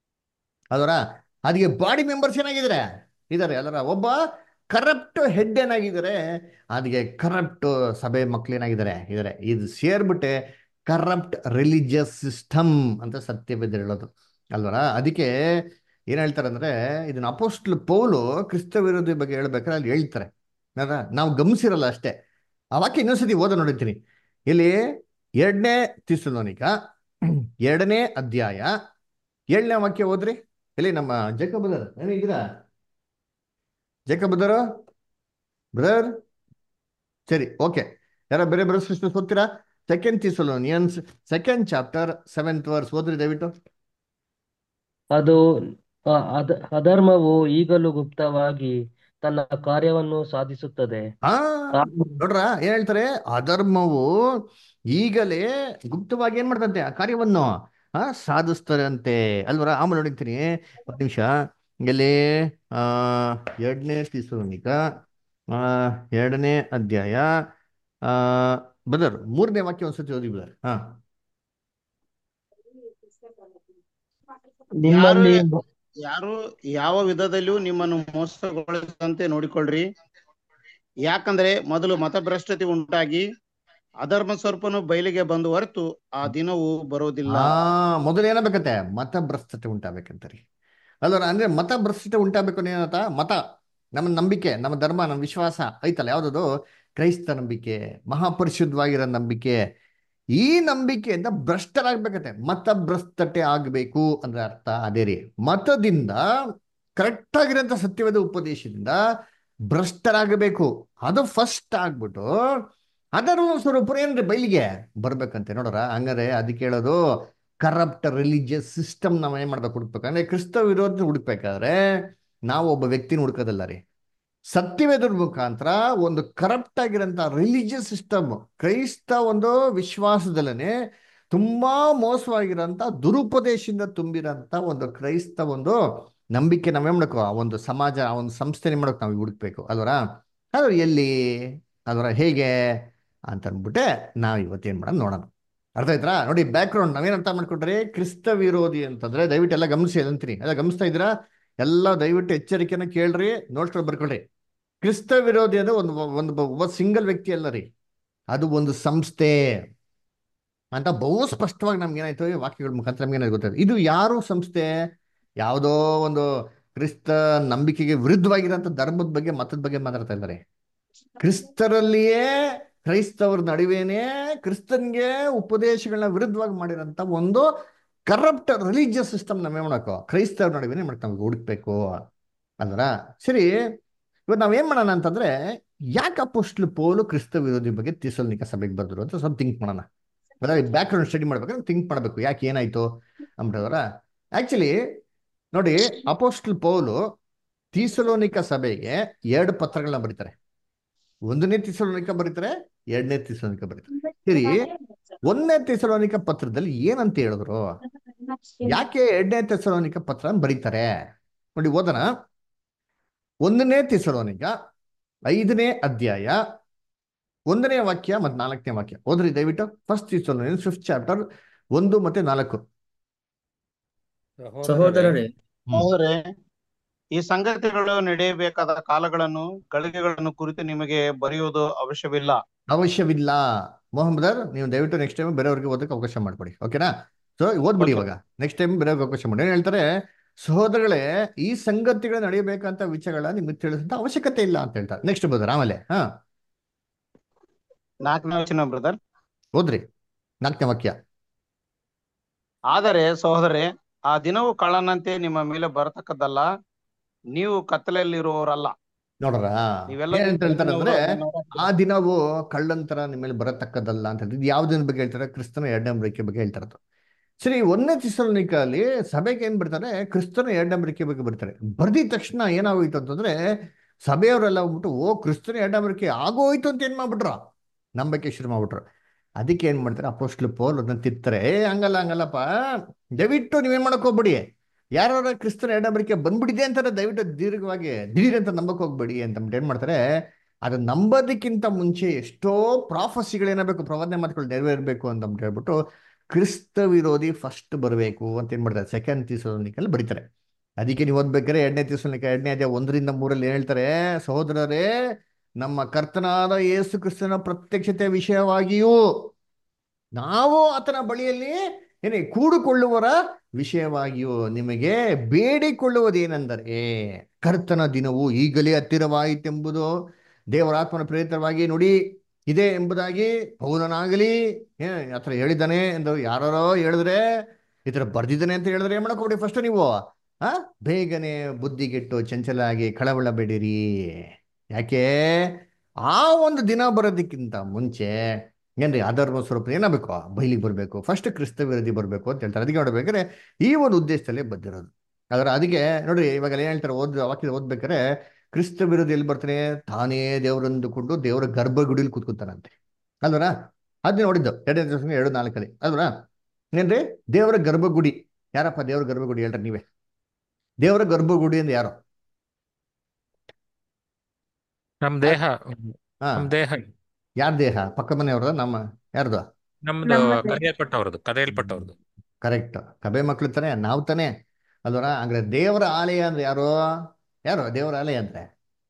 ಅದರ ಅದಕ್ಕೆ ಬಾಡಿ ಮೆಂಬರ್ಸ್ ಏನಾಗಿದ್ದಾರೆ ಇದಾರೆ ಅಲ್ಲರ ಒಬ್ಬ ಕರಪ್ಟ್ ಹೆಡ್ ಏನಾಗಿದ್ದಾರೆ ಅದಕ್ಕೆ ಕರಪ್ಟ್ ಸಭೆ ಮಕ್ಳು ಏನಾಗಿದ್ದಾರೆ ಇದಾರೆ ಇದು ಸೇರ್ಬಿಟ್ಟೆ ಕರಪ್ಟ್ ರಿಲಿಜಿಯಸ್ ಸಿಸ್ಟಮ್ ಅಂತ ಸತ್ಯವೇದ ಹೇಳೋದು ಅಲ್ವರ ಅದಕ್ಕೆ ಏನ್ ಹೇಳ್ತಾರೆ ಅಂದ್ರೆ ಇದನ್ನ ಅಪೋಸ್ಟ್ಲ್ ಪೌಲು ಕ್ರಿಸ್ತ ವಿರೋಧಿ ಬಗ್ಗೆ ಹೇಳ್ಬೇಕಾದ್ರೆ ಅಲ್ಲಿ ಹೇಳ್ತಾರೆ ಅಲ್ವಾ? ನಾವು ಗಮನಿಸಿರಲ್ಲ ಅಷ್ಟೇ ಆ ವಾಕ್ಯ ಇನ್ನೊಂದ್ಸತಿ ಓದ ನೋಡಿರ್ತೀನಿ ಇಲ್ಲಿ ಎರಡನೇ ತಿಸ್ಸಲೋನಿಕ ಎರಡನೇ ಅಧ್ಯಾಯ ಏಳನೇ ವಾಕ್ಯ ಓದ್ರಿ ಇಲ್ಲಿ ನಮ್ಮ ಜೇಕಬ್ ಬ್ರದರ್ ಏನಿದ್ದೀರಾ ಜೇಕಬ್ ಬ್ರದರ್ ಬ್ರದರ್ ಸರಿ ಓಕೆ ಯಾರ ಬೇರೆ ಬೇರೆ ಸಿಸ್ಟರ್ಸ್ ಓದ್ತೀರಾ second Thessalonians second chapter seventh verse ಓದ್ರಿ ದಯವಿಟ್ಟು ಅದು ಆ, ಅಧ ಅಧರ್ಮವು ಈಗಲೂ ಗುಪ್ತವಾಗಿ ತನ್ನ ಕಾರ್ಯವನ್ನು ಸಾಧಿಸುತ್ತದೆ ಹಾ ಆ- ನೋಡ್ರ ಏನ್ ಹೇಳ್ತಾರೆ ಅಧರ್ಮವು ಈಗಲೇ ಗುಪ್ತವಾಗಿ ಏನ್ ಮಾಡ್ತಂತೆ ಆ ಕಾರ್ಯವನ್ನು ಆ ಸಾಧಿಸ್ತಾರೆ ಅಂತೆ ಅಲ್ವರ ಆಮೇಲೆ ನೋಡಿರ್ತೀನಿ ಒಂದು ನಿಮಿಷ ಎಲ್ಲಿ ಆ ಎರಡನೇ ತಿಸುನಿಕ ಆ ಎರಡನೇ ಅಧ್ಯಾಯ ಆ ಬದರ್ ಮೂರನೇ ವಾಕ್ಯ ಒಂದ್ಸತಿ ಓದಿ ಬದರ್ ಹಾ ಯಾರು ನಿಮ್ಮಲ್ಲಿ ಯಾರು ಯಾವ ವಿಧದಲ್ಲಿಯೂ ನಿಮ್ಮನ್ನು ಮೋಸಗೊಳಿಸದಂತೆ ನೋಡಿಕೊಳ್ಳ್ರಿ ಯಾಕಂದ್ರೆ ಮೊದಲು ಮತಭ್ರಷ್ಟತೆ ಉಂಟಾಗಿ ಅಧರ್ಮ ಸ್ವರೂಪನು ಬಯಲಿಗೆ ಬಂದು ಹೊರತು ಆ ದಿನವು ಬರೋದಿಲ್ಲ ಆ ಮೊದಲು ಏನಾಗಬೇಕಂತೆ ಮತಭ್ರಷ್ಟತೆ ಉಂಟಾಗಬೇಕಂತ ರೀ ಅಲ್ವರ ಅಂದ್ರೆ ಮತಭ್ರಷ್ಟತೆ ಉಂಟಾಗಬೇಕು ಏನಂತ ಮತ ನಮ್ಮ ನಂಬಿಕೆ ನಮ್ಮ ಧರ್ಮ ನಮ್ಮ ವಿಶ್ವಾಸ ಐತಲ್ಲ ಯಾವ್ದದು ಕ್ರೈಸ್ತ ನಂಬಿಕೆ ಮಹಾಪರಿಶುದ್ಧವಾಗಿರೋ ನಂಬಿಕೆ ಈ ನಂಬಿಕೆಯಿಂದ ಭ್ರಷ್ಟರಾಗ್ಬೇಕಂತೆ ಮತಭ್ರಷ್ಟತೆ ಆಗಬೇಕು ಅಂದ್ರೆ ಅರ್ಥ ಅದೇ ರೀ ಮತದಿಂದ ಕರೆಕ್ಟ್ ಆಗಿರೋಂಥ ಸತ್ಯವಾದ ಉಪದೇಶದಿಂದ ಭ್ರಷ್ಟರಾಗಬೇಕು ಅದು ಫಸ್ಟ್ ಆಗ್ಬಿಟ್ಟು ಅದರ ಸ್ವರೂಪರು ಏನ್ರಿ ಬಯಲಿಗೆ ಬರ್ಬೇಕಂತೆ ನೋಡ್ರ ಹಂಗಾರೆ ಅದಕ್ಕೆ ಹೇಳೋದು ಕರಪ್ಟ್ ರಿಲಿಜಿಯಸ್ ಸಿಸ್ಟಮ್ ನಾವು ಏನ್ ಮಾಡ್ಬೇಕು ಹುಡುಕ್ಬೇಕಂದ್ರೆ ಕ್ರಿಸ್ತ ವಿರೋಧ ಹುಡುಕ್ಬೇಕಾದ್ರೆ ನಾವು ಒಬ್ಬ ವ್ಯಕ್ತಿನ ಹುಡುಕೋದಲ್ಲ ರೀ ಸತ್ಯವೇದರ ಮುಖಾಂತರ ಒಂದು ಕರಪ್ಟ್ ಆಗಿರೋಂಥ ರಿಲಿಜಿಯಸ್ ಸಿಸ್ಟಮ್ ಕ್ರೈಸ್ತ ಒಂದು ವಿಶ್ವಾಸದಲ್ಲೇ ತುಂಬಾ ಮೋಸವಾಗಿರೋಂಥ ದುರುಪದೇಶದಿಂದ ತುಂಬಿರೋಂಥ ಒಂದು ಕ್ರೈಸ್ತ ಒಂದು ನಂಬಿಕೆ ನಾವೇನ್ ಮಾಡಬೇಕು ಆ ಒಂದು ಸಮಾಜ ಆ ಒಂದು ಸಂಸ್ಥೆ ಮಾಡಬೇಕು ನಾವು ಹುಡುಕ್ಬೇಕು ಅಲ್ವರ ಅದು ಎಲ್ಲಿ ಅಲ್ವರ ಹೇಗೆ ಅಂತ ಅಂದ್ಬಿಟ್ಟೆ ನಾವು ಇವತ್ತೇನ್ ಮಾಡೋಣ ನೋಡೋಣ ಅರ್ಥ ಆಯ್ತಾ ನೋಡಿ ಬ್ಯಾಕ್ ಗ್ರೌಂಡ್ ನಾವೇನ್ ಅರ್ಥ ಮಾಡ್ಕೊಂಡ್ರೆ ಕ್ರಿಸ್ತ ವಿರೋಧಿ ಅಂತಂದ್ರೆ ದಯವಿಟ್ಟು ಎಲ್ಲ ಗಮನಿಸಿ ಅಂತೀನಿ ಎಲ್ಲ ಗಮನಿಸ್ತಾ ಇದ್ದೀರಾ ಎಲ್ಲ ದಯವಿಟ್ಟು ಎಚ್ಚರಿಕೆನ ಕೇಳ್ರಿ ನೋಡ್ಕೊಂಡು ಬರ್ಕೊಳ್ರಿ ಕ್ರಿಸ್ತ ವಿರೋಧಿ ಅಂದ್ರೆ ಒಂದು ಒಂದು ಒಬ್ಬ ಸಿಂಗಲ್ ವ್ಯಕ್ತಿ ಅಲ್ಲ ರೀ ಅದು ಒಂದು ಸಂಸ್ಥೆ ಅಂತ ಬಹು ಸ್ಪಷ್ಟವಾಗಿ ನಮ್ಗೆ ಏನಾಯ್ತು ಈ ವಾಕ್ಯಗಳ ಮುಖಾಂತರ ನಮ್ಗೆ ಏನಾಯ್ತು ಗೊತ್ತಾಯ್ತು ಇದು ಯಾರು ಸಂಸ್ಥೆ ಯಾವುದೋ ಒಂದು ಕ್ರಿಸ್ತ ನಂಬಿಕೆಗೆ ವಿರುದ್ಧವಾಗಿರೋಂಥ ಧರ್ಮದ ಬಗ್ಗೆ ಮತದ ಬಗ್ಗೆ ಮಾತಾಡ್ತಾ ಇದ್ದಾರೆ ಕ್ರಿಸ್ತರಲ್ಲಿಯೇ ಕ್ರೈಸ್ತವರ ನಡುವೆನೇ ಕ್ರಿಸ್ತನ್ಗೆ ಉಪದೇಶಗಳನ್ನ ವಿರುದ್ಧವಾಗಿ ಮಾಡಿರೋಂಥ ಒಂದು ಕರಪ್ಟ್ ರಿಲಿಜಿಯಸ್ ಸಿಸ್ಟಮ್ ನಾವೇ ಮಾಡಬೇಕು ಕ್ರೈಸ್ತವ್ರ ನಡುವೆನೇ ಮಾಡಕ್ ನಮ್ಗೆ ಹುಡುಕ್ಬೇಕು ಅಲ್ವರ ಸರಿ ಇವತ್ತು ನಾವೇನ್ ಮಾಡೋಣ ಅಂತಂದ್ರೆ ಯಾಕೆ ಅಪೋಸ್ಟ್ಲು ಪೋಲು ಕ್ರಿಸ್ತ ವಿರೋಧಿ ಬಗ್ಗೆ ತಿಸಲ್ನಿಕ ಸಭೆಗೆ ಬಂದ್ರು ಅಂತ ಸ್ವಲ್ಪ ಥಿಂಕ್ ಮಾಡೋಣ ಬ್ಯಾಕ್ ಗ್ರೌಂಡ್ ಸ್ಟಡಿ ಮಾಡ್ಬೇಕಾದ್ರೆ ಥಿಂಕ್ ಮಾಡಬೇಕು ಯಾಕೆ ಏನಾಯ್ತು ಅಂಬರವರ ಆಕ್ಚುಲಿ ನೋಡಿ ಅಪೋಸ್ಟ್ಲ್ ಪೌಲು ತೀಸಲೋನಿಕ ಸಭೆಗೆ ಎರಡು ಪತ್ರಗಳನ್ನ ಬರೀತಾರೆ ಒಂದನೇ ತಿಸಲೋನಿಕ ಬರೀತಾರೆ ಎರಡನೇ ತಿಸಲೋನಿಕ ಬರೀತಾರೆ ಸರಿ ಒಂದನೇ ತಿಸಲೋನಿಕ ಪತ್ರದಲ್ಲಿ ಏನಂತ ಹೇಳಿದ್ರು ಯಾಕೆ ಎರಡನೇ ತಿಸಲೋನಿಕ ಪತ್ರ ಬರೀತಾರೆ ನೋಡಿ ಓದನ ಒಂದನೇ ತಿಸಲೋನಿಕ ಐದನೇ ಅಧ್ಯಾಯ ಒಂದನೇ ವಾಕ್ಯ ಮತ್ತು ನಾಲ್ಕನೇ ವಾಕ್ಯ ಓದ್ರಿ ದಯವಿಟ್ಟು ಫಸ್ಟ್ ತಿಸಲೋನಿಕ ಫಿಫ್ತ್ ಚಾಪ್ಟರ್ ಒಂದು ಮತ್ತೆ ನಾಲ್ಕು ಸಹೋದರರೇ ಸಹೋದರೇ ಈ ಸಂಗತಿಗಳು ನಡೆಯಬೇಕಾದ ಕಾಲಗಳನ್ನು ಗಳಿಗೆಗಳನ್ನು ಕುರಿತು ನಿಮಗೆ ಬರೆಯುವುದು ಅವಶ್ಯವಿಲ್ಲ ಅವಶ್ಯವಿಲ್ಲ ಮೊಹಮ್ಮದರ್ ನೀವು ದಯವಿಟ್ಟು ನೆಕ್ಸ್ಟ್ ಟೈಮ್ ಬೇರೆಯವ್ರಿಗೆ ಓದಕ್ಕೆ ಅವಕಾಶ ಮಾಡ್ಕೊಡಿ ಓಕೆನಾ ಸೊ ಓದ್ಬಿಡಿ ಇವಾಗ ನೆಕ್ಸ್ಟ್ ಟೈಮ್ ಬೇರೆಯವ್ರಿಗೆ ಅವಕಾಶ ಮಾಡಿ ಏನ್ ಹೇಳ್ತಾರೆ ಸಹೋದರಗಳೇ ಈ ಸಂಗತಿಗಳು ನಡೆಯಬೇಕಂತ ವಿಚಾರಗಳ ನಿಮ್ಗೆ ತಿಳಿಸಂತ ಅವಶ್ಯಕತೆ ಇಲ್ಲ ಅಂತ ಹೇಳ್ತಾರೆ ನೆಕ್ಸ್ಟ್ ಬದರ್ ಆಮೇಲೆ ಹಾ ನಾಲ್ಕನೇ ವಚನ ಬ್ರದರ್ ಓದ್ರಿ ನಾಲ್ಕನೇ ವಾಕ್ಯ ಆದರೆ ಸಹೋದರೇ ಆ ದಿನವು ಕಳ್ಳನಂತೆ ನಿಮ್ಮ ಮೇಲೆ ಬರತಕ್ಕದ್ದಲ್ಲ ನೀವು ಕತ್ತಲಲ್ಲಿರುವವರಲ್ಲ ನೋಡ್ರ ನೀವೆಲ್ಲ ಏನಂತ ಹೇಳ್ತಾರೆ ಅಂದ್ರೆ ಆ ದಿನವು ಕಳ್ಳಂತರ ನಿಮ್ಮ ಮೇಲೆ ಬರತಕ್ಕದ್ದಲ್ಲ ಅಂತ ಹೇಳ್ತಾರೆ ಇದು ಯಾವ ದಿನ ಬಗ್ಗೆ ಹೇಳ್ತಾರೆ ಕ್ರಿಸ್ತನ ಎರಡನೇ ಅಂಬರಿಕೆ ಬಗ್ಗೆ ಹೇಳ್ತಾರೆ ಅದು ಸರಿ ಒಂದನೇ ತಿಸಲನಿಕಲ್ಲಿ ಸಭೆಗೆ ಏನ್ ಬರ್ತಾರೆ ಕ್ರಿಸ್ತನ ಎರಡನೇ ಅಂಬರಿಕೆ ಬಗ್ಗೆ ಬರ್ತಾರೆ ಬರ್ದಿದ ತಕ್ಷಣ ಏನಾಗೋಯ್ತು ಅಂತಂದ್ರೆ ಸಭೆಯವರೆಲ್ಲ ಹೋಗ್ಬಿಟ್ಟು ಓ ಕ್ರಿಸ್ತನ ಎರಡನೇ ಅಂಬರಿಕೆ ಆಗೋಯ್ತು ಅಂತ ಏನ್ ಮಾಡ್ಬಿಟ್ರು ನಂಬಕ್ಕೆ ಶುರು ಮಾಡ್ಬಿಟ್ರು ಅದಕ್ಕೆ ಏನ್ ಮಾಡ್ತಾರೆ ಅಪೋಸ್ಟ್ಲು ಪೋಲ್ ಅದನ್ನ ತಿತ್ತಾರೆ ಏ ಹಂಗಲ್ಲ ಹಂಗಲ್ಲಪ್ಪ ದಯವಿಟ್ಟು ನೀವೇನ್ ಮಾಡಕ್ ಹೋಗ್ಬೇಡಿ ಯಾರು ಕ್ರಿಸ್ತನ ಎರಡಂಬರಿಕೆ ಬಂದ್ಬಿಟ್ಟಿದೆ ಅಂತಾರೆ ದಯವಿಟ್ಟು ದೀರ್ಘವಾಗಿ ದಿಢೀರ್ ಅಂತ ನಂಬಕ್ ಹೋಗ್ಬೇಡಿ ಅಂತ ಅಂದ್ಬಿಟ್ಟು ಏನ್ ಮಾಡ್ತಾರೆ ಅದು ನಂಬೋದಕ್ಕಿಂತ ಮುಂಚೆ ಎಷ್ಟೋ ಪ್ರಾಫಸಿಗಳೇನಬೇಕು ಪ್ರವಾದನೆ ಮಾತುಗಳು ನೆರವೇರ್ಬೇಕು ಅಂತ ಅಂದ್ಬಿಟ್ಟು ಹೇಳ್ಬಿಟ್ಟು ಕ್ರಿಸ್ತ ವಿರೋಧಿ ಫಸ್ಟ್ ಬರಬೇಕು ಅಂತ ಏನ್ ಮಾಡ್ತಾರೆ ಸೆಕೆಂಡ್ ತೀಸೋನಿಕಲ್ಲಿ ಬರೀತಾರೆ ಅದಕ್ಕೆ ನೀವು ಓದ್ಬೇಕಾದ್ರೆ ಎರಡನೇ ತೀಸೋನಿಕ ಎರಡನೇ ಅದೇ ಒಂದರಿಂದ ಮೂರಲ್ಲಿ ಏನ್ ಹೇಳ್ತಾರೆ ಸಹೋದರರೇ ನಮ್ಮ ಕರ್ತನಾದ ಯೇಸು ಕ್ರಿಸ್ತನ ಪ್ರತ್ಯಕ್ಷತೆ ವಿಷಯವಾಗಿಯೂ ನಾವು ಆತನ ಬಳಿಯಲ್ಲಿ ಏನೇ ಕೂಡುಕೊಳ್ಳುವರ ವಿಷಯವಾಗಿಯೂ ನಿಮಗೆ ಬೇಡಿಕೊಳ್ಳುವುದೇನೆಂದರೆ ಕರ್ತನ ದಿನವು ಈಗಲೇ ಹತ್ತಿರವಾಯಿತೆಂಬುದು ದೇವರ ಆತ್ಮನ ಪ್ರೇರಿತವಾಗಿ ನುಡಿ ಇದೆ ಎಂಬುದಾಗಿ ಪೌಲನಾಗಲಿ ಏ ಆ ಥರ ಹೇಳಿದ್ದಾನೆ ಎಂದು ಯಾರೋ ಹೇಳಿದ್ರೆ ಈ ಥರ ಬರ್ದಿದ್ದಾನೆ ಅಂತ ಹೇಳಿದ್ರೆ ಏನ್ ಮಾಡಕ್ ಹೋಗ್ಬಿಡಿ ಫಸ್ಟ್ ನೀವು ಆ ಬೇಗನೆ ಬುದ್ಧಿಗೆಟ್ಟು ಚಂಚಲ ಆಗಿ ಕಳವಳಬೇಡಿರಿ ಯಾಕೆ ಆ ಒಂದು ದಿನ ಬರೋದಕ್ಕಿಂತ ಮುಂಚೆ ಏನ್ರಿ ಅಧರ್ಮ ಸ್ವರೂಪ ಏನಾಗಬೇಕು ಬೈಲಿಗೆ ಬರಬೇಕು ಫಸ್ಟ್ ಕ್ರಿಸ್ತ ವಿರೋಧಿ ಬರಬೇಕು ಅಂತ ಹೇಳ್ತಾರೆ ಅದಕ್ಕೆ ನೋಡ್ಬೇಕಾದ್ರೆ ಈ ಒಂದು ಉದ್ದೇಶದಲ್ಲೇ ಬಂದಿರೋದು ಅದರ ಅದಕ್ಕೆ ನೋಡ್ರಿ ಇವಾಗ ಏನ್ ಹೇಳ್ತಾರೆ ಓದ್ ವಾಕ್ಯ ಓದ್ಬೇಕಾದ್ರೆ ಕ್ರಿಸ್ತ ವಿರೋಧಿ ಎಲ್ಲಿ ಬರ್ತಾನೆ ತಾನೇ ದೇವರಂದುಕೊಂಡು ದೇವರ ಗರ್ಭಗುಡಿಲಿ ಕೂತ್ಕೊತಾನಂತೆ ಅಲ್ವರ ಅದನ್ನ ನೋಡಿದ್ದು ಎರಡನೇ ದಿವಸ ಎರಡು ನಾಲ್ಕಲ್ಲಿ ಅಲ್ವರ ಏನ್ರಿ ದೇವರ ಗರ್ಭಗುಡಿ ಯಾರಪ್ಪ ದೇವರ ಗರ್ಭಗುಡಿ ಹೇಳ್ರಿ ನೀವೇ ದೇವರ ಗರ್ಭಗುಡಿ ಅಂದ್ರೆ ಯಾರು ನಮ್ ದೇಹ ಹಾ ನಮ್ ದೇಹ ಯಾರ ದೇಹ ಪಕ್ಕ ಮನೆಯವ್ರದ ನಮ್ಮ ಯಾರ್ದು ನಮ್ದು ನಮ್ಮ ದೇಹ. ಕರೆಯಲ್ಪಟ್ಟವ್ರದ್ದು ಕರೆಯಲ್ಪಟ್ಟವ್ರದ್ದು ಕರೆಕ್ಟ್ ಕಬೆ ಮಕ್ಳು ತಾನೆ ನಾವು ತಾನೆ ಅಲ್ವರ ಹಂಗಾರೆ ದೇವರ ಆಲಯ ಅಂದ್ರೆ ಯಾರು ಯಾರು ದೇವರ ಆಲಯ ಅಂದ್ರೆ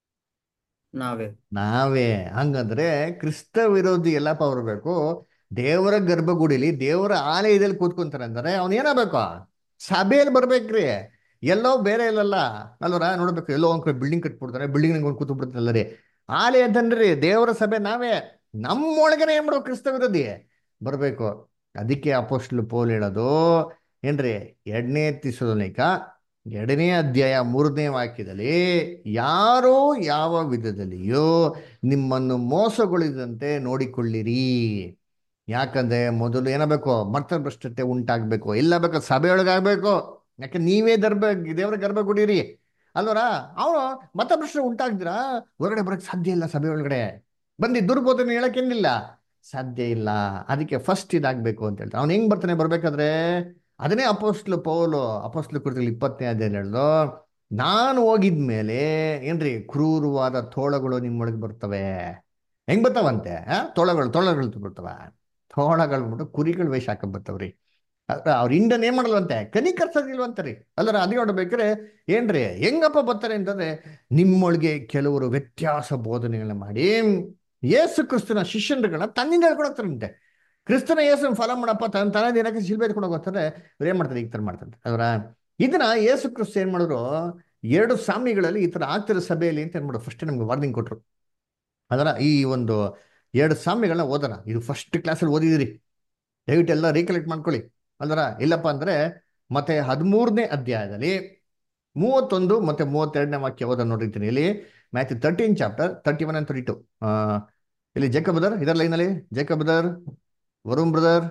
ನಾವೇ ನಾವೇ ಹಂಗಂದ್ರೆ ಕ್ರಿಸ್ತ ವಿರೋಧಿ ಎಲ್ಲಪ್ಪ ಬರಬೇಕು ದೇವರ ಗರ್ಭಗುಡಿಲಿ ದೇವರ ಆಲಯದಲ್ಲಿ ಕೂತ್ಕೊಂತಾರೆ ಅಂದ್ರೆ ಅವ್ನು ಏನಾಗಬೇಕು ಸಭೆಯಲ್ಲಿ ಬರ್ಬೇಕ್ರಿ ಎಲ್ಲೋ ಬೇರೆ ಇಲ್ಲಲ್ಲ ಅಲ್ವರ ನೋಡ್ಬೇಕು ಎಲ್ಲೋ ಒಂದ್ ಕಡೆ ಬಿಲ್ಡಿಂಗ್ ಕಟ್ಬಿಡ್ತಾರೆ ಬಿಲ್ಡಿಂಗ್ ಒಂದು ಕೂತು ಬಿಡ್ತಾರಲ್ಲ ರೀ ಆಲಯ ಅಂತನ್ರಿ ದೇವರ ಸಭೆ ನಾವೇ ನಮ್ಮೊಳಗನೆ ಏನ್ ಮಾಡ್ಬೇಕು ಕ್ರಿಸ್ತ ವಿರೋಧಿ ಬರ್ಬೇಕು ಅದಕ್ಕೆ ಅಪೋಸ್ಟ್ಲು ಪೋಲ್ ಹೇಳೋದು ಏನ್ರಿ ಎರಡನೇ ತಿಸೋನಿಕ ಎರಡನೇ ಅಧ್ಯಾಯ ಮೂರನೇ ವಾಕ್ಯದಲ್ಲಿ ಯಾರೋ ಯಾವ ವಿಧದಲ್ಲಿಯೋ ನಿಮ್ಮನ್ನು ಮೋಸಗೊಳಿಸದಂತೆ ನೋಡಿಕೊಳ್ಳಿರಿ ಯಾಕಂದ್ರೆ ಮೊದಲು ಏನಾಗಬೇಕು ಭ್ರಷ್ಟತೆ ಉಂಟಾಗಬೇಕು ಎಲ್ಲ ಬೇಕು ಸಭೆಯೊಳಗಾಗಬೇಕು ಯಾಕೆ ನೀವೇ ದರ್ಭ ದೇವರ ಗರ್ಭ ಕುಡೀರಿ ಅಲ್ವರ ಅವನು ಮತಭ್ರಷ್ಟ ಉಂಟಾಗ್ದಿರಾ ಹೊರಗಡೆ ಬರಕ್ ಸಾಧ್ಯ ಇಲ್ಲ ಸಭೆ ಒಳಗಡೆ ಬಂದು ದುರ್ಬೋಧನೆ ಹೇಳಕ್ಕೇನಿಲ್ಲ ಸಾಧ್ಯ ಇಲ್ಲ ಅದಕ್ಕೆ ಫಸ್ಟ್ ಇದಾಗಬೇಕು ಅಂತ ಹೇಳ್ತಾರೆ ಅವ್ನು ಹೆಂಗ್ ಬರ್ತಾನೆ ಬರ್ಬೇಕಾದ್ರೆ ಅದನ್ನೇ ಅಪೋಸ್ಟ್ಲು ಪೌಲು ಅಪೋಸ್ಟ್ಲು ಕುರಿತು ಇಪ್ಪತ್ತನೇ ಅಧ್ಯಾಯ ಹೇಳ್ದು ನಾನು ಹೋಗಿದ್ಮೇಲೆ ಏನ್ರಿ ಕ್ರೂರವಾದ ತೋಳಗಳು ನಿಮ್ಮೊಳಗೆ ಬರ್ತವೆ ಹೆಂಗ್ ಬರ್ತಾವಂತೆ ಆ ತೋಳಗಳು ತೋಳಗಳು ಬರ್ತವ ತೋಳಗಳು ಬಿಟ್ಟು ಕುರಿಗಳು ವೇಷ ಹಾಕಕ್ ಬರ್ತಾವ್ರಿ ಅವ್ರ ಇಂಡನ್ ಏನ್ ಮಾಡಲ್ವಂತೆ ಕನಿಕರ್ಸೋದಿಲ್ವಂತರಿ ಅಲ್ಲರ ಅದೇ ನೋಡ್ಬೇಕಾರೆ ಏನ್ರಿ ಹೆಂಗಪ್ಪ ಬರ್ತಾರೆ ಅಂತಂದ್ರೆ ನಿಮ್ಮೊಳಗೆ ಕೆಲವರು ವ್ಯತ್ಯಾಸ ಬೋಧನೆಗಳನ್ನ ಮಾಡಿ ಯೇಸು ಕ್ರಿಸ್ತನ ಶಿಷ್ಯರುಗಳನ್ನ ತನ್ನಿಂದ ಹೇಳ್ಕೊಡಕ್ತಾರಂತೆ ಕ್ರಿಸ್ತನ ಯೇಸು ಫಲ ಮಾಡಪ್ಪ ತನ್ನ ತನ್ನ ದಿನಕ್ಕೆ ಶಿಲ್ಬೆ ಎತ್ಕೊಂಡು ಹೋಗ್ತಾರೆ ಇವ್ರು ಏನ್ ಮಾಡ್ತಾರೆ ಈ ತರ ಮಾಡ್ತಾರೆ ಅವರ ಇದನ್ನ ಯೇಸು ಕ್ರಿಸ್ತ ಏನ್ ಮಾಡಿದ್ರು ಎರಡು ಸಾಮಿಗಳಲ್ಲಿ ಈ ತರ ಆಗ್ತಿರೋ ಸಭೆಯಲ್ಲಿ ಅಂತ ಏನ್ ಮಾಡೋದು ಫಸ್ಟ್ ನಮ್ಗೆ ವಾರ್ನಿಂಗ್ ಕೊಟ್ರು ಅದರ ಈ ಒಂದು ಎರಡು ಸಾಮ್ಯಗಳನ್ನ ಓದೋಣ ಇದು ಫಸ್ಟ್ ಕ್ಲಾಸಲ್ಲಿ ಓದಿದಿರಿ ದಯವಿಟ್ಟು ಎಲ್ಲ ರೀಕಲೆಕ್ಟ್ ಮಾಡ್ಕೊಳ್ಳಿ ಅಲ್ವರ ಇಲ್ಲಪ್ಪ ಅಂದ್ರೆ ಮತ್ತೆ ಹದಿಮೂರನೇ ಅಧ್ಯಾಯದಲ್ಲಿ ಮೂವತ್ತೊಂದು ಮತ್ತೆ ಮೂವತ್ತೆರಡನೇ ವಾಕ್ಯ ಓದ ನೋಡಿರ್ತೀನಿ ಇಲ್ಲಿ Matthew thirteen chapter thirty one and thirty two ಇಲ್ಲಿ ಜೇಕಬ್ ಬ್ರದರ್ ಇದರ ಲೈನಲ್ಲಿ ಜೇಕಬ್ ಬ್ರದರ್ ವರುಣ್ ಬ್ರದರ್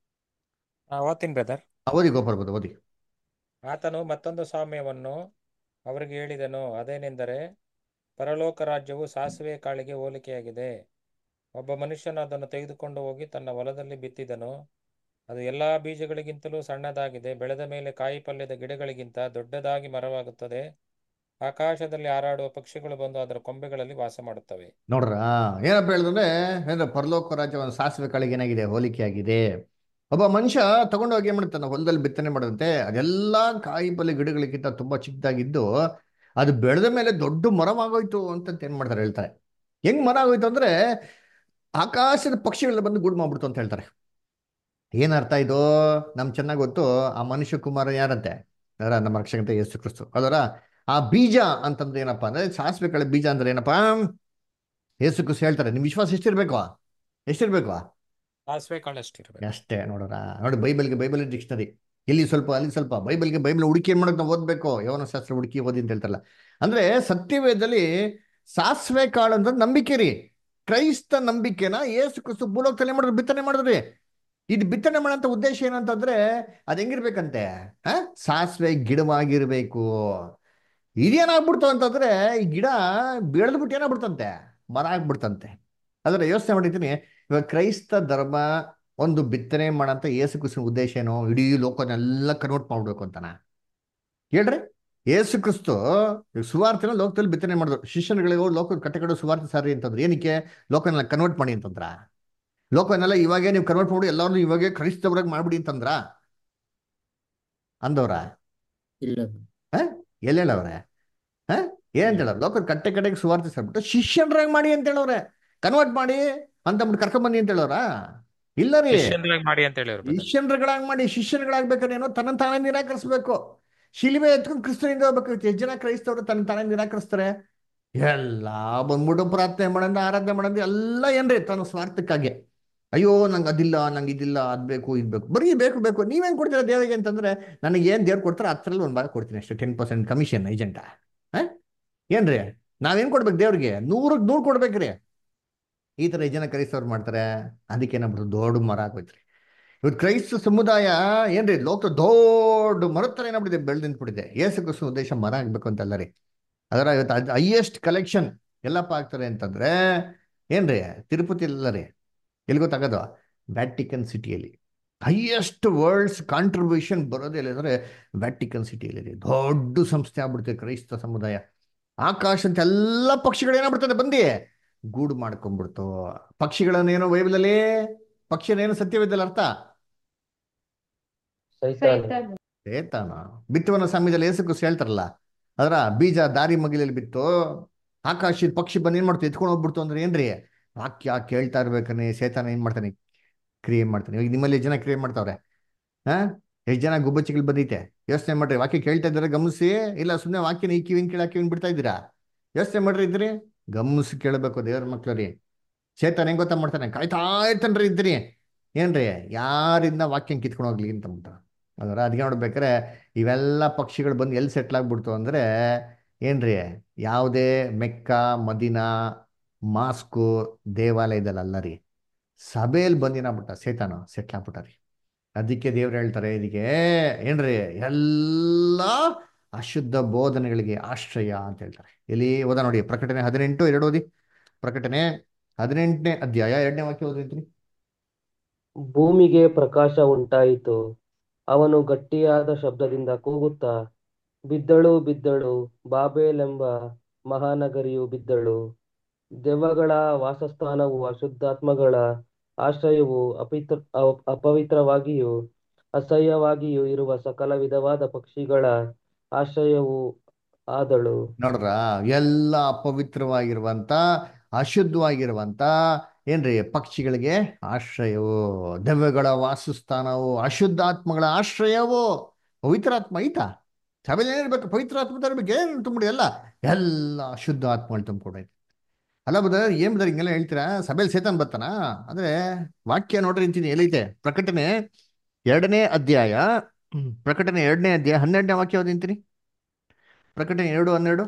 ಓದ್ತೀನಿ ಬ್ರದರ್ ಓದಿ ಗೋಪಾಲ್ ಬ್ರದರ್ ಓದಿ ಆತನು ಮತ್ತೊಂದು ಸಾಮ್ಯವನ್ನು ಅವರಿಗೆ ಹೇಳಿದನು ಅದೇನೆಂದರೆ ಪರಲೋಕ ರಾಜ್ಯವು ಸಾಸಿವೆ ಕಾಳಿಗೆ ಹೋಲಿಕೆಯಾಗಿದೆ ಒಬ್ಬ ಮನುಷ್ಯನು ಅದನ್ನು ತೆಗೆದುಕೊಂಡು ಹೋಗಿ ತನ್ನ ಹೊಲದಲ್ಲಿ ಬಿತ್ತಿದನು ಅದು ಎಲ್ಲಾ ಬೀಜಗಳಿಗಿಂತಲೂ ಸಣ್ಣದಾಗಿದೆ ಬೆಳೆದ ಮೇಲೆ ಕಾಯಿ ಪಲ್ಯದ ಗಿಡಗಳಿಗಿಂತ ದೊಡ್ಡದಾಗಿ ಮರವಾಗುತ್ತದೆ ಆಕಾಶದಲ್ಲಿ ಹಾರಾಡುವ ಪಕ್ಷಿಗಳು ಬಂದು ಅದರ ಕೊಂಬೆಗಳಲ್ಲಿ ವಾಸ ಮಾಡುತ್ತವೆ ನೋಡ್ರ ಏನಪ್ಪ ಹೇಳಿದ್ರೆ ಏನ್ರ ಪರಲೋಕ ರಾಜ್ಯ ಒಂದು ಸಾಸಿವೆ ಕಾಳಿಗೆ ಏನಾಗಿದೆ ಹೋಲಿಕೆ ಆಗಿದೆ ಒಬ್ಬ ಮನುಷ್ಯ ತಗೊಂಡೋಗಿ ಏನ್ ಮಾಡ್ತಾನೆ ಹೊಲದಲ್ಲಿ ಬಿತ್ತನೆ ಮಾಡದಂತೆ ಅದೆಲ್ಲ ಕಾಯಿ ಪಲ್ಯ ಗಿಡಗಳಿಗಿಂತ ತುಂಬಾ ಚಿಕ್ಕದಾಗಿದ್ದು ಅದು ಬೆಳೆದ ಮೇಲೆ ದೊಡ್ಡ ಮರವಾಗೋಯ್ತು ಅಂತ ಏನ್ ಮಾಡ್ತಾರೆ ಹೇಳ್ತಾರೆ ಹೆಂಗ್ ಮರ ಆಗೋಯ್ತು ಅಂದ್ರೆ ಆಕಾಶದ ಪಕ್ಷಿಗಳ ಬಂದು ಗೂಡು ಮಾಡ್ಬಿಡ್ತು ಅಂತ ಹೇಳ್ತಾರೆ ಏನರ್ಥ ಇದು ನಮ್ ಚೆನ್ನಾಗಿ ಗೊತ್ತು ಆ ಮನುಷ್ಯ ಕುಮಾರ ಯಾರಂತೆ ಅದರ ನಮ್ಮ ರಕ್ಷಕಂತ ಯೇಸು ಕ್ರಿಸ್ತು ಅದರ ಆ ಬೀಜ ಅಂತಂದ್ರೆ ಏನಪ್ಪಾ ಅಂದ್ರೆ ಸಾಸಿವೆ ಕಾಳು ಬೀಜ ಅಂದ್ರೆ ಏನಪ್ಪಾ ಯೇಸು ಕ್ರಿಸ್ತು ಹೇಳ್ತಾರೆ ನಿಮ್ ವಿಶ್ವಾಸ ಎಷ್ಟಿರ್ಬೇಕು ಎಷ್ಟಿರ್ಬೇಕು ಸಾಸಿವೆ ಕಾಳು ಅಷ್ಟಿರಬೇಕು ಅಷ್ಟೇ ನೋಡೋಣ ನೋಡಿ ಬೈಬಲ್ಗೆ ಬೈಬಲ್ ಡಿಕ್ಷನರಿ ಇಲ್ಲಿ ಸ್ವಲ್ಪ ಅಲ್ಲಿ ಸ್ವಲ್ಪ ಬೈಬಲ್ಗೆ ಬೈಬಲ್ ಹುಡುಕಿ ಏನ್ ಮಾಡೋದು ನಾವು ಓದ್ಬೇಕು ಯವನ ಶಾಸ್ತ್ರ ಹುಡುಕಿ ಓದಿ ಅಂತ ಹೇಳ್ತಾರಲ್ಲ ಅಂದ್ರೆ ಸತ್ಯವೇದದಲ್ಲಿ ಸಾಸಿವೆ ಕಾಳು ಅಂದ್ರೆ ನಂಬಿಕೆ ರೀ ಕ್ರೈಸ್ತ ನಂಬಿಕೆನ ಏಸು ಕ್ರಿಸ್ತು ಭೂಲೋಕದಲ್ಲಿ ಮಾಡಿದ್ರು ಬಿತ್ತನೆ ಮಾಡಿದ್ರಿ ಇದು ಬಿತ್ತನೆ ಮಾಡೋಂಥ ಉದ್ದೇಶ ಏನಂತಂದ್ರೆ ಅದ್ ಹೆಂಗಿರ್ಬೇಕಂತೆ ಹ ಸಾಸಿವೆ ಗಿಡವಾಗಿರ್ಬೇಕು ಇದೇನಾಗ್ಬಿಡ್ತು ಅಂತಂದ್ರೆ ಈ ಗಿಡ ಬೆಳೆದ್ಬಿಟ್ಟು ಏನಾಗ್ಬಿಡ್ತಂತೆ ಮರ ಆಗ್ಬಿಡ್ತಂತೆ ಆದ್ರೆ ಯೋಚನೆ ಮಾಡಿದ್ದೀನಿ ಇವಾಗ ಕ್ರೈಸ್ತ ಧರ್ಮ ಒಂದು ಬಿತ್ತನೆ ಮಾಡಂತ ಏಸು ಕ್ರಿಸ್ತನ ಉದ್ದೇಶ ಏನು ಇಡೀ ಲೋಕನೆಲ್ಲ ಕನ್ವರ್ಟ್ ಮಾಡ್ಬೇಕು ಅಂತಾನ ಹೇಳ್ರಿ ಏಸು ಕ್ರಿಸ್ತು ಸುವಾರ್ತೆನ ಲೋಕದಲ್ಲಿ ಬಿತ್ತನೆ ಮಾಡಿದ್ರು ಶಿಷ್ಯನುಗಳಿಗೆ ಲೋಕದ ಕಟ್ಟೆಕಡೆ ಸುವಾರ್ತೆ ಸಾರಿ ಅಂತಂದ್ರೆ ಏನಕ್ಕೆ ಲೋಕನೆಲ್ಲ ಕನ್ವರ್ಟ್ ಮಾಡಿ ಅಂತಂದ್ರ ಲೋಕನೆಲ್ಲ ಇವಾಗೇ ನೀವು ಕನ್ವರ್ಟ್ ಮಾಡಿ ಎಲ್ಲರೂ ಇವಾಗೆ ಕ್ರೈಸ್ತವ್ರಾಗ ಮಾಡ್ಬಿಡಿ ಅಂತಂದ್ರ ಅಂದವ್ರ ಇಲ್ಲ ಎಲ್ಲಿ ಹೇಳವ್ರೆ ಹ ಏನಂತ ಹೇಳೋರು ಲೋಕದ ಕಟ್ಟೆ ಕಡೆಗೆ ಸುವಾರ್ತೆ ಸರ್ಬಿಟ್ಟು ಶಿಷ್ಯನ್ರಾಗ ಮಾಡಿ ಅಂತ ಹೇಳವ್ರೆ ಕನ್ವರ್ಟ್ ಮಾಡಿ ಅಂತ ಕರ್ಕೊಂಡ್ ಬನ್ನಿ ಅಂತ ಹೇಳೋರ ಇಲ್ಲ ರೀ ಶಿಷ್ಯನ್ರಾಗಿ ಮಾಡಿ ಅಂತ ಹೇಳಿದ್ರು brother. ಶಿಷ್ಯನ್ಗಳಾಗಿ ಮಾಡಿ ಶಿಷ್ಯನ್ಗಳಾಗ್ಬೇಕಾದ್ರೆ ಏನೋ ತನ್ನ ತಾನೇ ನಿರಾಕರಿಸ್ಬೇಕು ಶಿಲ್ವೆ ಎತ್ಕೊಂಡು ಕ್ರಿಸ್ತನಿಂದ ಹೋಗ್ಬೇಕು ಎಷ್ಟು ಜನ ಕ್ರೈಸ್ತವರು ತನ್ನ ತಾನೇ ನಿರಾಕರಿಸ್ತಾರೆ ಎಲ್ಲ ಬಂದ್ಬಿಟ್ಟು ಪ್ರಾರ್ಥನೆ ಮಾಡೋದು ಆರಾಧನೆ ಮಾಡೋದು ಎಲ್ಲ ಏನ್ರಿ ತನ್ನ ಸ್ವಾರ್ಥಕ್ಕಾಗಿ ಅಯ್ಯೋ ನಂಗೆ ಅದಿಲ್ಲ ನಂಗೆ ಇದಿಲ್ಲ ಅದ್ ಬೇಕು ಇದ್ ಬೇಕು ಬರೀ ಬೇಕು ಬೇಕು ನೀವೇನ್ ಕೊಡ್ತೀರಾ ದೇವರಿಗೆ ಅಂತಂದ್ರೆ ನನಗೆ ಏನ್ ದೇವ್ರು ಕೊಡ್ತಾರೆ ಹತ್ತರಲ್ಲಿ ಒಂದು ಭಾಗ ಕೊಡ್ತೀನಿ ಅಷ್ಟೇ ಟೆನ್ ಪರ್ಸೆಂಟ್ ಕಮಿಷನ್ ಏಜೆಂಟ ಏನ್ರಿ ನಾವೇನ್ ಕೊಡ್ಬೇಕು ದೇವ್ರಿಗೆ ನೂರಕ್ಕೆ ನೂರು ಕೊಡ್ಬೇಕ್ರಿ ಈ ಥರ ಜನ ಕ್ರೈಸ್ತವ್ರು ಮಾಡ್ತಾರೆ ಅದಕ್ಕೆ ಏನಾಗ್ಬಿಟ್ಟು ದೊಡ್ಡ ಮರ ಆಗೋಯ್ತ್ರಿ ಇವತ್ತು ಕ್ರೈಸ್ತ ಸಮುದಾಯ ಏನ್ರಿ ಲೋಕ ದೊಡ್ಡ ಮರದ ಥರ ಏನಾಗ್ಬಿಟ್ಟಿದೆ ಬೆಳೆದು ನಿಂತ್ಬಿಟ್ಟಿದೆ ಏಸು ಕ್ರಿಸ್ತನ ಉದ್ದೇಶ ಮರ ಆಗ್ಬೇಕು ಅಂತಲ್ಲ ರೀ ಅದರ ಇವತ್ತು ಹೈಯೆಸ್ಟ್ ಕಲೆಕ್ಷನ್ ಎಲ್ಲಪ್ಪ ಆಗ್ತಾರೆ ಅಂತಂದ್ರೆ ಏನ್ರಿ ತಿರುಪತಿ ಅಲ್ಲ ರೀ ಎಲ್ಲಿ ಗೊತ್ತಾಗೋದು ವ್ಯಾಟಿಕನ್ ಸಿಟಿಯಲ್ಲಿ ಹೈಯೆಸ್ಟ್ ವರ್ಲ್ಡ್ಸ್ ಕಾಂಟ್ರಿಬ್ಯೂಷನ್ ಬರೋದೇ ಇಲ್ಲ ಅಂದರೆ ವ್ಯಾಟಿಕನ್ ಸಿಟಿಯಲ್ಲಿ ರೀ ದೊಡ್ಡ ಸಂಸ್ಥೆ ಆಗ್ಬಿಡ್ತದೆ ಕ್ರೈಸ್ತ ಸಮುದಾಯ ಆಕಾಶ ಅಂತ ಎಲ್ಲ ಪಕ್ಷಿಗಳು ಏನಾಗ್ಬಿಡ್ತದೆ ಬಂದು ಗೂಡು ಮಾಡ್ಕೊಂಡ್ಬಿಡ್ತು ಪಕ್ಷಿಗಳನ್ನೇನೋ ಬೈಬಲಲ್ಲಿ ಪಕ್ಷಿಯನ್ನೇನು ಸತ್ಯವಿದ್ದಲ್ಲ ಅರ್ಥ ಸೈತಾನ ಏತಾನ ಬಿತ್ತುವನ ಸಮಯದಲ್ಲಿ ಏಸು ಕ್ರಿಸ್ತ ಹೇಳ್ತಾರಲ್ಲ ಅದರ ಬೀಜ ದಾರಿ ಮಗಿಲಲ್ಲಿ ಬಿತ್ತು ಆಕಾಶದ ಪಕ್ಷಿ ಬಂದು ಏನ್ ಮಾಡ್ತು ಎತ್ಕೊಂಡು ಹೋಗ್ಬಿಡ್ತು ಅಂದ್ರೆ ಏನ್ರಿ ವಾಕ್ಯ ಕೇಳ್ತಾ ಇರ್ಬೇಕಾನೆ ಸೇತಾನ ಏನ್ ಮಾಡ್ತಾನೆ ಕ್ರಿಯೆ ಮಾಡ್ತಾನೆ ಈಗ ನಿಮ್ಮಲ್ಲಿ ಎಷ್ಟ್ ಜನ ಕ್ರಿಯೆ ಮಾಡ್ತಾವ್ರೆ ಹಾ ಎಷ್ಟು ಜನ ಗುಬ್ಬಚ್ಚಿಗಳು ಬಂದೈತೆ ಯೋಚನೆ ಮಾಡ್ರಿ ವಾಕ್ಯ ಕೇಳ್ತಾ ಇದ್ದಾರೆ ಗಮನಿಸಿ ಇಲ್ಲ ಸುಮ್ಮನೆ ವಾಕ್ಯನ ಈ ಕಿವಿನ ಕೇಳ ಕಿವಿನ ಬಿಡ್ತಾ ಇದ್ದೀರಾ ಯೋಚನೆ ಮಾಡ್ರಿ ಇದ್ರಿ ಗಮನಿಸಿ ಕೇಳಬೇಕು ದೇವ್ರ ಮಕ್ಳು ರೀ ಸೇತಾನ ಹೆಂಗ್ ಗೊತ್ತಾ ಮಾಡ್ತಾನೆ ಕಾಯ್ತಾ ಇರ್ತಾನ್ರಿ ಇದ್ರಿ ಏನ್ರಿ ಯಾರಿಂದ ವಾಕ್ಯನ ಕಿತ್ಕೊಂಡು ಹೋಗ್ಲಿ ಅಂತ ಅಂದ್ಬಿಟ್ಟು ಅದರ ಅದಕ್ಕೆ ನೋಡ್ಬೇಕಾರೆ ಇವೆಲ್ಲ ಪಕ್ಷಿಗಳು ಬಂದು ಎಲ್ಲಿ ಸೆಟ್ಲ್ ಆಗ್ಬಿಡ್ತು ಅಂದರೆ ಏನ್ರಿ ಯಾವುದೇ ಮೆಕ್ಕ ಮದಿನಾ ಮಾಸ್ಕು ದೇವಾಲಯದಲ್ಲ ರೀ ಸಭೆಯಲ್ಲಿ ಬಂದಿನಾಗ್ಬಿಟ್ಟ ಸೇತಾನ ಸೆಟ್ಲ್ ಆಗ್ಬಿಟ್ಟ ರೀ ಅದಕ್ಕೆ ದೇವ್ರು ಹೇಳ್ತಾರೆ ಇದಕ್ಕೆ ಏನ್ರಿ ಎಲ್ಲ ಅಶುದ್ಧ ಬೋಧನೆಗಳಿಗೆ ಆಶ್ರಯ ಅಂತ ಹೇಳ್ತಾರೆ ಎಲ್ಲಿ ಓದ ನೋಡಿ ಪ್ರಕಟಣೆ ಹದಿನೆಂಟು ಎರಡು ಓದಿ ಪ್ರಕಟಣೆ ಹದಿನೆಂಟನೇ ಅಧ್ಯಾಯ ಎರಡನೇ ವಾಕ್ಯ ಓದಿದ್ರಿ ಭೂಮಿಗೆ ಪ್ರಕಾಶ ಉಂಟಾಯಿತು ಅವನು ಗಟ್ಟಿಯಾದ ಶಬ್ದದಿಂದ ಕೂಗುತ್ತಾ ಬಿದ್ದಳು ಬಿದ್ದಳು ಬಾಬೇಲೆಂಬ ಮಹಾನಗರಿಯು ಬಿದ್ದಳು ದೆವ್ವಗಳ ವಾಸಸ್ಥಾನವು ಅಶುದ್ಧಾತ್ಮಗಳ ಆಶ್ರಯವು ಅಪಿತ್ರ ಅ- ಅಪವಿತ್ರವಾಗಿಯೂ ಅಸಹ್ಯವಾಗಿಯೂ ಇರುವ ಸಕಲ ವಿಧವಾದ ಪಕ್ಷಿಗಳ ಆಶ್ರಯವು ಆದಳು ನೋಡ್ರ ಎಲ್ಲ ಅಪವಿತ್ರವಾಗಿರುವಂತ ಅಶುದ್ಧವಾಗಿರುವಂತ ಏನ್ರಿ ಪಕ್ಷಿಗಳಿಗೆ ಆಶ್ರಯವು ದೆವ್ವಗಳ ವಾಸಸ್ಥಾನವು ಅಶುದ್ಧಾತ್ಮಗಳ ಆಶ್ರಯವು ಪವಿತ್ರಾತ್ಮ ಐತಾ ಸಭೆಯಲ್ಲಿ ಏನಿರ್ಬೇಕು ಪವಿತ್ರಾತ್ಮ ತರಬೇಕು ಏನು ತುಂಬಿಡಿ ಎಲ್ಲ ಎಲ್ಲ ಅಶುದ್ಧ ಆತ್ಮಗಳು ತುಂಬಿಕೊಡೈತೆ ಅಲ್ಲ ಬದ ಏನ್ ಬದ ಹಿಂಗೆಲ್ಲ ಹೇಳ್ತೀರಾ ಸಭೆಯಲ್ಲಿ ಸೇತನ್ ಬರ್ತಾನ ಅಂದ್ರೆ ವಾಕ್ಯ ನೋಡ್ರಿ ಅಂತೀನಿ ಎಲ್ಲೈತೆ ಪ್ರಕಟಣೆ ಎರಡನೇ ಅಧ್ಯಾಯ ಹ್ಮ್, ಪ್ರಕಟಣೆ ಎರಡನೇ ಅಧ್ಯಾಯ ಹನ್ನೆರಡನೇ ವಾಕ್ಯ ಯಾವ್ದು ಅಂತೀನಿ ಪ್ರಕಟಣೆ ಎರಡು ಹನ್ನೆರಡು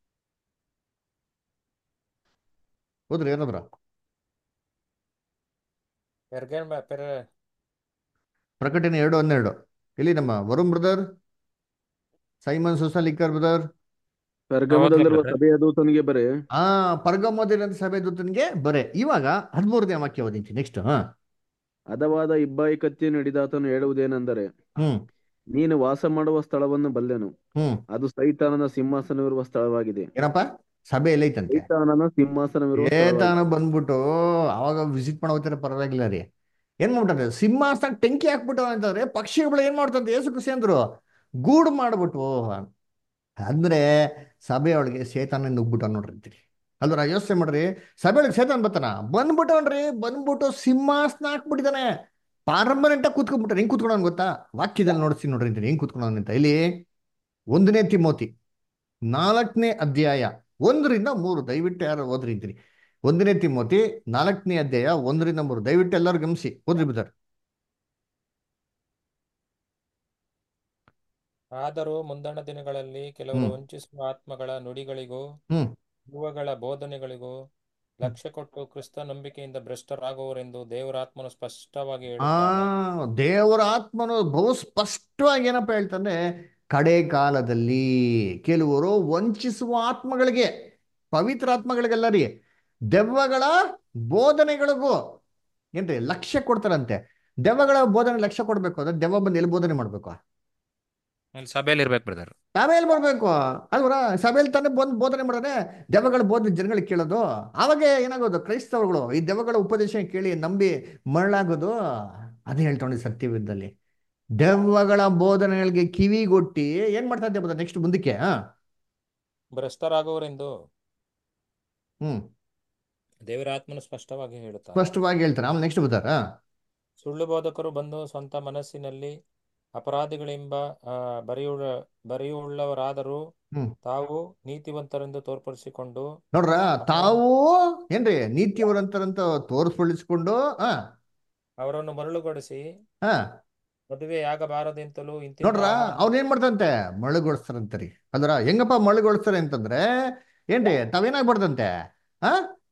ಹೋದ್ರಿ ಏನಬ್ರ ಪೆರ್ಗನ್ ಪೆರ್ ಪ್ರಕಟಣೆ ಎರಡು ಹನ್ನೆರಡು ಇಲ್ಲಿ ನಮ್ಮ Varun brother Simon Susalikar brother ಪರ್ಗಮದಲ್ಲಿರುವ brother. ಸಭೆಯ ದೂತನಿಗೆ ಬರೆ ಆ ಪರ್ಗಮೋದಿರಂತ ಸಭೆ ದೂತನಿಗೆ ಬರೆ ಇವಾಗ ಹದಿಮೂರನೇ ವಾಕ್ಯ ಓದಿಂತಿ ನೆಕ್ಸ್ಟ್ ಹಾ ಹದವಾದ ಇಬ್ಬಾಯಿ ಕತ್ತಿಯನ್ನು ಹಿಡಿದಾತನು ಹೇಳುವುದೇನೆಂದರೆ ಹ್ಮ್ ನೀನು ವಾಸ ಮಾಡುವ ಸ್ಥಳವನ್ನು ಬಲ್ಲೆನು ಹ್ಮ್ ಅದು ಸೈತಾನನ ಸಿಂಹಾಸನವಿರುವ ಸ್ಥಳವಾಗಿದೆ ಏನಪ್ಪ ಸಭೆ ಎಲ್ಲೈತಂತೆ ಸೈತಾನನ ಸಿಂಹಾಸನವಿರುವ ಏತಾನ ಸ್ಥಳವಾಗಿದೆ ಬಂದ್ಬಿಟ್ಟು ಅವಾಗ ವಿಸಿಟ್ ಮಾಡೋ ಹೋಗ್ತಾರೆ ಪರವಾಗಿಲ್ಲ ರೀ ಏನ್ ಮಾಡ್ಬಿಟ್ಟಾರೆ ಸಿಂಹಾಸನ ಟೆಂಕಿ ಹಾಕ್ಬಿಟ್ಟು ಅಂತಂದ್ರೆ ಪಕ್ಷಿಗಳು ಏನ್ ಮಾಡ್ತಂತೆ ಏಸು ಖುಷಿ ಅಂದ್ರು ಗೂಡು ಮಾಡ್ಬಿಟ್ಟು ಅಂದ್ರೆ ಸಭೆಯೊಳಗೆ ಸೇತಾನ ನುಗ್ಬಿಟ್ಟು ನೋಡ್ರಿ ಅಂತೀರಿ ಅಲ್ವರ ಯೋಚನೆ ಮಾಡ್ರಿ ಸಭೆಯೊಳಗೆ ಸೇತಾನ್ ಬರ್ತಾನ ಬಂದ್ಬಿಟ್ಟವನ್ರಿ ಬಂದ್ಬಿಟ್ಟು ಸಿಂಹಾಸನ ಹಾಕ್ಬಿಟ್ಟಿದ್ದಾನೆ ಪರ್ಮನೆಂಟ್ ಆಗಿ ಕೂತ್ಕೊಂಡ್ಬಿಟ್ಟಾರೆ ಹೆಂಗ್ ಕೂತ್ಕೊಳ್ಳೋನ್ ಗೊತ್ತಾ ವಾಕ್ಯದಲ್ಲಿ ನೋಡ್ತೀನಿ ನೋಡ್ರಿ ಅಂತೀನಿ ಹೆಂಗ್ ಕೂತ್ಕೊಳ್ಳೋನ್ ಅಂತ ಇಲ್ಲಿ ಒಂದನೇ ತಿಮೋತಿ ನಾಲ್ಕನೇ ಅಧ್ಯಾಯ ಒಂದರಿಂದ ಮೂರು ದಯವಿಟ್ಟು ಯಾರು ಓದ್ರಿ ಅಂತೀನಿ ಒಂದನೇ ತಿಮೋತಿ ನಾಲ್ಕನೇ ಅಧ್ಯಾಯ ಒಂದರಿಂದ ಮೂರು ದಯವಿಟ್ಟು ಎಲ್ಲರೂ ಗಮನಿಸಿ ಓದ್ರಿ ಬಿದ್ದಾರ ಆದರೂ ಮುಂದಣ ದಿನಗಳಲ್ಲಿ ಕೆಲವರು ಹ್ಮ್. ವಂಚಿಸುವ ಆತ್ಮಗಳ ನುಡಿಗಳಿಗೂ ಹ್ಮ್. ಯುವಗಳ ಬೋಧನೆಗಳಿಗೂ ಲಕ್ಷ್ಯ ಕೊಟ್ಟು ಕ್ರಿಸ್ತ ನಂಬಿಕೆಯಿಂದ ಭ್ರಷ್ಟರಾಗುವರೆಂದು ದೇವರಾತ್ಮನು ಸ್ಪಷ್ಟವಾಗಿ ಆ ಹೇಳುತ್ತಾನೆ ದೇವರ ಆತ್ಮನು ಬಹು ಸ್ಪಷ್ಟವಾಗಿ ಏನಪ್ಪ ಹೇಳ್ತಾನೆ ಕಡೆ ಕಾಲದಲ್ಲಿ ಕೆಲವರು ವಂಚಿಸುವ ಆತ್ಮಗಳಿಗೆ ಪವಿತ್ರ ಆತ್ಮಗಳಿಗೆಲ್ಲ ರೀ ದೆವ್ವಗಳ ಬೋಧನೆಗಳಿಗೂ ಏನ್ರಿ ಲಕ್ಷ್ಯ ಕೊಡ್ತಾರಂತೆ ದೆವ್ವಗಳ ಬೋಧನೆ ಲಕ್ಷ್ಯ ಕೊಡ್ಬೇಕು ಅಂದ್ರೆ ದೆವ್ವ ಬಂದು ಎಲ್ಲಿ ಬೋಧನೆ ಮಾಡ್ಬೇಕು ಅಲ್ಲಿ ಸಭೆಯಲ್ಲಿ ಇರ್ಬೇಕು ಬ್ರದರ್ ಸಭೆಯಲ್ಲಿ ಬರ್ಬೇಕು ಅಲ್ವರ ಸಭೆಯಲ್ಲಿ ತಾನೇ ಬಂದು ಬೋಧನೆ ಮಾಡಿದ್ರೆ ದೆವ್ವಗಳ ಬೋಧನೆ ಜನಗಳಿಗೆ ಕೇಳೋದು ಆವಾಗ ಏನಾಗೋದು ಕ್ರೈಸ್ತವರುಗಳು ಈ ದೆವ್ವಗಳ ಉಪದೇಶ ಕೇಳಿ ನಂಬಿ ಮರಳಾಗೋದು ಅದೇ ಹೇಳ್ತಾನೆ ಸತ್ಯವಿದ್ದಲ್ಲಿ ದೆವ್ವಗಳ ಬೋಧನೆಗಳಿಗೆ ಕಿವಿಗೊಟ್ಟಿ ಏನ್ ಮಾಡ್ತಾ ಇದ್ದೆ ನೆಕ್ಸ್ಟ್ ಮುಂದಕ್ಕೆ ಹಾ ಭ್ರಷ್ಟರಾಗುವರೆಂದು ಹ್ಮ್ ದೇವರಾತ್ಮನು ಸ್ಪಷ್ಟವಾಗಿ ಹೇಳುತ್ತಾನೆ ಸ್ಪಷ್ಟವಾಗಿ ಹೇಳ್ತಾರೆ ಆಮೇಲೆ ನೆಕ್ಸ್ಟ್ ಬರ್ತಾರ ಸುಳ್ಳು ಬೋಧಕರು ಬಂದು ಸ್ವಂತ ಮನಸ್ಸಿನಲ್ಲಿ ಅಪರಾಧಿಗಳೆಂಬ ಆ, ಬರೆಯುಳ್ಳ ಬರೆಯುಳ್ಳವರಾದರೂ ಹ್ಮ್. ತಾವು ನೀತಿವಂತರೆಂದು ತೋರ್ಪಡಿಸಿಕೊಂಡು ನೋಡ್ರ ತಾವು ಏನ್ರಿ ನೀತಿಯವರಂತರಂತ ತೋರಿಸ್ಪಡಿಸ್ಕೊಂಡು ಹಾ ಅವರನ್ನು ಮರಳುಗೊಳಿಸಿ ಹಾ ಮದುವೆಯಾಗಬಾರದೆಂತಲೂ ಇಂತಿಂತ ನೋಡ್ರ ಆಹಾರ ಅವ್ನ ಏನ್ ಮಾಡ್ತಂತೆ ಮರಳುಗೊಳಿಸ್ತಾರಂತೆ ರೀ ಅಲ್ರ ಹೆಂಗಪ್ಪ ಮರಳುಗೊಳಿಸ್ತಾರೆ ಅಂತಂದ್ರೆ ಏನ್ರಿ ತಾವೇನಾಗ್ಬಾರ್ದಂತೆ ಆ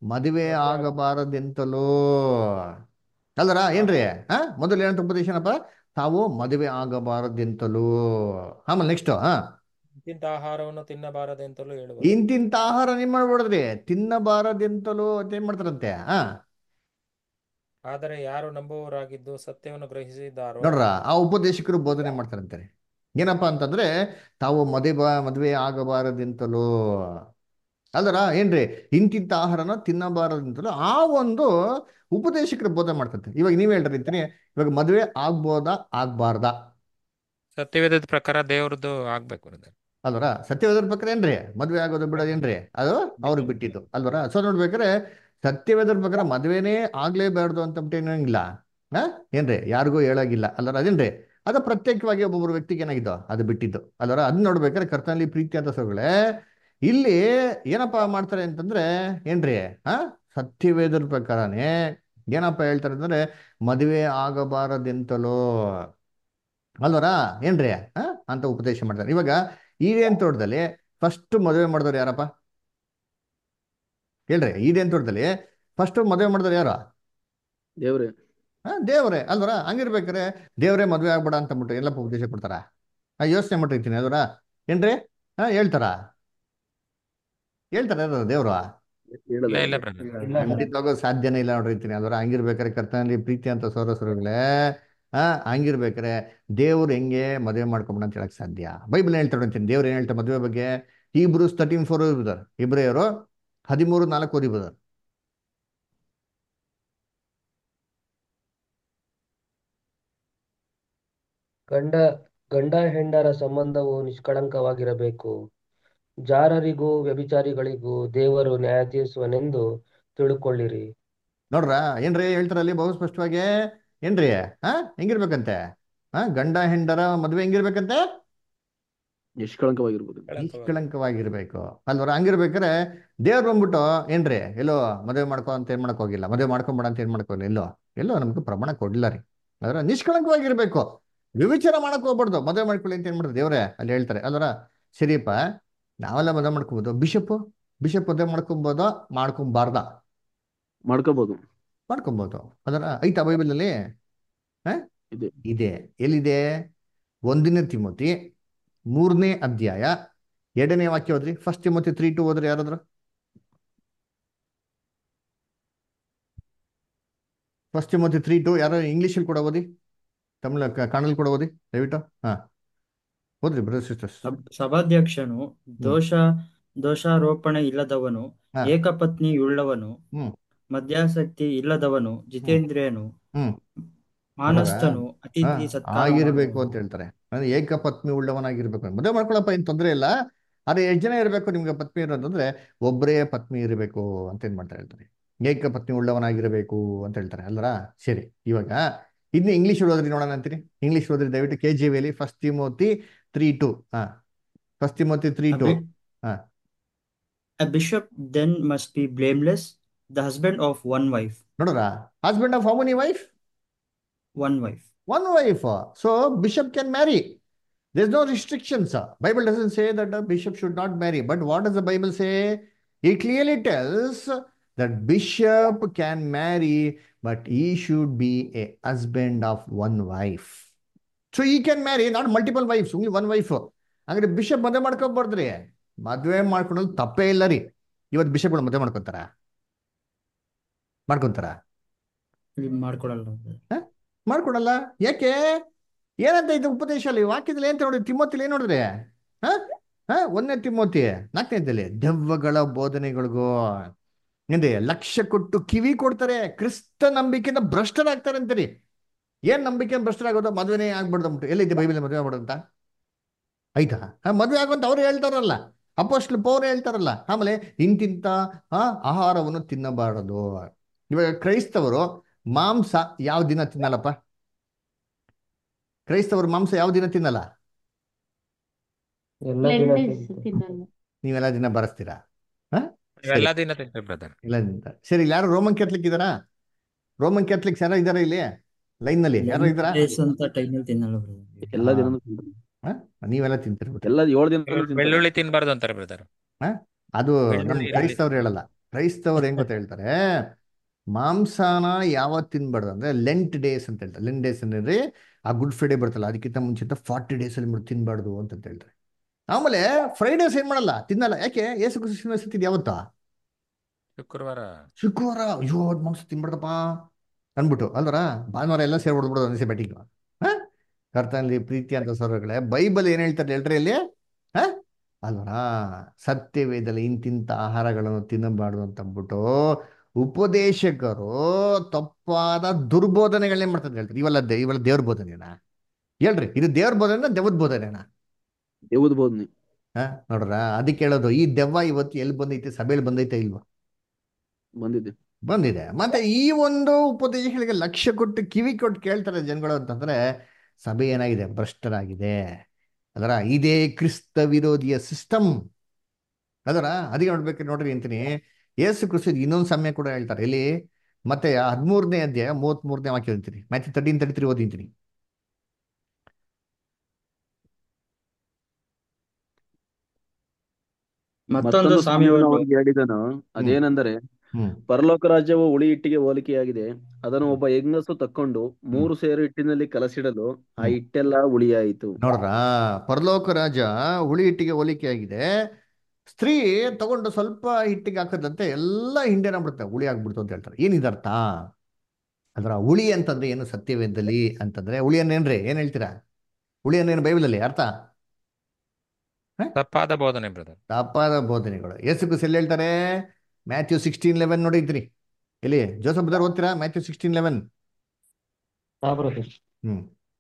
ಮದುವೆ ಆಗಬಾರದೆಂತಲೂ ಅಲ್ಲರ ಏನ್ರಿ ಹಾ ಮೊದಲು ಏನಂತ ಉಪದೇಶನಪ್ಪ ತಾವು ಮದುವೆ ಆಗಬಾರದೆಂತಲೂ ಆಮೇಲೆ ನೆಕ್ಸ್ಟ್ ಹಾ ಇಂತಿಂತ ಆಹಾರವನ್ನು ತಿನ್ನಬಾರದೆಂತಲೂ ಹೇಳುವರು ಇಂತಿಂತ ಆಹಾರ ಏನ್ ಮಾಡ್ಬಿಡ್ರಿ ತಿನ್ನಬಾರದೆಂತಲೂ ಅಂತ ಏನ್ ಮಾಡ್ತಾರಂತೆ ಹಾ ಆದರೆ ಯಾರು ನಂಬುವವರಾಗಿದ್ದು ಸತ್ಯವನ್ನು ಗ್ರಹಿಸಿದ್ದಾರೋ ನೋಡ್ರ ಆ ಉಪದೇಶಕರು ಬೋಧನೆ ಮಾಡ್ತಾರಂತಾರೆ ಏನಪ್ಪಾ ಅಂತಂದ್ರೆ ತಾವು ಮದುವೆ ಮದುವೆ ಆಗಬಾರದೆಂತಲೂ ಅಲ್ಲರ ಏನ್ರಿ ಇಂತಿಂತ ಆಹಾರನ ತಿನ್ನಬಾರದಂತಲೂ ಆ ಒಂದು ಉಪದೇಶಕರು ಬೋಧನೆ ಮಾಡ್ತಾರೆ ಇವಾಗ ನೀವ್ ಹೇಳ್ರಿ ಅಂತೀನಿ ಇವಾಗ ಮದುವೆ ಆಗ್ಬೋದಾ ಆಗ್ಬಾರ್ದಾ ಸತ್ಯವೇದದ ಪ್ರಕಾರ ದೇವ್ರದ್ದು ಆಗ್ಬೇಕು ಬ್ರದರ್ ಅಲ್ವರ ಸತ್ಯವೇದರ ಪ್ರಕಾರ ಏನ್ರಿ ಮದುವೆ ಆಗೋದು ಬಿಡೋದು ಏನ್ರಿ ಅದು ಅವ್ರಿಗೆ ಬಿಟ್ಟಿದ್ದು ಅಲ್ವರ ಸೊ ನೋಡ್ಬೇಕಾದ್ರೆ ಸತ್ಯವೇದರ ಪ್ರಕಾರ ಮದುವೆನೇ ಆಗ್ಲೇಬಾರ್ದು ಅಂತ ಏನಂಗಿಲ್ಲ ಹಾ ಏನ್ರಿ ಯಾರಿಗೂ ಹೇಳಾಗಿಲ್ಲ ಅಲ್ವರ ಅದೇನ್ರಿ ಅದು ಪ್ರತ್ಯೇಕವಾಗಿ ಒಬ್ಬೊಬ್ಬರು ವ್ಯಕ್ತಿಗೆ ಏನಾಗಿದ್ದು ಅದು ಬಿಟ್ಟಿದ್ದು ಅಲ್ವರ ಅದನ್ನ ನೋಡ್ಬೇಕಾದ್ರೆ ಕರ್ತನಲ್ಲಿ ಪ್ರೀತಿ ಅಂತ ಸೊಗಳೇ ಇಲ್ಲಿ ಏನಪ್ಪಾ ಮಾಡ್ತಾರೆ ಅಂತಂದ್ರೆ ಏನ್ರಿ ಹಾ ಸತ್ಯವೇದರ ಪ್ರಕಾರನೇ ಏನಪ್ಪ ಹೇಳ್ತಾರೆ ಅಂದ್ರೆ ಮದುವೆ ಆಗಬಾರದೆಂತಲೋ ಅಲ್ವರ ಏನ್ರಿ ಹಾ ಅಂತ ಉಪದೇಶ ಮಾಡ್ತಾರೆ ಇವಾಗ ಈಡೇನ್ ತೋಟದಲ್ಲಿ ಫಸ್ಟ್ ಮದುವೆ ಮಾಡಿದವ್ರು ಯಾರಪ್ಪ ಹೇಳ್ರಿ ಈಡೇನ್ ತೋಟದಲ್ಲಿ ಫಸ್ಟ್ ಮದುವೆ ಮಾಡಿದವ್ರು ಯಾರು ದೇವ್ರೆ ಹಾ ದೇವ್ರೆ ಅಲ್ವರ ಹಂಗಿರ್ಬೇಕಾರೆ ದೇವ್ರೇ ಮದುವೆ ಆಗ್ಬೇಡ ಅಂತ ಅಂದ್ಬಿಟ್ಟು ಎಲ್ಲಪ್ಪ ಉಪದೇಶ ಕೊಡ್ತಾರ ಆ ಯೋಚನೆ ಮಾಡಿರ್ತೀನಿ ಅಲ್ವರ ಏನ್ರಿ ಹಾ ಹೇಳ್ತಾರ ಹೇಳ್ತಾರ ಯಾರು ದೇವ್ರು ಇಲ್ಲ ಹೇಳಲ್ಲ ಇಲ್ಲ ಬ್ರದರ್ ಖಂಡಿತವಾಗೂ ಸಾಧ್ಯನೇ ಇಲ್ಲ ನೋಡಿರ್ತೀನಿ ಅದರ ಹಂಗಿರ್ಬೇಕಾರೆ ಕರ್ತನಲ್ಲಿ ಪ್ರೀತಿ ಅಂತ ಸೋರಸರುಗಳೇ ಆ ಹಂಗಿರ್ಬೇಕಾರೆ ದೇವ್ರು ಹೆಂಗೆ ಮದುವೆ ಮಾಡ್ಕೊಂಬಿಡ ಅಂತ ಹೇಳಕ್ ಸಾಧ್ಯ ಬೈಬಲ್ ಹೇಳ್ತಾರೆ ಅಂತೀನಿ ದೇವ್ರು ಏನ್ ಹೇಳ್ತಾರೆ ಮದುವೆ ಬಗ್ಗೆ ಇಬ್ರು ತರ್ಟೀನ್ ಫೋರ್ ಓದಿದಾರೆ ಇಬ್ರಿಯರು ಹದಿಮೂರು ನಾಲ್ಕು ಓದಿಬೋದಾರೆ ಗಂಡ ಗಂಡ ಹೆಂಡರ ಸಂಬಂಧವು ನಿಷ್ಕಳಂಕವಾಗಿರಬೇಕು ಜಾರರಿಗೂ ವ್ಯಭಿಚಾರಿಗಳಿಗೂ ದೇವರು ನ್ಯಾಯ ತೀರಿಸುವನೆಂದು ತಿಳುಕೊಳ್ಳಿರಿ ನೋಡ್ರ ಏನ್ರಿ ಹೇಳ್ತಾರಲ್ಲಿ ಬಹು ಸ್ಪಷ್ಟವಾಗಿ ಏನ್ರಿ ಹಾ ಹೆಂಗಿರ್ಬೇಕಂತೆ ಹಾ ಗಂಡ ಹೆಂಡರ ಮದುವೆ ಹೆಂಗಿರ್ಬೇಕಂತೆ ನಿಷ್ಕಳಂಕವಾಗಿರ್ಬೋದು ನಿಷ್ಕಳಂಕವಾಗಿರ್ಬೇಕು ಅಲ್ವರ ಹಂಗಿರ್ಬೇಕಾರೆ ದೇವ್ರು ಬಂದ್ಬಿಟ್ಟು ಏನ್ರಿ ಎಲ್ಲೋ ಮದುವೆ ಮಾಡ್ಕೊ ಅಂತ ಏನ್ ಮಾಡಕ್ ಹೋಗಿಲ್ಲ ಮದುವೆ ಮಾಡ್ಕೊಂಬೇಡ ಅಂತ ಏನ್ ಮಾಡಕ್ ಹೋಗಿಲ್ಲ ಎಲ್ಲೋ ಎಲ್ಲೋ ನಮ್ಗೆ ಪ್ರಮಾಣ ಕೊಡ್ಲಿಲ್ಲ ರೀ ಅದರ ನಿಷ್ಕಳಂಕವಾಗಿರ್ಬೇಕು ವ್ಯವಿಚಾರ ಮಾಡಕ್ ಹೋಗ್ಬಾರ್ದು ಮದುವೆ ಮಾಡ್ಕೊಳ್ಳಿ ಅಂತ ಏನ್ ಮಾಡ್ತಾರೆ ದೇವ್ರೆ ಅಲ್ಲಿ ಹೇಳ್ತಾರೆ ಅಲ್ವರ ಸರಿಯಪ್ಪ ನಾವೆಲ್ಲ ಮದುವೆ ಮಾಡ್ಕೋಬೋದು ಬಿಷಪ್ ಬಿಷಪ್ ಮದುವೆ ಮಾಡ್ಕೊಬೋದಾ ಮಾಡ್ಕೊಂಬಾರ್ದ ಮಾಡ್ಕೋಬಹುದು ಮಾಡ್ಕೊಬೋದು ಅದರ ಐತಾ ಬೈಬಲಲ್ಲಿ ಹ ಇದೆ ಇದೆ ಎಲ್ಲಿದೆ ಒಂದನೇ ತಿಮೋತಿ ಮೂರನೇ ಅಧ್ಯಾಯ ಎರಡನೇ ವಾಕ್ಯ ಹೋದ್ರಿ ಫಸ್ಟ್ ತಿಮೋತಿ ತ್ರೀ ಟು ಹೋದ್ರಿ ಯಾರಾದ್ರು ಫಸ್ಟ್ ತಿಮೋತಿ ತ್ರೀ ಟು ಯಾರು ಇಂಗ್ಲೀಷಲ್ಲಿ ಕೂಡ ಓದಿ ತಮಿಳ ಕನ್ನಡಲ್ಲಿ ಕೂಡ ಓದಿ ದಯವಿಟ್ಟು ಹಾ ಓದ್ರಿ ಬ್ರದರ್ ಸಿಸ್ಟರ್ಸ್ ಸಭ- ಸಭಾಧ್ಯಕ್ಷನು ದೋಷ ದೋಷಾರೋಪಣೆ ಇಲ್ಲದವನು ಹಾ ಏಕಪತ್ನಿಯುಳ್ಳವನು ಹ್ಮ್ ಮದ್ಯಾಸಕ್ತಿ ಇಲ್ಲದವನು ಜಿತೇಂದ್ರಿಯನು ಹ್ಮ್ ನೋಡ್ರ ಮಾನಸ್ಥನು ಹಾ ಅತಿಥಿ ಸತ್ಕಾರ ಆಗಿರ್ಬೇಕು ಮಾಡುವವನು ಅಂತ ಹೇಳ್ತಾರೆ ಅಂದ್ರೆ ಏಕಪತ್ನಿ ಉಳ್ಳವನಾಗಿರ್ಬೇಕು ಮದುವೆ ಮಾಡ್ಕೊಳಪ್ಪ ಏನ್ ತೊಂದರೆ ಇಲ್ಲ ಆದ್ರೆ ಎಷ್ಟು ಜನ ಇರಬೇಕು ನಿಮ್ಗೆ ಪತ್ನಿ ಇರೋದಂದ್ರೆ ಒಬ್ಬರೇ ಪತ್ನಿ ಇರಬೇಕು ಅಂತ ಏನ್ ಮಾಡ್ತಾರೆ ಹೇಳ್ತಾರೆ ಏಕಪತ್ನಿ ಉಳ್ಳವನಾಗಿರಬೇಕು ಅಂತ ಹೇಳ್ತಾರೆ ಅಲ್ವರ ಸರಿ ಇವಾಗ ಇನ್ನು ಇಂಗ್ಲಿಷ್ ಓದೋದ್ರಿ ನೋಡೋಣ ಅಂತೀರಿ ಇಂಗ್ಲಿಷ್ ಓದ್ರಿ ದಯವಿಟ್ಟು K G Willy first Timothy three two ಹಾ first Timothy three A, two bi- ಹಾ a bishop then must be blameless, the husband of one wife, ನೋಡ್ರ husband of how many wife one wife. one wife. So bishop can marry. There's no restrictions. Bible doesn't say that a bishop should not marry. But what does the Bible say? It clearly tells that bishop can marry, but he should be a husband of one wife. So he can marry not multiple wives, only one wife. ಹಂಗಾರೆ bishop ಮದುವೆ ಮಾಡ್ಕೊಬಾರ್ದ್ರಿ ಮದುವೆ ಮಾಡ್ಕೊಳೋದು ತಪ್ಪೇ ಇಲ್ಲ ರೀ ಇವತ್ತು ಬಿಷಪ್ಗಳು ಮದುವೆ ಮಾಡ್ಕೊತಾರ ಮಾಡ್ಕೊಂತಾರ ಇಲ್ಲಿ ಮಾಡ್ಕೊಡಲ್ಲ ಹ? ಮಾಡ್ಕೊಡಲ್ಲ ಯಾಕೆ ಏನಂತ ಇದು ಉಪದೇಶ ಅಲ್ಲಿ ವಾಕ್ಯದಲ್ಲಿ ಏನ್ ನೋಡಿ ತಿಮ್ಮೋತಿಲಿ ಏನ್ ನೋಡಿದ್ರೆ ಹ ಹ ಒಂದನೇ ತಿಮ್ಮೋತಿ ನಾಲ್ಕನೇದಲ್ಲಿ ದೆವ್ವಗಳ ಬೋಧನೆಗಳಿಗೂ ಏನ್ರಿ ಲಕ್ಷ ಕೊಟ್ಟು ಕಿವಿ ಕೊಡ್ತಾರೆ ಕ್ರಿಸ್ತ ನಂಬಿಕೆಯಿಂದ ಭ್ರಷ್ಟರಾಗ್ತಾರೆ ಅಂತೀರಿ ಏನ್ ನಂಬಿಕೆ ಭ್ರಷ್ಟರಾಗೋದು ಮದುವೆನೇ ಆಗ್ಬಾರ್ದು ಅಂದ್ಬಿಟ್ಟು ಎಲ್ಲಿದೆ ಬೈಬಲ್ ಮದುವೆ ಆಗ್ಬಾರ್ದು ಅಂತ ಆಯ್ತಾ ಹಾ ಮದುವೆ ಆಗುವಂತ ಅವ್ರು ಹೇಳ್ತಾರಲ್ಲ ಅಪೋಸ್ಟ್ಲ್ ಪೌರ್ ಹೇಳ್ತಾರಲ್ಲ ಆಮೇಲೆ ಇಂತಿಂತ ಆ ಆಹಾರವನ್ನು ತಿನ್ನಬಾರದು ಇವಾಗ ಕ್ರೈಸ್ತವರು ಮಾಂಸ ಯಾವ ದಿನ ತಿನ್ನಲ್ಲಪ್ಪ ಕ್ರೈಸ್ತವರು ಮಾಂಸ ಯಾವ ದಿನ ತಿನ್ನಲ್ಲ ಎಲ್ಲ ದಿನ ಲೆಂಡೇಸ್ ತಿಂತಾರೆ ತಿನ್ನಲ್ಲ ನೀವೆಲ್ಲ ದಿನ ಬರಸ್ತೀರಾ ಹ ಸರಿ ನೀವೆಲ್ಲ ದಿನ ತಿಂತೀವಿ ಬ್ರದರ್ ಇಲ್ಲ ದಿನ ಸರಿ ಇಲ್ಲಿ ಯಾರು ರೋಮನ್ ಕ್ಯಾಥಲಿಕ್ ಇದಾರಾ ರೋಮನ್ ಕ್ಯಾಥಲಿಕ್ಸ್ ಯಾರೋ ಇದಾರಾ ಇಲ್ಲಿ ಲೈನ್ ನಲ್ಲಿ ಯಾರೋ ಇದಾರಾ ಡೇಸ್ ಅಂತ ಟೈಮಲ್ಲಿ ತಿನ್ನಲ್ಲ brother. ಎಲ್ಲ ಹಾ ದಿನನೂ ತಿಂತಾರೆ ಹ? ನೀವೆಲ್ಲ ತಿಂತಿರ್ಬಿಟ್ಟು ಎಲ್ಲ ಏಳು ದಿನ ತಿಂತಾರೆ ಬೆಳ್ಳುಳ್ಳಿ ತಿನ್ಬಾರ್ದು ಅಂತಾರೆ ಬ್ರದರ್ ಹ? ಅದು ನಮ್ ಬೆಳ್ಳುಳ್ಳಿ ಕ್ರೈಸ್ತವ್ರು ಹೇಳಲ್ಲ ಕ್ರೈಸ್ತವ್ರು ಹೆಂಗ್ ಗೊತ್ತಾ ಹೇಳ್ತಾರೆ ಮಾಂಸಾನ ಯಾವತ್ತು ತಿನ್ಬಾರ್ದು ಅಂದ್ರೆ ಲೆಂಟ್ ಡೇಸ್ ಅಂತ ಹೇಳ್ತಾರೆ ಲೆಂಟ್ ಡೇಸ್ ಅಂದ್ರೆ ಆ ಗುಡ್ ಫ್ರೈಡೇ ಬರ್ತಲ್ಲ ಅದಕ್ಕಿಂತ ಮುಂಚೆ ಫಾರ್ಟಿ ಡೇಸ್ ಅಲ್ಲಿ ಬಿಟ್ಟು ತಿನ್ಬಾರ್ದು ಅಂತ ಹೇಳ್ತಾರೆ ಆಮೇಲೆ ಫ್ರೈಡೇಸ್ ಏನ್ ಮಾಡಲ್ಲ ತಿನ್ನಲ್ಲ ಯಾಕೆ ಏಸು ಕ್ರಿಸ್ತ ಸತ್ತಿದ್ ಯಾವತ್ತಾ ಶುಕ್ರವಾರ ಶುಕ್ರವಾರ ಅಯ್ಯೋ ಅದ್ ಮಾಂಸ ತಿನ್ಬಾರ್ದಪ್ಪ ಅನ್ಬಿಟ್ಟು ಅಲ್ವರ ಭಾನುವಾರ ಎಲ್ಲ ಸೇರಿ ಹೊಡ್ಬಿಡೋದು ಅನಿಸೆ ಬ್ಯಾಟಿಂಗ್ ಹಾ ಕರ್ತನಲ್ಲಿ ಪ್ರೀತಿ ಅಂತ ಸ್ವರಗಳೇ ಬೈಬಲ್ ಏನ್ ಹೇಳ್ತಾರೆ ಎಲ್ರಿ ಅಲ್ಲಿ ಹಾ ಅಲ್ವರ ಸತ್ಯವೇದಲ್ಲಿ ಇಂತಿಂತ ಆಹಾರಗಳನ್ನು ತಿನ್ನಬಾರ್ದು ಅಂತ ಅಂದ್ಬಿಟ್ಟು ಉಪದೇಶಕರು ತಪ್ಪಾದ ದುರ್ಬೋಧನೆಗಳನ್ನೇ ಮಾಡ್ತಾರೆ ಹೇಳ್ತಾರೆ ಇವೆಲ್ಲ ದೇ- ಇವೆಲ್ಲ ದೇವ್ರ ಬೋಧನೆನಾ ಹೇಳ್ರಿ ಇದು ದೇವ್ರ ಬೋಧನೆನಾ ದೆವ್ವದ ಬೋಧನೆನಾ ದೇವದ ಬೋಧನೆ ಹಾ ನೋಡ್ರ ಅದಕ್ಕೆ ಹೇಳೋದು ಈ ದೆವ್ವ ಇವತ್ತು ಎಲ್ಲಿ ಬಂದೈತೆ ಸಭೆಯಲ್ಲಿ ಬಂದೈತೆ ಇಲ್ವಾ ಬಂದಿದೆ ಬಂದಿದೆ ಮತ್ತೆ ಈ ಒಂದು ಉಪದೇಶಗಳಿಗೆ ಲಕ್ಷ್ಯ ಕೊಟ್ಟು ಕಿವಿ ಕೊಟ್ಟು ಕೇಳ್ತಾರೆ ಜನಗಳು ಅಂತಂದ್ರೆ ಸಭೆ ಏನಾಗಿದೆ ಭ್ರಷ್ಟರಾಗಿದೆ ಅದರ ಇದೇ ಕ್ರಿಸ್ತ ವಿರೋಧಿಯ ಸಿಸ್ಟಮ್ ಅದರ ಅದಕ್ಕೆ ನೋಡ್ಬೇಕು ನೋಡ್ರಿ ಅಂತೀನಿ ಏಸು ಕ್ರಿಸ್ತ ಇನ್ನೊಂದು ಸಮಯ ಕೂಡ ಹೇಳ್ತಾರೆ ಇಲ್ಲಿ ಮತ್ತೆ ಹದಿಮೂರನೇ ಅಧ್ಯಾಯ ಮೂವತ್ತ್ ಮೂರನೇ ವಾಕ್ಯ ಅಂತೀನಿ ಮತ್ತೆ ತರ್ಟೀನ್ ತರ್ಟಿ ತ್ರೀ ಓದಿಂತೀನಿ ಮತ್ತೊಂದು ಮತ್ತೊಂದು ಸಾಮ್ಯವನ್ನು ಸಾಮ್ಯವನ್ನು ಅವರಿಗೆ ಹೇಳಿದನು ಅದೇನೆಂದರೆ ಹ್ಮ್ ಪರಲೋಕ ರಾಜ್ಯವು ಹುಳಿ ಹಿಟ್ಟಿಗೆ ಹೋಲಿಕೆಯಾಗಿದೆ ಅದನ್ನು ಒಬ್ಬ ಹೆಂಗಸು ತಕ್ಕೊಂಡು ಮೂರು ಸೇರು ಹಿಟ್ಟಿನಲ್ಲಿ ಕಲಸಿಡಲು ಆ ಹ್ಮ್ ಹಿಟ್ಟೆಲ್ಲ ಹುಳಿಯಾಯಿತು ನೋಡ್ರ ಪರಲೋಕ ರಾಜ ಹುಳಿ ಹಿಟ್ಟಿಗೆ ಹೋಲಿಕೆ ಆಗಿದೆ ಸ್ತ್ರೀ ತಗೊಂಡು ಸ್ವಲ್ಪ ಹಿಟ್ಟಿಗೆ ಹಾಕದಂತೆ ಎಲ್ಲ ಹಿಂಡೆನ ಬಿಡುತ್ತೆ ಹುಳಿ ಆಗ್ಬಿಡ್ತು ಅಂತ ಹೇಳ್ತಾರೆ ಏನಿದರ್ಥ ಅದರ ಹುಳಿ ಅಂತಂದ್ರೆ ಏನು ಸತ್ಯವೇದದಲ್ಲಿ ಅಂತಂದ್ರೆ ಹುಳಿ ಅನ್ನೇನ್ರಿ ಏನ್ ಹೇಳ್ತೀರಾ ಹುಳಿ ಅನ್ನೇನು ಬೈಬಲಲ್ಲಿ ಅರ್ಥ ಹ? ತಪ್ಪಾದ ಬೋಧನೆ ಬ್ರದರ್ ತಪ್ಪಾದ ಬೋಧನೆಗಳು ಯೇಸು ಕ್ರಿಸ್ತ ಎಲ್ಲಿ ಹೇಳ್ತಾರೆ ಮ್ಯಾಥ್ಯೂ ಸಿಕ್ಸ್ಟೀನ್ ಲೆವೆನ್ ನೋಡಿದ್ರಿ ಎಲ್ಲಿ ಜೋಸಫ್ ಬದರ್ ಓದ್ತೀರಾ ಮ್ಯಾಥ್ಯೂ ಸಿಕ್ಸ್ಟೀನ್ ಲೆವೆನ್ ಹಾ ಬ್ರದರ್ ಹ್ಮ್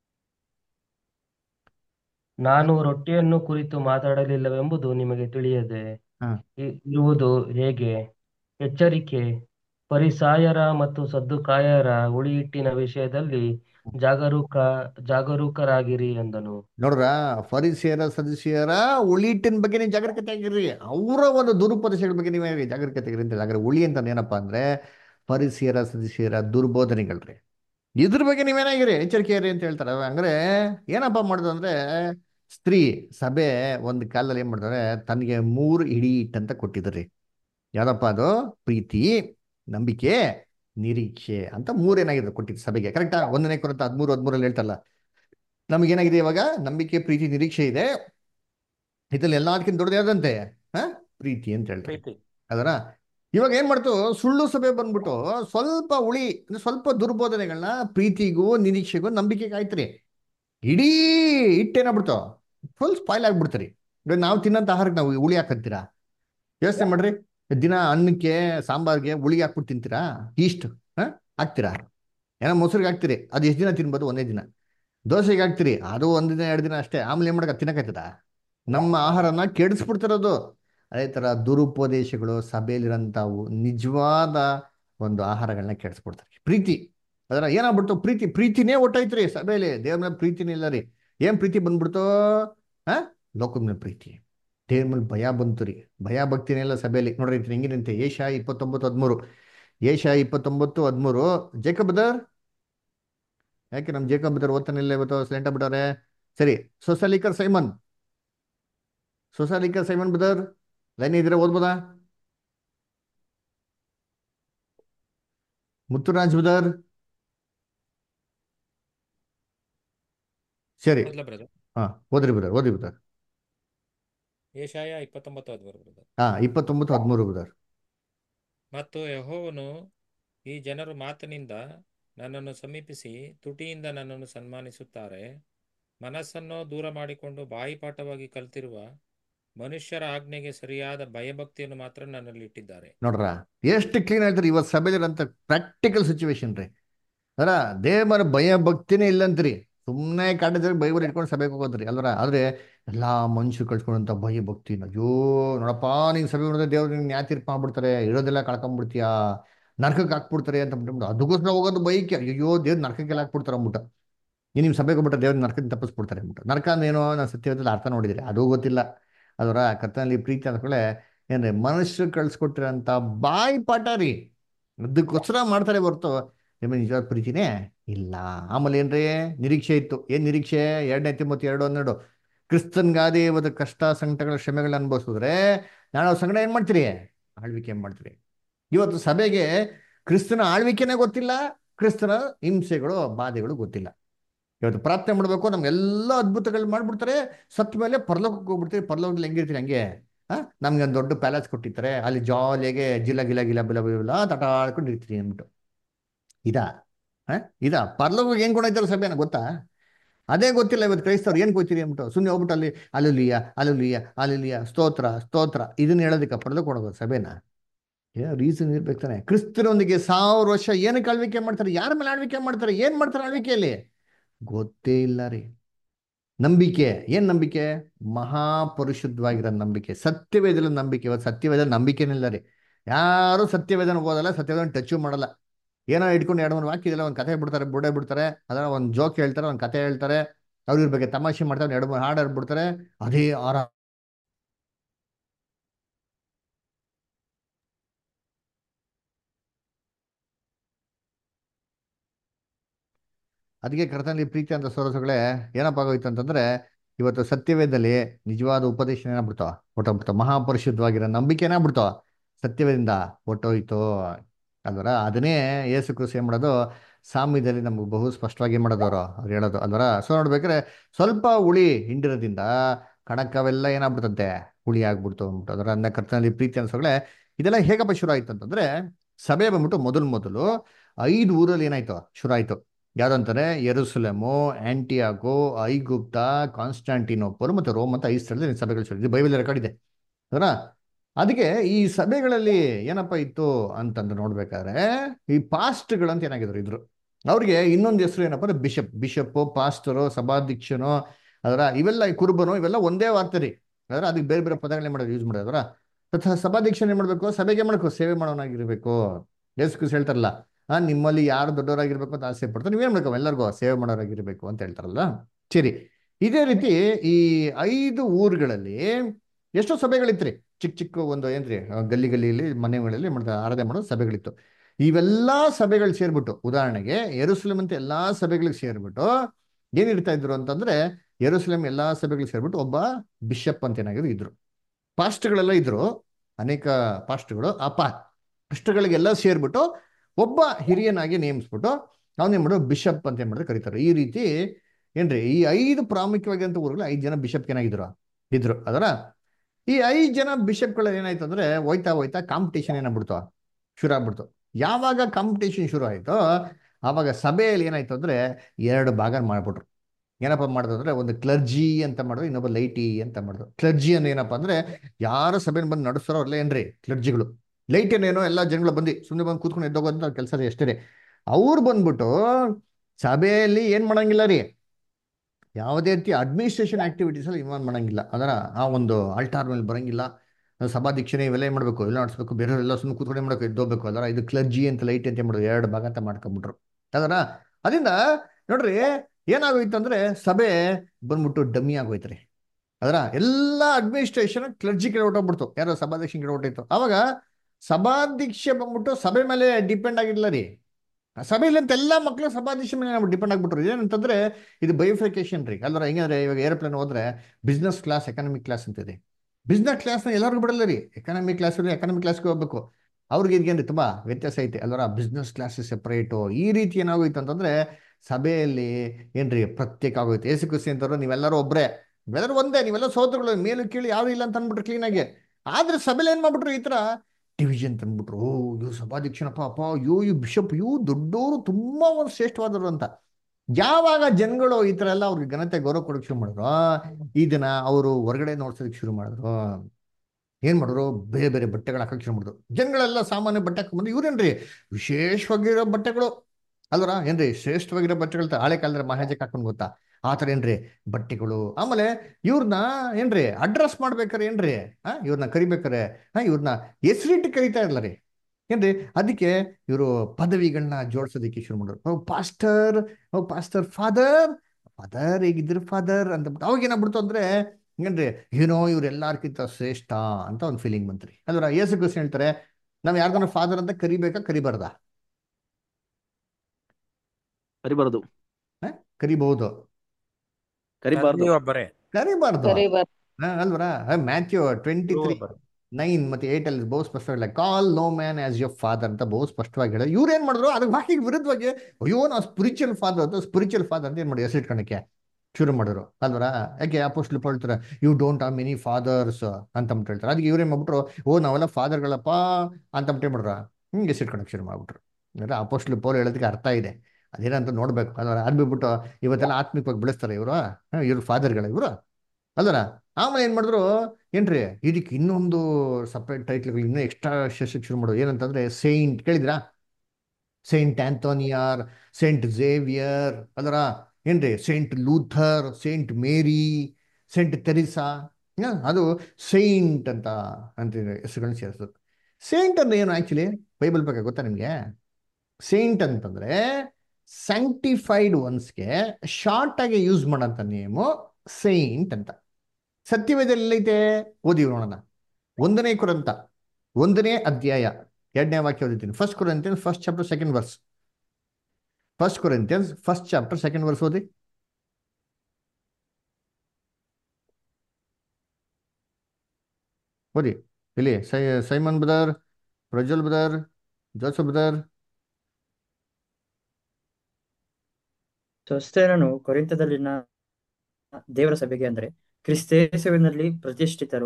ನಾನು ರೊಟ್ಟಿಯನ್ನು ಕುರಿತು ಮಾತಾಡಲಿಲ್ಲವೆಂಬುದು ನಿಮಗೆ ತಿಳಿಯದೆ ಹಾ ಇ- ಇರುವುದು ಹೇಗೆ ಎಚ್ಚರಿಕೆ ಫರಿಸಾಯರ ಮತ್ತು ಸದ್ದುಕಾಯರ ಹುಳಿಹಿಟ್ಟಿನ ವಿಷಯದಲ್ಲಿ ಜಾಗರೂಕ ಜಾಗರೂಕರಾಗಿರಿ ಎಂದನು ನೋಡ್ರ ಫರಿಸಿಯರ ಸದಸ್ಯರ ಉಳಿಟ್ಟಿನ ಬಗ್ಗೆ ನೀವು ಜಾಗರೂಕತೆ ಆಗಿರ್ರಿ ಅವರ ಒಂದು ದುರುಪದೇಶಗಳ ಬಗ್ಗೆ ನೀವು ಜಾಗರೂಕತೆ ಆಗಿರಿ ಅಂತ ಹಾಗಾದ್ರೆ ಉಳಿ ಅಂತ ಏನಪ್ಪಾ ಅಂದ್ರೆ ಫರಿಸಿಯರ ಸದಸ್ಯರ ದುರ್ಬೋಧನೆಗಳ್ರಿ ಇದ್ರ ಬಗ್ಗೆ ನೀವೇನಾಗಿರಿ ಎಚ್ಚರಿಕೆ ಇರಿ ಅಂತ ಹೇಳ್ತಾರೆ ಅಂದ್ರೆ ಏನಪ್ಪ ಮಾಡೋದು ಅಂದ್ರೆ ಸ್ತ್ರೀ ಸಭೆ ಒಂದು ಕಾಲದಲ್ಲಿ ಏನ್ ಮಾಡ್ತಾರೆ ತನಗೆ ಮೂರು ಇಡೀ ಇಟ್ಟಂತ ಕೊಟ್ಟಿದ್ರಿ ಯಾವ್ದಪ್ಪ ಅದು ಪ್ರೀತಿ ನಂಬಿಕೆ ನಿರೀಕ್ಷೆ ಅಂತ ಮೂರೇನಾಗಿದೆ ಕೊಟ್ಟಿದ್ದು ಸಭೆಗೆ ಕರೆಕ್ಟಾ ಒಂದನೇ ಕೊರಂತ ಹದಿಮೂರು ಹದಿಮೂರಲ್ಲಿ ಹೇಳ್ತಲ್ಲ ನಮಗೇನಾಗಿದೆ ಇವಾಗ ನಂಬಿಕೆ ಪ್ರೀತಿ ನಿರೀಕ್ಷೆ ಇದೆ ಇದ್ರಲ್ಲಿ ಎಲ್ಲದಕ್ಕಿಂತ ದೊಡ್ಡದು ಯಾವ್ದಂತೆ ಹಾ ಪ್ರೀತಿ ಅಂತ ಹೇಳ್ತಾರೆ ಪ್ರೀತಿ ಅದರ ಇವಾಗ ಏನ್ ಮಾಡ್ತು ಸುಳ್ಳು ಸಭೆ ಬಂದ್ಬಿಟ್ಟು ಸ್ವಲ್ಪ ಉಳಿ ಅಂದ್ರೆ ಸ್ವಲ್ಪ ದುರ್ಬೋಧನೆಗಳನ್ನ ಪ್ರೀತಿಗೂ ನಿರೀಕ್ಷೆಗೂ ನಂಬಿಕೆಗೆ ಆಯ್ತ್ರಿ ಇಡೀ ಹಿಟ್ಟೇನಾಗ್ಬಿಡ್ತು ಫುಲ್ ಸ್ಪಾಯ್ಲ್ ಆಗ್ಬಿಡ್ತೀರಿ ಇವಾಗ ನಾವು ತಿನ್ನಂತ ಆಹಾರಕ್ಕೆ ನಾವು ಹುಳಿ ಹಾಕಂತೀರಾ ಯೋಚನೆ ಮಾಡ್ರಿ ದಿನ ಅನ್ನಕ್ಕೆ ಸಾಂಬಾರ್ಗೆ ಹುಳಿ ಹಾಕ್ಬಿಟ್ಟು ತಿಂತೀರಾ ಈಸ್ಟ್ ಹಾ ಹಾಕ್ತೀರಾ ಏನೋ ಮೊಸರಿಗೆ ಹಾಕ್ತೀರಿ ಅದು ಎಷ್ಟು ದಿನ ತಿನ್ಬೋದು ಒಂದೇ ದಿನ ದೋಸೆಗೆ ಹಾಕ್ತೀರಿ ಅದು ಒಂದು ದಿನ ಎರಡು ದಿನ ಅಷ್ಟೇ ಆಮೇಲೆ ಏನ್ ಮಾಡಕ ತಿನ್ನಕತ್ತದ ನಮ್ಮ ಆಹಾರನ ಕೆಡಿಸ್ಬಿಡ್ತಿರೋದು ಅದೇ ತರ ದುರುಪದೇಶಗಳು ಸಭೆಯಲ್ಲಿರಂತಾವು ನಿಜವಾದ ಒಂದು ಆಹಾರಗಳನ್ನ ಕೆಡಿಸ್ಬಿಡ್ತಾರೆ ಪ್ರೀತಿ ಅದರ ಏನಾಗ್ಬಿಡ್ತು ಪ್ರೀತಿ ಪ್ರೀತಿನೇ ಒಟ್ಟಾಯ್ತ್ರಿ ಸಭೆಯಲ್ಲಿ ದೇವ್ರ ಮೇಲೆ ಪ್ರೀತಿನೇ ಇಲ್ಲ ರೀ ಏನ್ ಪ್ರೀತಿ ಬಂದ್ಬಿಡ್ತು ಹಾ ಲೋಕದ ಮೇಲೆ ಪ್ರೀತಿ ದೇವ್ರ ಮೇಲೆ ಭಯ ಬಂತು ರೀ ಭಯ ಭಕ್ತಿನೇ ಇಲ್ಲ ಸಭೆಯಲ್ಲಿ ನೋಡ್ರಿ ಇದು ಹೆಂಗಿನಂತೆ ಏಷ ಇಪ್ಪತ್ತೊಂಬತ್ತು ಹದಿಮೂರು ಏಷ ಇಪ್ಪತ್ತೊಂಬತ್ತು ಹದಿಮೂರು ಜೇಕಬದರ್ ಯಾಕೆ ನಮ್ ಜೇಕಬದರ್ ಓದ್ತಾನಿಲ್ಲ ಇವತ್ತು ಸೈಲೆಂಟ್ ಆಗ್ಬಿಟ್ಟವ್ರೆ ಸರಿ Sosalikar Simon Sosalikar Simon brother line ಇದ್ರೆ ಓದ್ಬೋದಾ ಮುತ್ತುರಾಜ್ ಬದರ್ ಸರಿ ಮೊದಲ ಬ್ರದರ್ ಹಾ ಓದ್ರಿ ಬದರ್ ಓದಿ ಬದರ್ ಏಷಾಯ ಇಪ್ಪತ್ತೊಂಬತ್ತು ಹದಿಮೂರು ಬ್ರದರ್ ಹಾ ಇಪ್ಪತ್ತೊಂಬತ್ತು ಹದಿಮೂರು ಬದರ್ ಮತ್ತು ಯೆಹೋವನು ಈ ಜನರು ಮಾತಿನಿಂದ ನನ್ನನ್ನು ಸಮೀಪಿಸಿ ತುಟಿಯಿಂದ ನನ್ನನ್ನು ಸನ್ಮಾನಿಸುತ್ತಾರೆ ಮನಸ್ಸನ್ನು ದೂರ ಮಾಡಿಕೊಂಡು ಬಾಯಿಪಾಠವಾಗಿ ಕಲ್ತಿರುವ ಮನುಷ್ಯರ ಆಜ್ಞೆಗೆ ಸರಿಯಾದ ಭಯಭಕ್ತಿಯನ್ನು ಮಾತ್ರ ನನ್ನಲ್ಲಿ ಇಟ್ಟಿದ್ದಾರೆ ನೋಡ್ರ ಎಷ್ಟು ಕ್ಲೀನ್ ಹೇಳ್ತಾರೆ ಇವತ್ತು ಸಭೆಲಿರಂತ ಪ್ರಾಕ್ಟಿಕಲ್ ಸಿಚುವೇಶನ್ ರೀ ಅದ್ರ ದೇವರ ಭಯ ಭಕ್ತಿನೇ ಇಲ್ಲಂತ್ರಿ ಸುಮ್ಮನೆ ಕಾಡಿದ್ರೆ ಬೈಬಲ್ ಇಟ್ಕೊಂಡು ಸಭೆಗೆ ಹೋಗೋದ್ರಿ ಅಲ್ವರ ಆದ್ರೆ ಎಲ್ಲಾ ಮನುಷ್ಯರು ಕಳ್ಸ್ಕೊಂಡಂತ ಭಯ ಭಕ್ತಿ ಅಯ್ಯೋ ನೋಡಪ್ಪ ನೀನ್ ಸಭೆ ನೋಡಿದ್ರೆ ದೇವ್ರು ನಿನ್ ನ್ಯಾಯ ತೀರ್ಪು ಮಾಡ್ಬಿಡ್ತಾರೆ ಇರೋದೆಲ್ಲ ಕಳ್ಕೊಂಡ್ಬಿಡ್ತೀಯಾ ನರ್ಕಕ್ಕೆ ಹಾಕ್ಬಿಡ್ತಾರೆ ಅಂತ ಅಂದ್ಬಿಟ್ಟು ಅದಕ್ಕೋಸ್ಕರ ಹೋಗೋದು ಬೈಕ್ ಅಯ್ಯೋ ದೇವ್ರು ನರ್ಕಕ್ಕೆಲ್ಲ ಹಾಕ್ಬಿಡ್ತಾರೆ ಅಂದ್ಬಿಟ್ಟು ಈ ನಿಮ್ಮ ಸಭೆಗೆ ಹೋಗ್ಬಿಟ್ರೆ ದೇವ್ರ ನರ್ಕದಿಂದ ತಪ್ಪಿಸ್ಬಿಡ್ತಾರೆ ಅಂದ್ಬಿಟ್ಟು ನರ್ಕ ಅಂದೇನೋ ನಾನು ಸತ್ಯವಾದಲ್ಲಿ ಅರ್ಥ ನೋಡಿದ್ರೆ ಅದು ಗೊತ್ತಿಲ್ಲ ಅದರ ಕರ್ತನಲ್ಲಿ ಪ್ರೀತಿ ಅಂದ್ಕೊಳ್ಳೆ ಏನ್ರಿ ಮನುಷ್ಯರು ಕಳ್ಸಿಕೊಟ್ಟಿರೋಂಥ ಬಾಯಿ ಪಾಠ ರೀ ಅದಕ್ಕೋಸ್ಕರ ಮಾಡ್ತಾರೆ ಹೊರತು ನಿಮಗೆ ನಿಜವಾದ ಪ್ರೀತಿನೇ ಇಲ್ಲ ಆಮೇಲೆ ಏನ್ರಿ ನಿರೀಕ್ಷೆ ಇತ್ತು ಏನ್ ನಿರೀಕ್ಷೆ ಎರಡನೇ ತಿಮ್ಮತ್ತು ಎರಡು ಹನ್ನೆರಡು ಕ್ರಿಸ್ತನ್ ಗಾದೆ ಇವತ್ತು ಕಷ್ಟ ಸಂಕಟಗಳ ಶ್ರಮೆಗಳನ್ನ ಅನುಭವಿಸಿದ್ರೆ ನಾಳೆ ಅವ್ರ ಸಂಗಡ ಏನ್ ಮಾಡ್ತೀರಿ ಆಳ್ವಿಕೆ ಮಾಡ್ತೀರಿ ಇವತ್ತು ಸಭೆಗೆ ಕ್ರಿಸ್ತನ ಆಳ್ವಿಕೆನೇ ಗೊತ್ತಿಲ್ಲ ಕ್ರಿಸ್ತನ ಹಿಂಸೆಗಳು ಬಾಧೆಗಳು ಗೊತ್ತಿಲ್ಲ ಇವತ್ತು ಪ್ರಾರ್ಥನೆ ಮಾಡಬೇಕು ನಮ್ಗೆಲ್ಲ ಅದ್ಭುತಗಳು ಮಾಡ್ಬಿಡ್ತಾರೆ ಸತ್ತ ಮೇಲೆ ಪರಲೋಕಕ್ಕೆ ಹೋಗ್ಬಿಡ್ತೀವಿ ಪರಲೋಕದಲ್ಲಿ ಹೆಂಗಿರ್ತೀರಿ ಹಂಗೆ ಆ ನಮ್ಗೆ ಒಂದು ದೊಡ್ಡ ಪ್ಯಾಲೇಸ್ ಕೊಟ್ಟಿರ್ತಾರೆ ಅಲ್ಲಿ ಜಾಲಿಯಾಗೆ ಜಿಲ ಗಿಲ ಗಿಲ ಬಿಲ ಬಿಲ ತಟ ಆಡ್ಕೊಂಡು ಇರ್ತೀರಿ ಅಂದ್ಬಿಟ್ಟು ಇದಾ ಹಾ ಇದಾ ಪರಲೋಕಕ್ಕೆ ಏನ್ ಕೊಡೈತಾರೆ ಸಭೆನ ಗೊತ್ತಾ ಅದೇ ಗೊತ್ತಿಲ್ಲ ಇವತ್ತು ಕ್ರೈಸ್ತವ್ರು ಏನ್ ಗೊತ್ತೀರಿ ಅಂದ್ಬಿಟ್ಟು ಸುಮ್ಮನೆ ಹೋಗ್ಬಿಟ್ಟು ಅಲ್ಲಿ ಅಲ್ಲುಲಿಯ ಅಲ್ಲುಲಿಯ ಅಲ್ಲುಲಿಯ ಸ್ತೋತ್ರ ಸ್ತೋತ್ರ ಇದನ್ನ ಹೇಳೋದಕ್ಕೆ ಪರಲೋಕ ಕೊಡೋದು ಸಭೆನ ಏ ರೀಸನ್ ಇರ್ಬೇಕು ತಾನೆ ಕ್ರಿಸ್ತರೊಂದಿಗೆ ಸಾವಿರ ವರ್ಷ ಏನಕ್ಕೆ ಆಳ್ವಿಕೆ ಮಾಡ್ತಾರೆ ಯಾರ ಮೇಲೆ ಆಳ್ವಿಕೆ ಮಾಡ್ತಾರೆ ಏನ್ ಮಾಡ್ತಾರೆ ಆಳ್ವಿಕೆಯಲ್ಲಿ ಗೊತ್ತೇ ಇಲ್ಲ ರೀ ನಂಬಿಕೆ ಏನ್ ನಂಬಿಕೆ ಮಹಾಪರಿಶುದ್ಧವಾಗಿರೋ ನಂಬಿಕೆ ಸತ್ಯವೇದದ ನಂಬಿಕೆ ಇವತ್ತು ಸತ್ಯವೇದ ನಂಬಿಕೆನಿಲ್ಲ ರೀ ಯಾರು ಸತ್ಯವೇದನ ಓದಲ್ಲ ಸತ್ಯವೇದನ ಟಚ್ ಮಾಡಲ್ಲ ಏನೋ ಇಟ್ಕೊಂಡು ಎರಡು ಮೂರು ವಾಕ್ಯ ಇದೆಲ್ಲ ಒಂದು ಕಥೆ ಬಿಡ್ತಾರೆ ಬುಡೆ ಬಿಡ್ತಾರೆ ಅದನ್ನ ಒಂದು ಜೋಕ್ ಹೇಳ್ತಾರೆ ಒಂದು ಕಥೆ ಹೇಳ್ತಾರೆ ಅವ್ರ ಇವ್ರ ಬಗ್ಗೆ ತಮಾಷೆ ಮಾಡ್ತಾರೆ ಎರಡು ಮೂರು ಹಾಡು ಹಾಡ್ಬಿಡ್ತಾರೆ ಅದೇ ಆರ ಅದಕ್ಕೆ ಕರ್ತನಲ್ಲಿ ಪ್ರೀತಿ ಅಂತ ಸೋರಸುಗಳೇ ಏನಪ್ಪ ಆಗೋಯ್ತು ಅಂತಂದ್ರೆ ಇವತ್ತು ಸತ್ಯವೇದದಲ್ಲಿ ನಿಜವಾದ ಉಪದೇಶ ಏನಾಗ್ಬಿಡ್ತಾವ ಹೊಟ್ಟೋಗ್ಬಿಡ್ತಾವ ಮಹಾಪರಿಶುದ್ಧವಾಗಿರೋ ನಂಬಿಕೆ ಏನಾಗ್ಬಿಡ್ತಾವ ಸತ್ಯವೇದಿಂದ ಹೊಟ್ಟೋಯ್ತು ಅಲ್ವರ ಅದನ್ನೇ ಏಸು ಕೃಷಿ ಏನ್ ಮಾಡೋದು ಸಾಮ್ಯದಲ್ಲಿ ನಮ್ಗೆ ಬಹು ಸ್ಪಷ್ಟವಾಗಿ ಮಾಡೋದು ಅವರು ಅವ್ರು ಹೇಳೋದು ಅಲ್ವರ ಸೊ ನೋಡ್ಬೇಕಾದ್ರೆ ಸ್ವಲ್ಪ ಹುಳಿ ಹಿಂಡಿರೋದ್ರಿಂದ ಕಣಕ್ಕವೆಲ್ಲ ಏನಾಗ್ಬಿಡ್ತಂತೆ ಹುಳಿ ಆಗ್ಬಿಡ್ತು ಅಂದ್ಬಿಟ್ಟು ಅದರ ಅಂದ ಕರ್ತನಲ್ಲಿ ಪ್ರೀತಿ ಅನ್ಸೋಗಳೇ ಇದೆಲ್ಲ ಹೇಗಪ್ಪ ಶುರು ಆಯ್ತು ಅಂತಂದ್ರೆ ಸಭೆ ಬಂದ್ಬಿಟ್ಟು ಮೊದಲು ಮೊದಲು ಐದು ಊರಲ್ಲಿ ಏನಾಯ್ತು ಶುರು ಆಯ್ತು ಯಾವ್ದಂತಾರೆ ಯೆರೂಸಲೇಮು ಆಂಟಿಯಾಗೋ ಐಗುಪ್ತ ಕಾನ್ಸ್ಟಾಂಟಿನೋಪಲ್ ಮತ್ತು ರೋಮ್ ಅಂತ ಐದು ಸ್ಥಳದಲ್ಲಿ ಸಭೆಗಳು ಶುರು ಇದು ಬೈಬಲ್ ರೆಕಾರ್ಡ್ ಇದೆ ಅದರ ಅದಕ್ಕೆ ಈ ಸಭೆಗಳಲ್ಲಿ ಏನಪ್ಪ ಇತ್ತು ಅಂತಂದು ನೋಡ್ಬೇಕಾದ್ರೆ ಈ ಪಾಸ್ಟ್ಗಳಂತ ಏನಾಗಿದ್ರು ಇದ್ರು ಅವ್ರಿಗೆ ಇನ್ನೊಂದು ಹೆಸರು ಏನಪ್ಪ ಅಂದ್ರೆ ಬಿಷಪ್ ಬಿಷಪ್ ಪಾಸ್ಟರು ಸಭಾಧ್ಯಕ್ಷನು ಅದರ ಇವೆಲ್ಲ ಈ ಕುರುಬನು ಇವೆಲ್ಲ ಒಂದೇ ವಾರ್ತೆ ರೀ ಅದರ ಅದಕ್ಕೆ ಬೇರೆ ಬೇರೆ ಪದಗಳನ್ನ ಮಾಡೋದು ಯೂಸ್ ಮಾಡೋದು ಅದರ ತथा ಸಭಾಧ್ಯಕ್ಷನ ಏನ್ ಮಾಡ್ಬೇಕು ಸಭೆಗೆ ಮಾಡ್ಕೋ ಸೇವೆ ಮಾಡೋನಾಗಿರ್ಬೇಕು ಯೇಸು ಕ್ರಿಸ್ತ ಹೇಳ್ತಾರಲ್ಲ ಆ ನಿಮ್ಮಲ್ಲಿ ಯಾರು ದೊಡ್ಡವರಾಗಿರ್ಬೇಕು ಅಂತ ಆಸೆ ಪಡ್ತಾರೆ ನೀವೇನ್ ಮಾಡ್ಕೋ ಎಲ್ಲರಿಗೂ ಸೇವೆ ಮಾಡೋರಾಗಿರ್ಬೇಕು ಅಂತ ಹೇಳ್ತಾರಲ್ಲ ಸರಿ ಇದೇ ರೀತಿ ಈ ಐದು ಊರುಗಳಲ್ಲಿ ಎಷ್ಟೋ ಸಭೆಗಳಿತ್ರಿ ಚಿಕ್ಕ ಚಿಕ್ಕ ಒಂದು ಏನ್ರಿ ಆ, ಗಲ್ಲಿ ಗಲ್ಲಿಯಲ್ಲಿ ಮನೆಗಳಲ್ಲಿ ಮಾಡ್ತಾರೆ ಆರಾಧನೆ ಮಾಡೋ ಸಭೆಗಳಿತ್ತು ಇವೆಲ್ಲಾ ಸಭೆಗಳು ಸೇರ್ಬಿಟ್ಟು ಉದಾಹರಣೆಗೆ ಯೆರೂಸಲೇಮ್ ಅಂತ ಎಲ್ಲಾ ಸಭೆಗಳಿಗೆ ಸೇರ್ಬಿಟ್ಟು ಏನಿರ್ತಾ ಇದ್ರು ಅಂತಂದ್ರೆ ಯೆರೂಸಲೇಮ್ ಎಲ್ಲಾ ಸಭೆಗಳಿಗೆ ಸೇರ್ಬಿಟ್ಟು ಒಬ್ಬ ಬಿಷಪ್ ಅಂತ ಏನಾಗಿದ್ರು ಇದ್ರು ಪಾಸ್ಟ್ಗಳೆಲ್ಲ ಇದ್ರು ಅನೇಕ ಪಾಸ್ಟ್ಗಳು ಆ ಪಾ ಪಾಸ್ಟ್ಗಳಿಗೆಲ್ಲ ಸೇರ್ಬಿಟ್ಟು ಒಬ್ಬ ಹಿರಿಯನಾಗಿ ನೇಮಿಸ್ಬಿಟ್ಟು ಅವನೇನ್ ಮಾಡೋ ಬಿಷಪ್ ಅಂತ ಏನ್ ಮಾಡಿದ್ರೆ ಕರೀತಾರೆ ಈ ರೀತಿ ಏನ್ರಿ ಈ ಐದು ಪ್ರಾಮುಖ್ಯವಾಗಿರಂತ ಊರುಗಳು ಐದು ಜನ ಬಿಷಪ್ ಏನಾಗಿದ್ರು ಇದ್ರು ಅದರ ಈ ಐದು ಜನ ಬಿಷಪ್ಗಳು ಏನಾಯ್ತು ಅಂದ್ರೆ ಹೋಯ್ತಾ ಹೋಯ್ತಾ ಕಾಂಪಿಟೇಷನ್ ಏನಾಗ್ಬಿಡ್ತು ಶುರು ಆಗ್ಬಿಡ್ತು ಯಾವಾಗ ಕಾಂಪಿಟೇಷನ್ ಶುರು ಆಯ್ತೋ ಆವಾಗ ಸಭೆಯಲ್ಲಿ ಏನಾಯ್ತು ಅಂದ್ರೆ ಎರಡು ಭಾಗ ಮಾಡ್ಬಿಟ್ರು ಏನಪ್ಪ ಮಾಡಿದ್ರು ಅಂದ್ರೆ ಒಂದು ಕ್ಲರ್ಜಿ ಅಂತ ಮಾಡಿದ್ರು ಇನ್ನೊಬ್ಬ ಲೈಟಿ ಅಂತ ಮಾಡಿದ್ರು ಕ್ಲರ್ಜಿ ಅಂದ್ರೆ ಏನಪ್ಪ ಅಂದ್ರೆ ಯಾರು ಸಭೆನ ಬಂದು ನಡೆಸ್ತಾರೋ ಅವ್ರಲ್ಲ ಏನ್ರಿ ಕ್ಲರ್ಜಿಗಳು ಲೈಟ್ ಏನೇನೋ ಎಲ್ಲ ಜನಗಳು ಬಂದು ಸುಮ್ಮನೆ ಬಂದು ಕೂತ್ಕೊಂಡು ಎದ್ದೋಗೋದು ಕೆಲಸ ಎಷ್ಟೇ ಅವ್ರು ಬಂದ್ಬಿಟ್ಟು ಸಭೆಯಲ್ಲಿ ಏನ್ ಮಾಡಂಗಿಲ್ಲ ರೀ ಯಾವುದೇ ರೀತಿ ಅಡ್ಮಿನಿಸ್ಟ್ರೇಷನ್ ಆಕ್ಟಿವಿಟೀಸ್ ಅಲ್ಲಿ ಇನ್ವಾಲ್ವ್ ಮಾಡಂಗಿಲ್ಲ ಅದರ ಆ ಒಂದು ಆಲ್ಟಾರ್ ಮೇಲೆ ಬರಂಗಿಲ್ಲ ಸಭಾಧ್ಯಕ್ಷನೇ ಇವೆಲ್ಲ ಏನ್ ಮಾಡ್ಬೇಕು ಎಲ್ಲ ನಡೆಸ್ಬೇಕು ಬೇರೆಯವರೆಲ್ಲ ಸುಮ್ಮನೆ ಕೂತ್ಕೊಂಡು ಏನ್ ಮಾಡ್ಬೇಕು ಎದ್ದೋಗ್ಬೇಕು ಅದರ ಇದು ಕ್ಲರ್ಜಿ ಅಂತ ಲೈಟ್ ಅಂತ ಮಾಡೋದು ಎರಡು ಭಾಗ ಅಂತ ಮಾಡ್ಕೊಂಡ್ಬಿಟ್ರು ಅದರ ಅದರಿಂದ ನೋಡ್ರಿ ಏನಾಗೋಯ್ತು ಅಂದ್ರೆ ಸಭೆ ಬಂದ್ಬಿಟ್ಟು ಡಮ್ಮಿ ಆಗೋಯ್ತ್ರಿ ಅದರ ಎಲ್ಲ ಅಡ್ಮಿನಿಸ್ಟ್ರೇಷನ್ ಕ್ಲರ್ಜಿ ಕಡೆ ಹೊಟ್ಟೋಗ್ಬಿಡ್ತು ಯಾರೋ ಸಭಾಧ್ಯಕ್ಷ ಕಡೆ ಹೊಟ್ಟೋಯ್ತು ಅವಾಗ ಸಭಾಧ್ಯಕ್ಷ ಬಂದ್ಬಿಟ್ಟು ಸಭೆ ಮೇಲೆ ಡಿಪೆಂಡ್ ಆಗಿಲ್ಲ ರೀ ಸಭೆಯಲ್ಲಿ ಅಂತ ಎಲ್ಲ ಮಕ್ಕಳು ಸಭಾಧ್ಯಕ್ಷ ಮೇಲೆ ಡಿಪೆಂಡ್ ಆಗ್ಬಿಟ್ರು ಏನಂತಂದ್ರೆ ಇದು ಬಯೋಫಿಕೇಶನ್ ರೀ ಅಲ್ವರ ಹೆಂಗಂದ್ರೆ ಇವಾಗ ಏರೋಪ್ಲೇನ್ ಹೋದ್ರೆ ಬಿಸ್ನೆಸ್ ಕ್ಲಾಸ್ ಎಕನಾಮಿಕ್ ಕ್ಲಾಸ್ ಅಂತ ಇದೆ ಬಿಸ್ನೆಸ್ ಕ್ಲಾಸ್ನ ಎಲ್ಲರಿಗೂ ಬಿಡಲ್ಲ ರೀ ಎಕನಾಮಿಕ್ ಕ್ಲಾಸ್ ಎಕನಾಮಿಕ್ ಕ್ಲಾಸ್ಗೆ ಹೋಗ್ಬೇಕು ಅವ್ರಿಗೆ ಇದಕ್ಕೇನ್ರಿ ತುಂಬಾ ವ್ಯತ್ಯಾಸ ಐತೆ ಅಲ್ವರ ಬಿಸ್ನೆಸ್ ಕ್ಲಾಸ್ ಸೆಪರೇಟು ಈ ರೀತಿ ಏನಾಗೋಯ್ತು ಅಂತಂದ್ರೆ ಸಭೆಯಲ್ಲಿ ಏನ್ರಿ ಪ್ರತ್ಯೇಕ ಆಗೋಯ್ತು ಏಸು ಕೃಷಿ ಅಂತವ್ರು ನೀವೆಲ್ಲರೂ ಒಬ್ರೇ ನೀವೆಲ್ಲರೂ ಒಂದೇ ನೀವೆಲ್ಲ ಸೋದರುಗಳು ಮೇಲು ಕೀಳಿ ಯಾರು ಇಲ್ಲ ಅಂತ ಅಂದ್ಬಿಟ್ರು ಕ್ಲೀನಾಗಿ ಆದ್ರೆ ಸಭೆಯಲ್ಲಿ ಏನ್ ಮಾಡ್ಬಿಟ್ರು ಈ ತರ ಡಿವಿಷನ್ ತಂದ್ಬಿಟ್ರು ಓ ಇವ್ ಸಭಾಧ್ಯಕ್ಷನಪ್ಪ ಅಪ್ಪ ಅಯ್ಯೋ ಇವ್ ಬಿಷಪ್ ಇವು ದೊಡ್ಡವರು ತುಂಬಾ ಒಂದು ಶ್ರೇಷ್ಠವಾದರು ಅಂತ ಯಾವಾಗ ಜನಗಳು ಈ ತರ ಎಲ್ಲ ಅವ್ರಿಗೆ ಘನತೆ ಗೌರವ ಕೊಡಕ್ಕೆ ಶುರು ಮಾಡಿದ್ರು ಇದನ್ನ ಅವರು ಹೊರಗಡೆ ನೋಡ್ಸೋದಕ್ಕೆ ಶುರು ಮಾಡಿದ್ರು ಏನ್ ಮಾಡಿದ್ರು ಬೇರೆ ಬೇರೆ ಬಟ್ಟೆಗಳು ಹಾಕಕ್ಕೆ ಶುರು ಮಾಡಿದ್ರು ಜನಗಳೆಲ್ಲ ಸಾಮಾನ್ಯ ಬಟ್ಟೆ ಹಾಕೊಂಡ್ಬಂದು ಇವ್ರೇನ್ರಿ ವಿಶೇಷವಾಗಿರೋ ಬಟ್ಟೆಗಳು ಅಲ್ವರ ಏನ್ರಿ ಶ್ರೇಷ್ಠವಾಗಿರೋ ಬಟ್ಟೆಗಳು ತ- ಹಳೆ ಕಾಲದ ಮಹಾಜಕ್ಕೆ ಹಾಕೊಂಡ್ ಗೊತ್ತಾ ಆ ಥರ ಏನ್ರಿ ಬಟ್ಟೆಗಳು ಆಮೇಲೆ ಇವ್ರನ್ನ ಏನ್ರಿ ಅಡ್ರೆಸ್ ಮಾಡ್ಬೇಕಾರೆ ಏನ್ರಿ ಆ ಇವ್ರನ್ನ ಕರಿಬೇಕಾರೆ ಹಾ ಇವ್ರನ್ನ ಹೆಸರಿಟ್ಟು ಕರಿತಾ ಇರಲ್ಲ ರೀ ಏನ್ರಿ ಅದಕ್ಕೆ ಇವರು ಪದವಿಗಳನ್ನ ಜೋಡಿಸೋದಕ್ಕೆ ಶುರು ಮಾಡಿದ್ರು O pastor O pastor father father ಹೇಗಿದ್ರು ಫಾದರ್ ಅಂತ ಬಿಟ್ಟು ಅವಾಗ ಏನಾಗ್ಬಿಡ್ತು ಅಂದ್ರೆ ಏನ್ರಿ ಏನೋ ಇವ್ರೆಲ್ಲಾರ್ಕಿಂತ ಶ್ರೇಷ್ಠ ಅಂತ ಒಂದು ಫೀಲಿಂಗ್ ಬಂತ್ರಿ ಅಲ್ವರ ಯೇಸು ಕ್ರಿಸ್ತ ಹೇಳ್ತಾರೆ ನಾವ್ ಯಾರ್ಗಾನ ಫಾದರ್ ಅಂತ ಕರಿಬೇಕಾ ಕರಿಬಾರ್ದಾ ಕರಿಬಾರದು ಕರಿಬಹುದು ಕರಿಬಾರ್ದು ತಂದೆ ಒಬ್ಬರೇ ಕರಿಬಾರ್ದು ಕರಿಬಾರ್ದು ಹಾ, ಅಲ್ವರ ಮ್ಯಾಥ್ಯೂ ಟ್ವೆಂಟಿ ಇವ್ರು ತ್ರೀ ಒಬ್ಬರು. ನೈನ್ ಮತ್ತೆ ಏಟ್ ಅಲ್ಲಿ ಬಹು ಸ್ಪಷ್ಟವಾಗಿಲ್ಲ call no man as your father ಅಂತ ಬಹು ಸ್ಪಷ್ಟವಾಗಿ ಹೇಳೋದು ಇವ್ರು ಏನ್ ಮಾಡಿದ್ರು ಅದಕ್ಕೆ ವಾಕ್ಯಕ್ಕೆ ವಿರುದ್ಧವಾಗಿ ಅಯ್ಯೋ ನಾವು ಸ್ಪಿರಿಚುವಲ್ ಫಾದರ್ ಅಂತ ಸ್ಪಿರಿಚುವಲ್ ಫಾದರ್ ಅಂತ ಏನ್ ಮಾಡಿ ಹೆಸರಿಟ್ಕೊಳಕ್ಕೆ ಶುರು ಮಾಡಿದ್ರು ಅಲ್ವರ ಯಾಕೆ ಅಪೋಸ್ಟ್ಲು ಹೇಳ್ತಾರೆ you don't have many fathers ಅಂತ ಅಂದ್ಬಿಟ್ಟು ಹೇಳ್ತಾರೆ ಅದಕ್ಕೆ ಇವ್ರೇನ್ ಮಾಡ್ಬಿಟ್ರು ಓ ನಾವೆಲ್ಲ ಫಾದರ್ಗಳಪ್ಪ ಅಂತ ಅಂದ್ಬಿಟ್ಟು ಮಾಡ್ರ ಹಿಂಗೆ ಹೆಸರಿಟ್ಕೊಳಕ್ಕೆ ಶುರು ಮಾಡ್ಬಿಟ್ರು ಅಂದ್ರೆ ಅಪೋಸ್ಟ್ಲು ಪೌಲ್ ಹೇಳೋದಕ್ಕೆ ಅರ್ಥ ಇದೆ ಅದೇನಂತ ನೋಡ್ಬೇಕು ಅಲ್ವರ ಅದ್ ಬಿಟ್ಬಿಟ್ಟು ಇವತ್ತೆಲ್ಲ ಆತ್ಮಿಕವಾಗಿ ಬೆಳೆಸ್ತಾರೆ ಇವರು ಇವ್ರು ಫಾದರ್ಗಳ ಇವರು ಅಲ್ವರ ಆಮೇಲೆ ಏನ್ ಮಾಡಿದ್ರು ಏನ್ರಿ ಇದಕ್ಕೆ ಇನ್ನೊಂದು ಸಪ್ರೇಟ್ ಟೈಟ್ಲ್ಗಳು ಇನ್ನೂ ಎಕ್ಸ್ಟ್ರಾ ಶುರು ಮಾಡೋದು ಏನಂತಂದ್ರೆ ಸೈಂಟ್ ಕೇಳಿದ್ರಾ ಸೈಂಟ್ ಆಂಥೋನಿಯಾರ್ ಸೈಂಟ್ ಝೇವಿಯರ್ ಅದರ ಏನ್ರಿ saint Luther saint Mary saint Teresa ಹ, ಅದು ಸೈಂಟ್ ಅಂತ ಅಂತ ಹೆಸರುಗಳನ್ನ ಸೇರಿಸೋದು ಸೈಂಟ್ ಅಂದ್ರೆ ಏನು ಆಕ್ಚುಲಿ ಬೈಬಲ್ ಬಗ್ಗೆ ಗೊತ್ತಾ ನಿಮ್ಗೆ ಸೈಂಟ್ ಅಂತಂದ್ರೆ ಸ್ಯಾಂಕ್ಟಿಫೈಡ್ ಒನ್ಸ್ಗೆ ಶಾರ್ಟ್ ಆಗಿ ಯೂಸ್ ಮಾಡೋಂಥ ನೇಮು ಸೈಂಟ್ ಅಂತ ಸತ್ಯವೇದಲ್ಲಿ ಎಲ್ಲೈತೆ ಓದಿ ನೋಡೋಣ ಒಂದನೇ ಕುರಂತ ಒಂದನೇ ಅಧ್ಯಾಯ ಎರಡನೇ ವಾಕ್ಯ ಓದಿದ್ದೀನಿ first Corinthians first chapter second verse first Corinthians first chapter second verse ಓದಿ ಓದಿ ಇಲ್ಲಿ ಸೈ Simon brother Prajwal brother Joseph brother ಸೊಸ್ತೇನನು ಕೊರಿಂಥದಲ್ಲಿನ ದೇವರ ಸಭೆಗೆ ಅಂದರೆ ಕ್ರಿಸ್ತೇಸುವಿನಲ್ಲಿ ಪ್ರತಿಷ್ಠಿತರು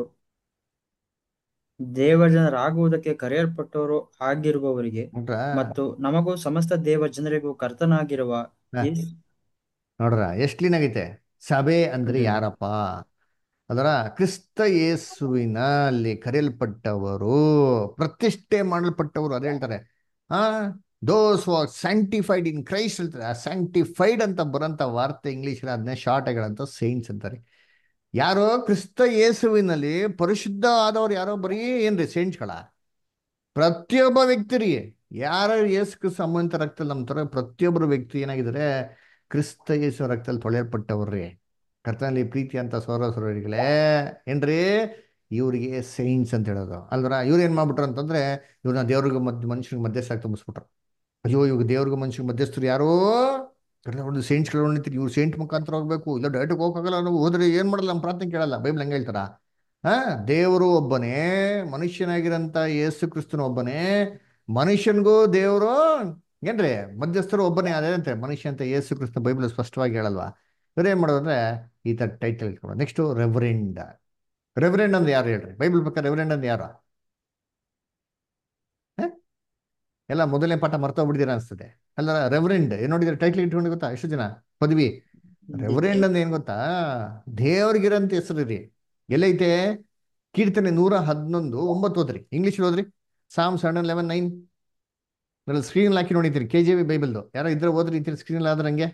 ದೇವಜನರಾಗುವುದಕ್ಕೆ ಕರೆಯಲ್ಪಟ್ಟವರು ಆಗಿರುವವರಿಗೆ ನೋಡ್ರಾ ಮತ್ತು ನಮಗೂ ಸಮಸ್ತ ದೇವ ಜನರಿಗೂ ಕರ್ತನಾಗಿರುವ ಹ. ಈ ನೋಡ್ರ ಎಷ್ಟು ಕ್ಲೀನ್ ಆಗೈತೆ ಸಭೆ ಅಂದ್ರೆ ಹ್ಮ್. ಯಾರಪ್ಪ ಅದರ ಕ್ರಿಸ್ತ ಯೇಸುವಿನಲ್ಲಿ ಕರೆಯಲ್ಪಟ್ಟವರು ಪ್ರತಿಷ್ಠೆ ಮಾಡಲ್ಪಟ್ಟವರು ಅದೇ ಹೇಳ್ತಾರೆ ಆ ದೋಸ್ ವಾಸ್ ಸ್ಯಾಂಟಿಫೈಡ್ ಇನ್ ಕ್ರೈಸ್ಟ್ ಹೇಳ್ತಾರೆ ಆ ಸ್ಯಾಂಟಿಫೈಡ್ ಅಂತ ಬರೋಂಥ ವಾರ್ತೆ ಇಂಗ್ಲಿಷ್ ಅದನ್ನೇ ಶಾರ್ಟ್ ಆಗಿರೋಂಥ ಸೈನ್ಸ್ ಅಂತಾರೆ ಯಾರೋ ಕ್ರಿಸ್ತ ಯೇಸುವಿನಲ್ಲಿ ಪರಿಶುದ್ಧ ಆದವ್ರು ಯಾರೋ ಬರೀ ಏನ್ರಿ ಸೈನ್ಸ್ಗಳ ಪ್ರತಿಯೊಬ್ಬ ವ್ಯಕ್ತಿರಿಗೆ ಯಾರು ಯೇಸು ಸಂಬಂಧ ರಕ್ತದಲ್ಲಿ ನಂಬ್ತಾರೋ ಪ್ರತಿಯೊಬ್ಬರು ವ್ಯಕ್ತಿ ಏನಾಗಿದ್ದಾರೆ ಕ್ರಿಸ್ತ ಯೇಸು ರಕ್ತದಲ್ಲಿ ತೊಳೆಯಲ್ಪಟ್ಟವ್ರಿ ಕರ್ತನಲ್ಲಿ ಪ್ರೀತಿ ಅಂತ ಸೌರ ಸೌರರಿಗಳೇ ಏನ್ರಿ ಇವರಿಗೆ ಸೈನ್ಸ್ ಅಂತ ಹೇಳೋದು ಅಲ್ವರ ಇವ್ರು ಏನ್ ಮಾಡ್ಬಿಟ್ರು ಅಂತಂದ್ರೆ ಇವ್ರನ್ನ ದೇವ್ರಿಗೆ ಮಧ್ಯ ಮನುಷ್ಯರಿಗೆ ಮಧ್ಯಸ್ಥಾಗಿ ತುಂಬಿಸ್ಬಿಟ್ರು ಅಯ್ಯೋ ಇವಾಗ ದೇವ್ರಿಗೆ ಮನುಷ್ಯರಿಗೆ ಮಧ್ಯಸ್ಥರು ಯಾರೋ ಒಂದು ಸೈಂಟ್ಸ್ಗಳು ನಿಂತಿರಿ ಇವ್ರು ಸೈಂಟ್ ಮುಖಾಂತರ ಹೋಗ್ಬೇಕು ಇಲ್ಲ ಡೈರೆಕ್ಟ್ ಹೋಗಕ್ಕಾಗಲ್ಲ ನಾವು ಹೋದ್ರೆ ಏನ್ ಮಾಡಲ್ಲ ನಮ್ಮ ಪ್ರಾರ್ಥನೆ ಕೇಳಲ್ಲ ಬೈಬಲ್ ಹಂಗೆ ಹೇಳ್ತಾರ ಹಾ ದೇವರು ಒಬ್ಬನೇ ಮನುಷ್ಯನಾಗಿರಂತ ಯೇಸು ಕ್ರಿಸ್ತನ ಒಬ್ಬನೇ ಮನುಷ್ಯನಿಗೂ ದೇವರು ಏನ್ರಿ ಮಧ್ಯಸ್ಥರು ಒಬ್ಬನೇ ಅದೇನಂತೆ ಮನುಷ್ಯ ಅಂತ ಯೇಸು ಕ್ರಿಸ್ತ ಬೈಬಲ್ ಸ್ಪಷ್ಟವಾಗಿ ಹೇಳಲ್ವಾ ಇವ್ರು ಏನ್ ಮಾಡೋದು ಅಂದ್ರೆ ಈ ತರ ಟೈಟಲ್ ಇಟ್ಕೊಂಡು ನೆಕ್ಸ್ಟ್ ರೆವರೆಂಡ್ ರೆವರೆಂಡ್ ಅಂದ್ರೆ ಯಾರು ಹೇಳ್ರಿ ಬೈಬಲ್ ಪ್ರಕಾರ ರೆವರೆಂಡ್ ಅಂದ್ರೆ ಯಾರು ಹ? ಎಲ್ಲ ಮೊದಲನೇ ಪಾಠ ಮರ್ತೋಗ್ಬಿಟ್ಟಿದ್ದೀರಾ ಅನ್ಸ್ತದೆ ಅಲ್ಲ ರೆವರೆಂಡ್ ಏನ್ ನೋಡಿದ್ರೆ ಟೈಟ್ಲ್ ಇಟ್ಕೊಂಡು ಗೊತ್ತಾ ಎಷ್ಟು ಜನ ಪದವಿ ರೆವರೆಂಡ್ ಅಂದ್ರೆ ಏನ್ ಗೊತ್ತಾ ದೇವ್ರಿಗಿರಂತ ಹೆಸರು ರೀ ಎಲ್ಲೈತೆ ಕೀರ್ತನೆ ನೂರ ಹನ್ನೊಂದು ಒಂಬತ್ತು ಓದ್ರಿ ಇಂಗ್ಲಿಷ್ ಓದ್ರಿ psalm seven eleven nine screen ಹಾಕಿ ನೋಡಿದ್ದೀರಿ ಕೆ ಜೆ ವಿ ಬೈಬಲ್ದು ಯಾರೋ ಇದ್ರೆ ಓದ್ರಿ ಇದ್ದೀರಿ ಸ್ಕ್ರೀನ್ ಆದ್ರೆ ಹಂಗೆ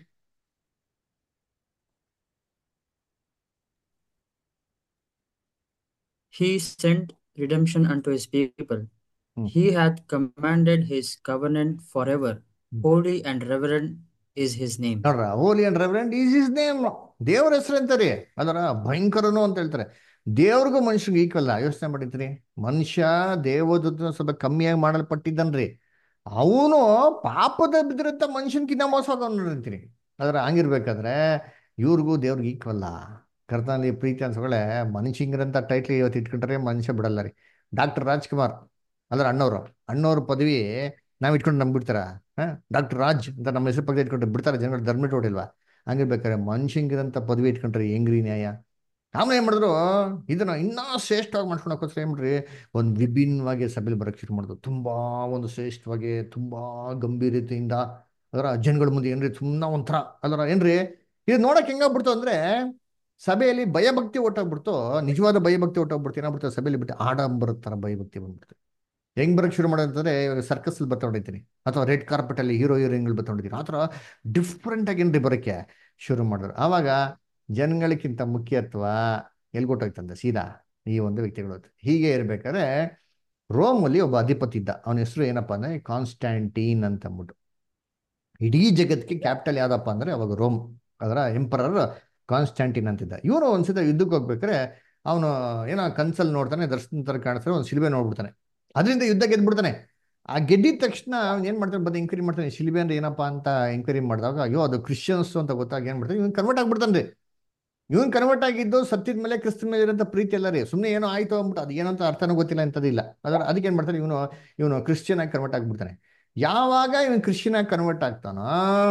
He sent redemption unto his people. Hmm. He hath commanded his covenant forever. Hmm. Holy and reverend is his name. ನೋಡ್ರ holy and reverend is his name ದೇವ್ರ ಹೆಸರು ಅಂತಾರೆ ಅದರ ಭಯಂಕರನು ಅಂತ ಹೇಳ್ತಾರೆ ದೇವ್ರಿಗೂ ಮನುಷ್ಯನಿಗೆ ಈಕ್ವಲ್ಲ ಯೋಚನೆ ಮಾಡಿದ್ರಿ ಮನುಷ್ಯ ದೇವದೂತನ ಸ್ವಲ್ಪ ಕಮ್ಮಿಯಾಗಿ ಮಾಡಲ್ಪಟ್ಟಿದ್ದನ್ರಿ ಅವನು ಪಾಪದ ಬಿದ್ದಿರಂತ ಮನುಷ್ಯನ್ಕಿನ್ನ ಮೋಸವಾಗವನು ಅಂತೀನಿ ಅದರ ಹಂಗಿರ್ಬೇಕಾದ್ರೆ ಇವ್ರಿಗೂ ದೇವ್ರಿಗೆ ಈಕ್ವಲ್ಲ ಕರ್ತನಲ್ಲಿ ಪ್ರೀತಿ ಅನ್ಸ್ಕೊಳ್ಳೆ ಮನುಷ್ಯಂಗಿರಂತ ಟೈಟ್ಲ್ ಇವತ್ತು ಇಟ್ಕೊಂಡ್ರೆ ಮನುಷ್ಯ ಬಿಡಲ್ಲ ರೀ ಡಾಕ್ಟರ್ ರಾಜ್ಕುಮಾರ್ ಅಂದ್ರೆ ಅಣ್ಣವ್ರು ಅಣ್ಣವ್ರ ಪದವಿ ನಾವ್ ಇಟ್ಕೊಂಡು ನಂಬಿಡ್ತಾರ ಹಾ ಡಾಕ್ಟರ್ ರಾಜ್ ಅಂತ ನಮ್ಮ ಹೆಸರು ಪಕ್ಕ ಇಟ್ಕೊಂಡ್ರೆ ಬಿಡ್ತಾರೆ ಜನಗಳು ಧರ್ಮ ಇಟ್ಕೊಂಡಿಲ್ವಾ ಹಂಗಿರ್ಬೇಕಾದ್ರೆ ಮನುಷ್ಯಂಗಿರಂತ ಪದವಿ ಇಟ್ಕೊಂಡ್ರೆ ಹೆಂಗ್ರಿ ನ್ಯಾಯ ಆಮೇಲೆ ಏನ್ ಮಾಡಿದ್ರು ಇದನ್ನ ಇನ್ನೂ ಶ್ರೇಷ್ಠವಾಗಿ ಮಾಡ್ಕೊಳಕ್ಕೋಸ್ಕರ ಏನ್ ಮಾಡ್ರಿ ಒಂದು ವಿಭಿನ್ನವಾಗಿ ಸಭೆಯಲ್ಲಿ ಬರಕ್ ಶುರು ಮಾಡಿದ್ರು ತುಂಬಾ ಒಂದು ಶ್ರೇಷ್ಠವಾಗಿ ತುಂಬಾ ಗಂಭೀರತೆಯಿಂದ ಅದರ ಜನಗಳ ಮುಂದೆ ಏನ್ರಿ ಸುಮ್ಮನೆ ಒಂಥರ ಅದರ ಏನ್ರಿ ಇದು ನೋಡಕ್ ಹೆಂಗಾಗ್ಬಿಡ್ತು ಅಂದ್ರೆ ಸಭೆಯಲ್ಲಿ ಭಯಭಕ್ತಿ ಒಟ್ಟೋಗ್ಬಿಡ್ತು ನಿಜವಾದ ಭಯಭಕ್ತಿ ಒಟ್ಟೋಗ್ಬಿಡ್ತು ಏನಾಗ್ಬಿಡ್ತು ಸಭೆಯಲ್ಲಿ ಬಿಟ್ಟು ಆಡಂಬರದ ತರ ಭಯಭಕ್ತಿ ಬಂದ್ಬಿಡ್ತು ಹೆಂಗ್ ಬರಕ್ ಶುರು ಮಾಡೋದಂತಂದ್ರೆ ಇವಾಗ ಸರ್ಕಸ್ ಅಲ್ಲಿ ಬರ್ಕೊಂಡಿದ್ದೀನಿ ಅಥವಾ ರೆಡ್ ಕಾರ್ಪೆಟ್ ಅಲ್ಲಿ ಹೀರೋ ಹೀರೋಯಿನ್ಗಳು ಬರ್ಕೊಂಡಿದ್ದೀನಿ ಆ ಥರ ಡಿಫ್ರೆಂಟ್ ಆಗಿ ಏನ್ರಿ ಬರೋಕ್ಕೆ ಶುರು ಮಾಡಿದ್ರು ಆವಾಗ ಜನಗಳಿಗಿಂತ ಮುಖ್ಯತ್ವ ಎಲ್ಗೊಟ್ಟೋಯ್ತಂತೆ ಸೀದಾ ಈ ಒಂದು ವ್ಯಕ್ತಿಗಳು ಹೀಗೆ ಇರ್ಬೇಕಾದ್ರೆ ರೋಮಲ್ಲಿ ಒಬ್ಬ ಅಧಿಪತಿ ಇದ್ದ ಅವನ ಹೆಸರು ಏನಪ್ಪ ಅಂದ್ರೆ ಕಾನ್ಸ್ಟ್ಯಾಂಟೀನ್ ಅಂತ ಅಂದ್ಬಿಟ್ಟು ಇಡೀ ಜಗತ್ತಿಗೆ ಕ್ಯಾಪಿಟಲ್ ಯಾವ್ದಪ್ಪ ಅಂದ್ರೆ ಅವಾಗ ರೋಮ್ ಅದರ ಎಂಪರರ್ ಕಾನ್ಸ್ಟ್ಯಾಂಟಿನ್ ಅಂತಿದ್ದ ಇವನು ಒಂದ್ಸತ ಯುದ್ಧಕ್ಕೆ ಹೋಗ್ಬೇಕಾದ್ರೆ ಅವನು ಏನೋ ಕನ್ಸಲ್ಲಿ ನೋಡ್ತಾನೆ ದರ್ಶನ ತರ ಕಾಣಿಸ್ತಾರೆ ಒಂದು ಶಿಲ್ಬೆ ನೋಡ್ಬಿಡ್ತಾನೆ ಅದರಿಂದ ಯುದ್ಧ ಗೆದ್ಬಿಡ್ತಾನೆ ಆ ಗೆದ್ದಿದ ತಕ್ಷಣ ಅವ್ನು ಏನ್ ಮಾಡ್ತಾನೆ ಬಂದು ಎಂಕ್ವೈರಿ ಮಾಡ್ತಾನೆ ಶಿಲ್ಬೆ ಅಂದ್ರೆ ಏನಪ್ಪಾ ಅಂತ ಎಂಕ್ವೈರಿ ಮಾಡಿದಾಗ ಅಯ್ಯೋ ಅದು ಕ್ರಿಶ್ಚಿಯನ್ಸ್ ಅಂತ ಗೊತ್ತಾಗ ಏನ್ ಮಾಡ್ತಾನೆ ಇವ್ನು ಕನ್ವರ್ಟ್ ಆಗ್ಬಿಡ್ತಾನೆ ಇವನ್ ಕನ್ವರ್ಟ್ ಆಗಿದ್ದು ಸತ್ಯದ ಮೇಲೆ ಕ್ರಿಸ್ತನ ಮೇಲೆ ಇರೋಂಥ ಪ್ರೀತಿ ಎಲ್ಲ ರೀ ಸುಮ್ಮನೆ ಏನೋ ಆಯ್ತು ಅಂದ್ಬಿಟ್ಟು ಅದು ಏನಂತ ಅರ್ಥನೂ ಗೊತ್ತಿಲ್ಲ ಅಂತದಿಲ್ಲ ಅದರ ಅದಕ್ಕೆ ಏನ್ ಮಾಡ್ತಾನೆ ಇವನು ಇವನು ಕ್ರಿಶ್ಚಿಯನ್ ಆಗಿ ಕನ್ವರ್ಟ್ ಆಗ್ಬಿಡ್ತಾನೆ ಯಾವಾಗ ಇವನು ಕ್ರಿಶ್ಚಿಯನ್ ಆಗಿ ಕನ್ವರ್ಟ್ ಆಗ್ತಾನೋ